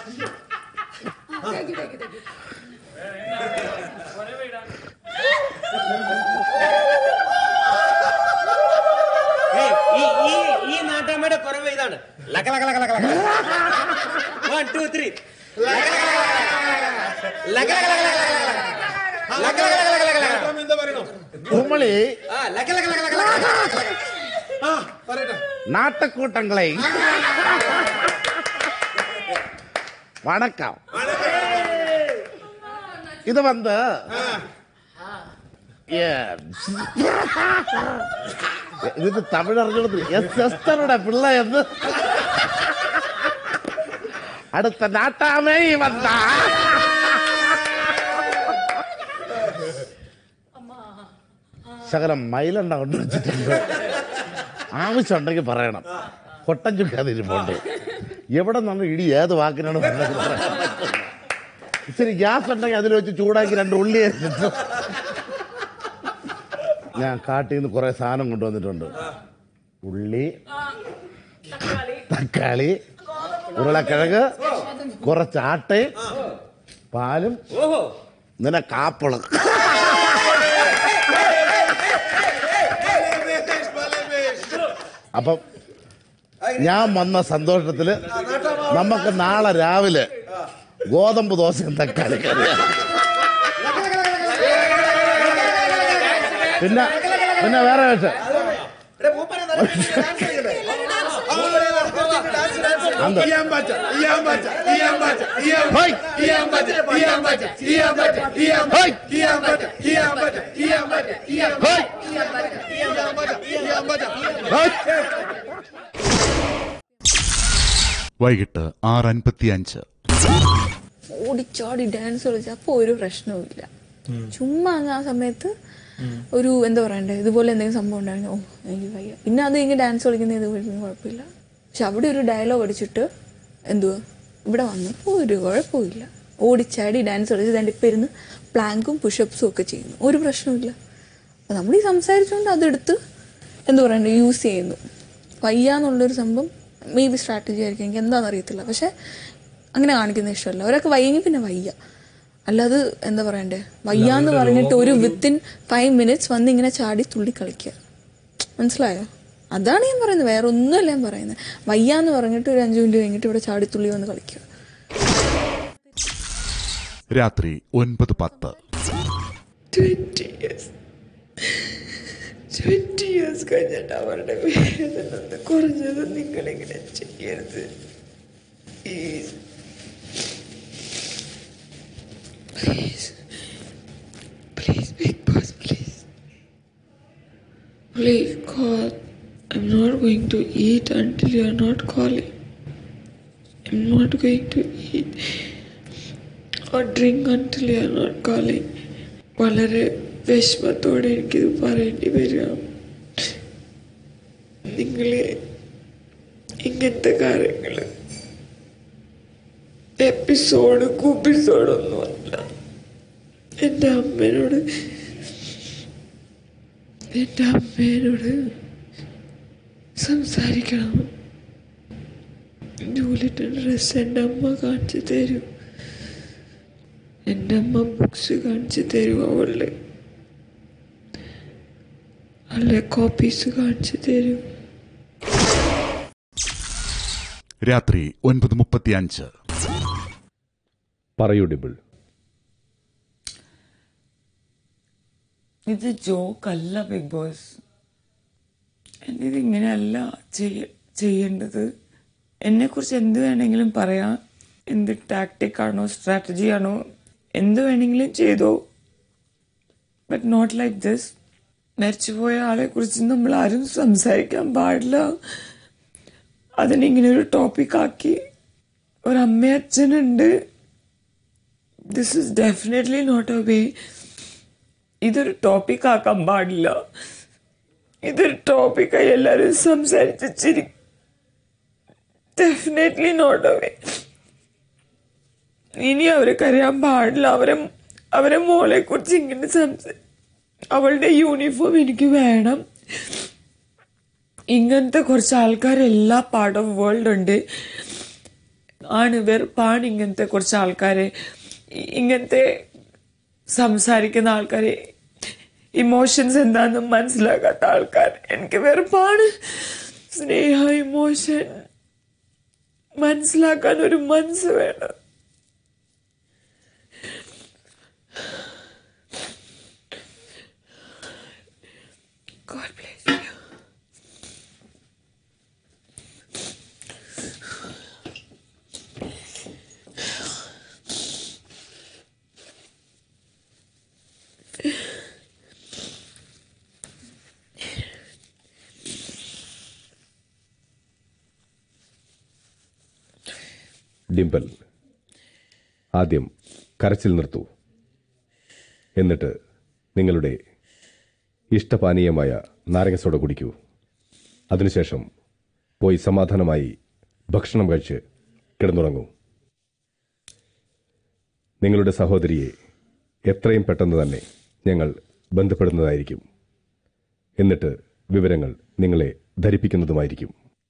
ഏയ്, ഈ ഈ ഈ നാട്ടാമ്മയുടെ കുറവ് ഇതാണ് ലക ലക ലക ലക ലക വൺ ടു ത്രീ കുമളി ആ ലക ലക ലക ലക ലക ആ പറയട്ടെ நாட்டுக்கூட்டங்களை வணக்கம் இது வந்து Yes. ഇതിന് തമിഴ് അറിഞ്ഞത് എസ് എസ്തറുടെ പിള്ള എന്ന് അടുത്ത നാട്ടാമേ വന്ന ശകലം മൈലെണ്ണ കൊണ്ട് വെച്ചിട്ടുണ്ട് ആവശ്യമുണ്ടെങ്കിൽ പറയണം കൊട്ടം ചുക്കാതിരിപ്പുണ്ട് എവിടെ നിന്നാണ് ഇടി ഏത് വാക്കിനാണ് പറഞ്ഞത് പറയാൻ പറ്റില്ല. ഇച്ചിരി ഗ്യാസ് ഉണ്ടെങ്കിൽ അതിൽ വെച്ച് ചൂടാക്കി രണ്ട് ഉള്ളി അരിഞ്ഞിട്ട് ഞാൻ കാട്ടിൽ നിന്ന് കുറെ സാധനം കൊണ്ടുവന്നിട്ടുണ്ട് ഉള്ളി തക്കാളി ഉരുളക്കിഴങ്ങ് കുറച്ച് ആട്ടയും പാലും നിനക്കാപ്പിളും അപ്പം ഞാൻ വന്ന സന്തോഷത്തില് നമുക്ക് നാളെ രാവിലെ ഗോതമ്പ് ദോശയും തക്കാളി കറിയാണ് പിന്നെ പിന്നെ വേറെ വെച്ച് അന്ത്. ഹോയ്. ഹോയ്. ഹോയ്. വൈകിട്ട് ആറ് അൻപത്തിയഞ്ച് ഓടിച്ചാടി ഡാൻസ് കളിച്ച അപ്പോൾ ഒരു പ്രശ്നവുമില്ല ചുമ്മാ അങ്ങ് ആ സമയത്ത് ഒരു എന്താ പറയണ്ടേ ഇതുപോലെ എന്തെങ്കിലും സംഭവം ഉണ്ടായിരുന്നു ഓ എനിക്ക് വയ്യ പിന്നെ അത് കഴിഞ്ഞ് ഡാൻസ് കളിക്കുന്ന ഇത് കളിക്കുന്ന കുഴപ്പമില്ല പക്ഷെ അവിടെ ഒരു ഡയലോഗ് അടിച്ചിട്ട് എന്തുവാ ഇവിടെ വന്നപ്പോൾ ഒരു കുഴപ്പമില്ല ഓടിച്ചാടി ഡാൻസ് കളിച്ച് ദാണ്ട് ഇപ്പം ഇരുന്ന് പ്ലാങ്കും പുഷപ്സും ഒക്കെ ചെയ്യുന്നു ഒരു പ്രശ്നമില്ല അപ്പം നമ്മൾ ഈ സംസാരിച്ചുകൊണ്ട് അതെടുത്ത് എന്താ പറയണ്ടേ യൂസ് ചെയ്യുന്നു വയ്യ എന്നുള്ളൊരു സംഭവം മേ ബി സ്ട്രാറ്റജി ആയിരിക്കും എനിക്ക് എന്താണെന്ന് അറിയത്തില്ല പക്ഷെ അങ്ങനെ കാണിക്കുന്ന ഇഷ്ടമല്ല ഒരാൾക്ക് വയ്യെങ്കിൽ പിന്നെ വയ്യ അല്ലാതെ എന്താ പറയണ്ടേ വയ്യാന്ന് പറഞ്ഞിട്ട് ഒരു വിത്തിൻ ഫൈവ് മിനിറ്റ്സ് വന്ന് ഇങ്ങനെ ചാടി തുള്ളി കളിക്കുക മനസ്സിലായോ അതാണ് ഞാൻ പറയുന്നത് വേറെ ഒന്നുമല്ല ഞാൻ പറയുന്നത് വയ്യാന്ന് പറഞ്ഞിട്ട് ഒരു അഞ്ചു മിനിറ്റ് കഴിഞ്ഞിട്ട് ഇവിടെ ചാടി തുള്ളി വന്ന് കളിക്കുക രാത്രി ഒൻപത് പത്ത് ട്വന്റി ഇയേഴ്സ് ട്വന്റി ഇയേഴ്സ് കഴിഞ്ഞിട്ട് അവരുടെ വേദന ഒന്ന് കുറഞ്ഞത് നിങ്ങളിങ്ങനെ ചെയ്യരുത് please please please Big Boss please please God I'm not going to eat until you are not calling I'm not going to eat or drink until you are not calling വളരെ വിഷമത്തോടെ എനിക്കിത് പറയേണ്ടി വരിക നിങ്ങൾ ഇങ്ങനത്തെ കാര്യങ്ങൾ എപ്പിസോഡ് കുപ്പിസോഡൊന്നുമല്ല എൻ്റെ അമ്മേനോട് എൻ്റെ അമ്മേനോട് സംസാരിക്കണം ജൂലിയുടെ ഡ്രസ്സ് എൻ്റെ അമ്മ കാണിച്ചു തരും എൻ്റെ അമ്മ ബുക്സ് കാണിച്ചു തരും അവളുടെ അവളുടെ കോപ്പീസ് കാണിച്ചു തരും രാത്രി ഒൻപത് മുപ്പത്തിയഞ്ച് പറയൂ ഡിബിൾ ഇത് ജോക്കല്ല ബിഗ് ബോസ് എൻ്റെ ഇത് ഇങ്ങനെയല്ല ചെയ്യ ചെയ്യേണ്ടത് എന്നെക്കുറിച്ച് എന്ത് വേണമെങ്കിലും പറയാം എന്ത് ടാക്ടിക് ആണോ സ്ട്രാറ്റജി ആണോ എന്ത് വേണമെങ്കിലും ചെയ്തോ ബട്ട് നോട്ട് ലൈക്ക് ദിസ് മരിച്ചുപോയ ആളെ കുറിച്ച് നമ്മൾ ആരും സംസാരിക്കാൻ പാടില്ല അതിനിങ്ങനെ ഒരു ടോപ്പിക് ആക്കി ഒരമ്മ അച്ഛനുണ്ട് this is definitely not a way ഇതൊരു ടോപ്പിക് ആക്കാൻ പാടില്ല ഇതൊരു ടോപ്പിക്കായി എല്ലാവരും സംസാരിച്ച് ചിരി ഡെഫിനറ്റ്ലി നോട്ട് എ വേ ഇനി അവരെ കരയാൻ പാടില്ല അവരെ അവരെ മോളെ കുറിച്ച് ഇങ്ങനെ സംസാ അവളുടെ യൂണിഫോം എനിക്ക് വേണം ഇങ്ങനത്തെ കുറച്ച് ആൾക്കാർ എല്ലാ പാർട്ട് ഓഫ് വേൾഡ് ഉണ്ട് ആണ് വെറുപ്പാണ് ഇങ്ങനത്തെ കുറച്ച് ആൾക്കാരെ ഇ- ഇങ്ങനത്തെ സംസാരിക്കുന്ന ആൾക്കാരെ ഇമോഷൻസ് എന്താണെന്ന് മനസ്സിലാക്കാത്ത ആൾക്കാർ എനിക്ക് വെറുപ്പാണ് സ്നേഹ ഇമോഷൻ മനസ്സിലാക്കാൻ ഒരു മനസ്സ് വേണം God bless you. ഡിംപിൾ ആദ്യം കരച്ചിൽ നിർത്തൂ എന്നിട്ട് നിങ്ങളുടെ ഇഷ്ടപാനീയമായ നാരങ്ങ സോഡ കുടിക്കൂ അതിനുശേഷം പോയി സമാധാനമായി ഭക്ഷണം കഴിച്ച് കിടന്നുറങ്ങൂ നിങ്ങളുടെ സഹോദരിയെ എത്രയും പെട്ടെന്ന് തന്നെ ഞങ്ങൾ ബന്ധപ്പെടുന്നതായിരിക്കും എന്നിട്ട് വിവരങ്ങൾ നിങ്ങളെ ധരിപ്പിക്കുന്നതുമായിരിക്കും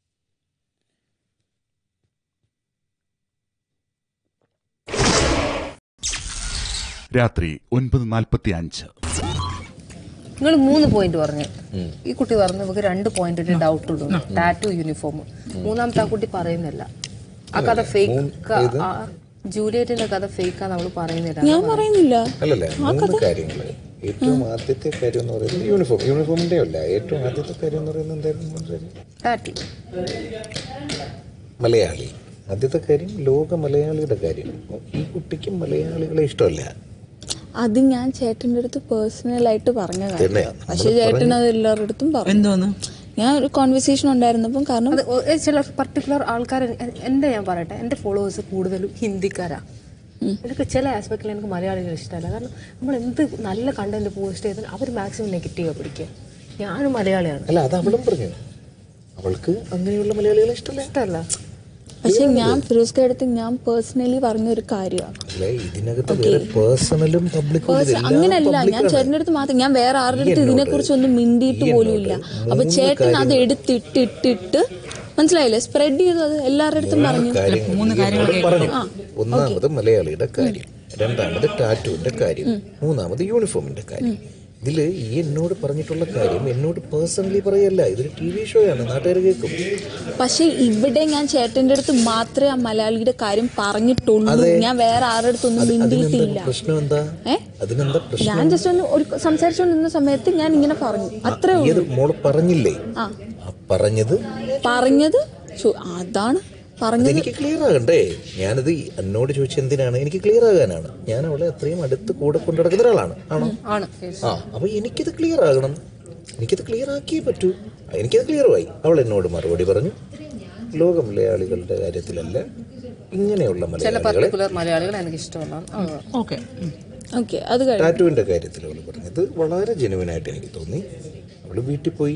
രാത്രി ഒൻപത് നാൽപ്പത്തിയഞ്ച് നിങ്ങൾ മൂന്ന് പോയിന്റ് പറഞ്ഞു ഈ കുട്ടി പറഞ്ഞു ഇവർക്ക് രണ്ട് പോയിന്റിന് ഡൗട്ട് ഇടും ടാറ്റു യൂണിഫോം മൂന്നാമത്തെ ആ കുട്ടി പറയുന്നില്ല ആ കഥ ഫേക്ക് ജൂലിയറ്റിന്റെ കഥ ഫേക്കാന്ന് അവള് പറയുന്നില്ല ഞാൻ പറയുന്നില്ല അല്ലല്ല മൂന്ന് കാര്യങ്ങൾ ഏറ്റവും ആദ്യത്തെ കാര്യം എന്ന് പറയുന്നത് യൂണിഫോം യൂണിഫോമിന്റെ അല്ല ഏറ്റവും ആദ്യത്തെ കാര്യം എന്ന് പറയുന്നത് എന്തായിരുന്നു ടാറ്റു മലയാളി ആദ്യത്തെ കാര്യം ലോക മലയാളിയുടെ കാര്യം ഈ കുട്ടിക്ക് മലയാളികളെ ഇഷ്ടമല്ല അത് ഞാൻ ചേട്ടൻ്റെ അടുത്ത് പേഴ്സണൽ ആയിട്ട് പറഞ്ഞതാണ് തന്നെയാ. പക്ഷെ നമ്മള് ചേട്ടൻ പറഞ്ഞ- അത് എല്ലാവരുടെ അടുത്തും പറഞ്ഞു എന്തോന്ന് ഞാൻ ഒരു കോൺവെർസേഷൻ ഉണ്ടായിരുന്നപ്പം കാരണം അത് ഒ- ചില പർട്ടിക്കുലർ ആൾക്കാർ എൻ്റെ ഞാൻ പറയട്ടെ എൻ്റെ ഫോളോവേഴ്സ് കൂടുതലും ഹിന്ദിക്കാരാ എനിക്ക് ചില ആസ്പെക്റ്റിൽ എനിക്ക് മലയാളികൾ ഇഷ്ടമല്ല കാരണം നമ്മൾ എന്ത് നല്ല കണ്ടന്റ് പോസ്റ്റ് ചെയ്താൽ അവർ മാക്സിമം നെഗറ്റീവാണ് പിടിക്കുക ഞാനും മലയാളിയാണ് അല്ല അത് അവളും പറഞ്ഞു അവൾക്ക് അങ്ങനെയുള്ള മലയാളികളെ ഇഷ്ടമല്ല ഇഷ്ടമല്ല പക്ഷെ ഞാൻ ഫിറോസ്ക അടുത്ത് ഞാൻ പേഴ്സണലി പറഞ്ഞൊരു കാര്യമാണ് അല്ലെ ഇതിനകത്ത് വേറെ പേഴ്സണലും പബ്ലിക്കും അങ്ങനല്ല ഞാൻ ചേട്ടൻ്റെ അടുത്ത് മാത്രം ഞാൻ വേറെ ആരുടെ അടുത്ത് ഇതിനെ കുറിച്ച് ഒന്നും മിണ്ടിയിട്ട് പോലും ഇല്ല അപ്പൊ ചേട്ടൻ അത് എടുത്തിട്ടിട്ടിട്ട് മനസ്സിലായില്ലേ സ്പ്രെഡ് ചെയ്തു അത് എല്ലാവരുടെ അടുത്തും പറഞ്ഞു പറഞ്ഞു ആ ഒന്നാമത് മലയാളിയുടെ കാര്യം രണ്ടാമത് ടാറ്റുവിന്റെ കാര്യം മൂന്നാമത് യൂണിഫോമിന്റെ കാര്യം ഇതില് ഈ എന്നോട് പറഞ്ഞിട്ടുള്ള കാര്യം എന്നോട് പേഴ്സണലി പറയല്ല ഇതൊരു ടി വി ഷോ ആണ് നാട്ടുകാർ കേൾക്കും പക്ഷെ ഇവിടെ ഞാൻ ചേട്ടന്റെ അടുത്ത് മാത്രമേ ആ മലയാളിയുടെ കാര്യം പറഞ്ഞിട്ടുള്ളൂ അതെ. ഞാൻ വേറെ ആരുടെ അടുത്തൊന്നും അത് അതിനെന്താ മിണ്ടിയിട്ടില്ല പ്രശ്നം എന്താ ഏ? അതിനെന്താ ഞാൻ പ്രശ്നം ജസ്റ്റ് ഒന്ന് ഒരു സംസാരിച്ചുകൊണ്ടിരുന്ന സമയത്ത് ഞാൻ ഇങ്ങനെ പറഞ്ഞു അത്രേ ഏത് ഉള്ളൂ മോള് പറഞ്ഞില്ലേ ആ ആ പറഞ്ഞത് പറഞ്ഞത് ചോ- അതാണ് പറഞ്ഞത് എനിക്ക് ക്ലിയർ ആകണ്ടേ ഞാനത് എന്നോട് ചോദിച്ച എന്തിനാണ് എനിക്ക് ക്ലിയർ ആകാനാണ് ഞാൻ അവളെ അത്രയും അടുത്ത് കൂടെ കൊണ്ടു നടക്കുന്ന ഒരാളാണ് ആണോ ആണ് ആ അപ്പൊ എനിക്കിത് ക്ലിയർ ആകണം എനിക്കിത് ക്ലിയർ ആക്കിയേ പറ്റൂ എനിക്കത് ക്ലിയർ ആയി അവൾ എന്നോട് മറുപടി പറഞ്ഞു ലോക മലയാളികളുടെ കാര്യത്തിലല്ല ഇങ്ങനെയുള്ള ചില മലയാളികളെ പർട്ടിക്കുലർ മലയാളികൾ എനിക്ക് ഇഷ്ടമല്ല ഓക്കെ ഓക്കെ അത് കഴിഞ്ഞു ടാറ്റുവിന്റെ കാര്യത്തിൽ അവൾ പറഞ്ഞത് വളരെ ജെനുവിൻ ആയിട്ട് എനിക്ക് തോന്നി അവള് വീട്ടിൽ പോയി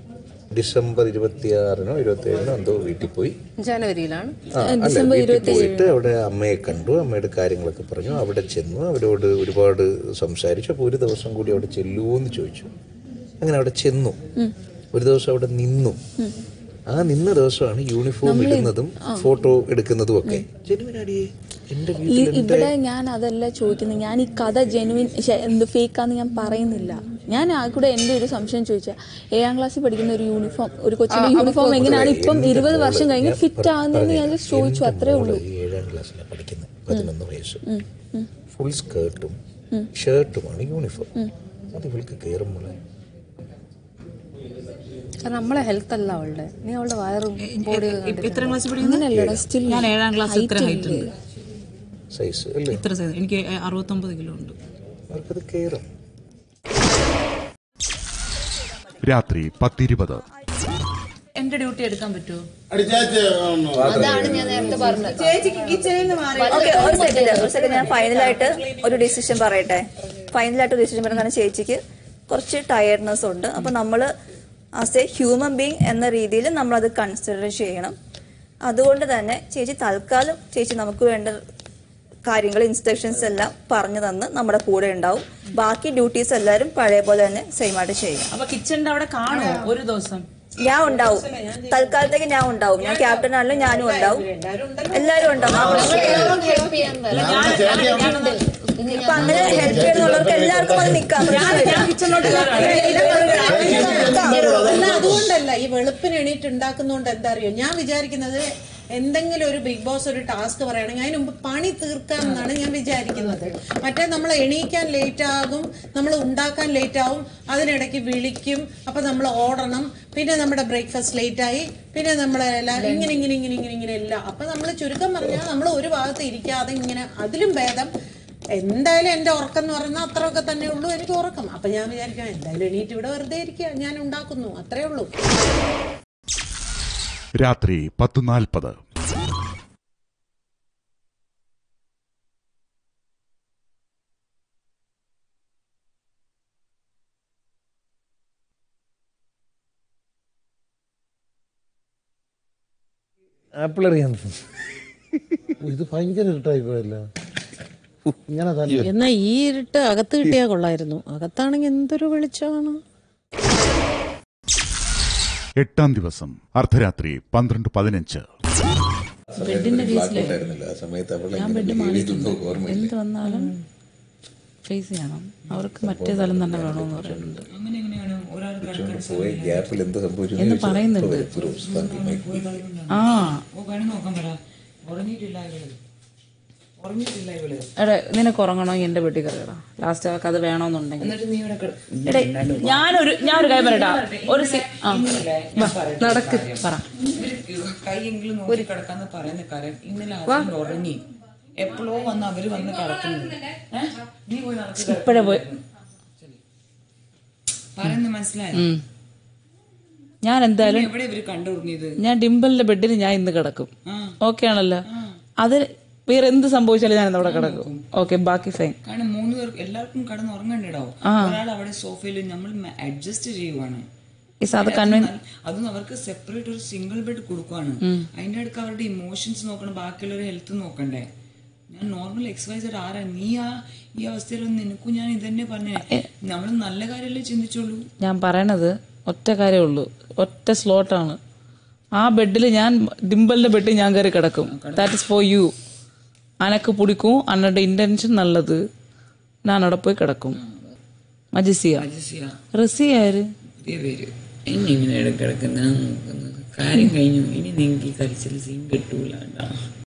ഡിസംബർ ഇരുപത്തിയാറിനോ ഇരുപത്തി ഏഴിനോ എന്തോ വീട്ടിൽ പോയി ജനുവരിയിലാണ് ആ, അല്ല വീട്ടിൽ പോയിട്ട് അവിടെ അമ്മയെ കണ്ടു അമ്മയുടെ കാര്യങ്ങളൊക്കെ പറഞ്ഞു അവിടെ ചെന്നു അവരോട് ഒരുപാട് സംസാരിച്ചു അപ്പോൾ ഒരു ദിവസം കൂടി അവിടെ ചെല്ലുമോ എന്ന് ചോദിച്ചു അങ്ങനെ അവിടെ ചെന്നു ഒരു ദിവസം അവിടെ നിന്നു ആ നിന്ന ദിവസമാണ് യൂണിഫോം ഇടുന്നതും ഫോട്ടോ എടുക്കുന്നതും ഒക്കെ ജനുവിനാടിയേ എന്റെ ഈ വീട്ടിൽ എന്റെ ഇവിടെ ഞാൻ അതല്ല ചോദിക്കുന്നത് ഞാൻ ഈ കഥ ജെനുവിൻ എന്ത് ഫേക്കാന്ന് ഞാൻ പറയുന്നില്ല ഞാൻ ആ കൂടെ എൻ്റെ ഒരു സംശയം ചോദിച്ചാൽ ഏഴാം ക്ലാസ്സിൽ പഠിക്കുന്ന ഒരു യൂണിഫോം ഒരു കൊച്ചിന്റെ യൂണിഫോം എങ്ങനെയാണ് ഇപ്പം ഇരുപത് വർഷം കഴിഞ്ഞ് ഫിറ്റ് ആകുന്നതെന്ന് ഞാൻ just ചോദിച്ചു അത്രേ ഉള്ളൂ ഈ ഏഴാം ക്ലാസ്സിലാണ് പഠിക്കുന്നത് പതിനൊന്ന് വയസ്സ് ഉം, ഉം. ഫുൾ സ്കേർട്ടും ഉം. ഷർട്ടുമാണ് യൂണിഫോം അത് ഇവൾക്ക് കയറുമ്പോൾ കാരണം നമ്മളെ ഹെൽത്ത് അല്ല അവളുടെ നീ അവളുടെ വയറും ബോഡി എത്ര ക്ലാസ്സിൽ അങ്ങനെയല്ലടാ സ്റ്റിൽ ഞാൻ ഏഴാം ക്ലാസ് ഇത്ര ഹൈറ്റ് ഉണ്ട് സൈസ് അല്ലേ ഇത്ര size. എനിക്ക് അറുപത്തൊമ്പത് കിലോ ഉണ്ട് അവർക്കത് കയറും രാത്രി പത്തിരുപത് എന്റെ ഡ്യൂട്ടി എടുക്കാൻ പറ്റുമോ അതാണ് ഞാൻ നേരത്തെ പറഞ്ഞത് ചേച്ചിക്ക് കിച്ചണിൽ നിന്ന് മാറി ഓക്കെ ഒരു സെക്കൻഡ് ഒരു സെക്കൻഡ് ഞാൻ ഫൈനലായിട്ട് ഒരു ഡിസിഷൻ പറയട്ടെ ഫൈനലായിട്ട് ഒരു ഡിസിഷൻ പറയാൻ കാരണം ചേച്ചിക്ക് കുറച്ച് ടയർഡ്നെസ് ഉണ്ട് അപ്പൊ നമ്മൾ ആസ് എ ഹ്യൂമൻ ബീങ് എന്ന രീതിയിൽ നമ്മളത് കൺസിഡർ ചെയ്യണം അതുകൊണ്ട് തന്നെ ചേച്ചി തൽക്കാലം ചേച്ചി നമുക്ക് വേണ്ട കാര്യങ്ങൾ ഇൻസ്ട്രക്ഷൻസ് എല്ലാം പറഞ്ഞു തന്ന് നമ്മുടെ കൂടെ ഉണ്ടാവും ബാക്കി ഡ്യൂട്ടീസ് എല്ലാവരും പഴയ പോലെ തന്നെ സെയിം ആയിട്ട് ചെയ്യും അപ്പൊ കിച്ചണിന്റെ അവിടെ കാണോ ഒരു ദിവസം ഞാൻ ഉണ്ടാവും തൽക്കാലത്തേക്ക് ഞാൻ ഉണ്ടാവും ഞാൻ ക്യാപ്റ്റൻ ആണെങ്കിലും ഞാനും ഉണ്ടാവും എല്ലാവരും ഉണ്ടാവും ആ പ്രശ്നം ഇപ്പൊ അങ്ങനെ ഹെൽപ്പ് ചെയ്യുന്നുള്ളവർക്ക് എല്ലാവർക്കും അത് നിൽക്കാം അല്ല അതുകൊണ്ടല്ല ഈ വെളുപ്പിന് എണീറ്റ് ഉണ്ടാക്കുന്നതുകൊണ്ട് എന്താ അറിയോ ഞാൻ വിചാരിക്കുന്നത് എന്തെങ്കിലും ഒരു ബിഗ് ബോസ് ഒരു ടാസ്ക് പറയുകയാണെങ്കിൽ അതിന് മുമ്പ് പണി തീർക്കാം എന്നാണ് ഞാൻ വിചാരിക്കുന്നത് മറ്റേ നമ്മൾ എണീക്കാൻ ലേറ്റ് ആകും നമ്മൾ ഉണ്ടാക്കാൻ ലേറ്റ് ആവും അതിനിടയ്ക്ക് വിളിക്കും അപ്പൊ നമ്മൾ ഓടണം പിന്നെ നമ്മുടെ ബ്രേക്ക്ഫാസ്റ്റ് ലേറ്റ് ആയി പിന്നെ നമ്മളെ എല്ലാ ഇങ്ങനെ ഇങ്ങനെ ഇങ്ങനെ ഇങ്ങനെ ഇങ്ങനെ എല്ലാം അപ്പൊ നമ്മൾ ചുരുക്കം പറഞ്ഞാൽ നമ്മൾ ഒരു ഭാഗത്ത് ഇരിക്കാതെ ഇങ്ങനെ അതിലും ഭേദം എന്തായാലും എന്റെ ഉറക്കം എന്ന് പറയുന്നത് അത്രയൊക്കെ തന്നെ ഉള്ളൂ എനിക്ക് ഉറക്കം അപ്പൊ ഞാൻ വിചാരിക്കാം എന്തായാലും എണീറ്റ് ഇവിടെ വെറുതെ ഇരിക്കുക ഞാൻ ഉണ്ടാക്കുന്നു അത്രേ ഉള്ളൂ രാത്രി പത്ത് നാൽപ്പത് ആപ്പിൾ അറിയാൻ ഇത് ഭയങ്കര ഇരുട്ടായി പോയല്ലോ ഇങ്ങനെ തന്നെ എന്നാ ഈ ഇരുട്ട് അകത്ത് കിട്ടിയാ കൊള്ളായിരുന്നു അകത്താണെങ്കിൽ എന്തൊരു വെളിച്ചമാണ് എട്ടാം ദിവസം അർദ്ധരാത്രി പന്ത്രണ്ട് പതിനഞ്ച് ബെഡിന്റെ കേസില് ആ സമയത്ത് അവൾ ഞാൻ എങ്ങനെ ബെഡ് behave മാറിയിട്ടുണ്ട് ചെയ്തെന്നോ ഓർമ്മയില്ല. എന്ത് വന്നാലും ഫേസ് ചെയ്യണം അവർക്ക് മറ്റേ സ്ഥലം തന്നെ വേണമെന്ന് പറയുന്നുണ്ട് ചുമ്മാ പോയ ഗ്യാപ്പിൽ എന്ത് സംഭവിച്ചു എന്ന് പറയുന്നുണ്ട്. ആ എടേ നിനക്ക് ഉറങ്ങണമെങ്കിൽ എന്റെ വീട്ടിൽ കയറിയടാ ലാസ്റ്റ് അവർക്ക് അത് വേണമെന്നുണ്ടെങ്കിൽ എടേ ഞാനൊരു ഞാനൊരു കാര്യം പറയട്ടാ ഒരു സി ആ വാ, നടക്ക് പറ കൈയെങ്കിലും നോക്കി കിടക്കാന്ന് പറയുന്ന കാര്യം ഇന്നലെ ഹസ്ബൻഡ് ഉറങ്ങി എപ്പോഴോ വന്ന് അവര് വന്ന് കിടക്കുന്നു ഏ? നീ പോയി നടക്ക് ഇപ്പഴേ പോയി പറയുന്നത് മനസ്സിലായോ ഉം. ഞാൻ എന്തായാലും എവിടെ ഇവര് കണ്ടുറങ്ങിയത് ഞാൻ ഡിംബലിന്റെ ബെഡിൽ ഞാൻ ഇന്ന് കിടക്കും ഓക്കെ ആണല്ലോ അത് വേറെ എന്ത് സംഭവിച്ചാലും ഞാൻ അവിടെ കിടക്കും ഓക്കെ ബാക്കി ഫൈൻ കാരണം മൂന്ന് പേർക്ക് എല്ലാവർക്കും കടന്ന് ഉറങ്ങണ്ടാവും ആ. ഒരാൾ അവിടെ സോഫയിൽ നമ്മൾ അഡ്ജസ്റ്റ് ചെയ്യുവാണ് Yes, അത് convin- അതും അവർക്ക് സെപ്പറേറ്റ് ഒരു സിംഗിൾ ബെഡ് കൊടുക്കുവാണ് ഉം. അതിന്റെ അടുക്ക് അവരുടെ ഇമോഷൻസ് നോക്കണം ബാക്കിയുള്ളവരുടെ ഹെൽത്ത് നോക്കണ്ടേ ഞാൻ നോർമൽ എക്സസൈസർ ആരാ നീ ആ ഈ അവസ്ഥയിലൊന്നും നിനക്കും ഞാൻ ഇതന്നെ പറഞ്ഞേ നമ്മൾ നല്ല കാര്യമല്ലേ ചിന്തിച്ചോളൂ ഞാൻ പറയണത് ഒറ്റ കാര്യമേ ഉള്ളൂ ഒറ്റ സ്ലോട്ടാണ് ആ ബെഡിൽ ഞാൻ ഡിംബലിന്റെ ബെഡിൽ ഞാൻ കയറി കിടക്കും ദാറ്റ് ഇസ് ഫോർ യു അനക്ക് പിടിക്കും അന്നയുടെ ഇന്റൻഷൻ നല്ലത് ഞാൻ അവിടെ പോയി കിടക്കും മജിസിയ മജിസിയ. റസിയ ആര് പുതിയ പേര് എന്നെ ഇങ്ങനെ ഇടക്കിടക്ക് ഞാൻ നോക്കുന്നത് കാര്യം കഴിഞ്ഞു ഇനി നിങ്ങൾക്ക് ഈ കരച്ചിൽ സീൻ കിട്ടൂല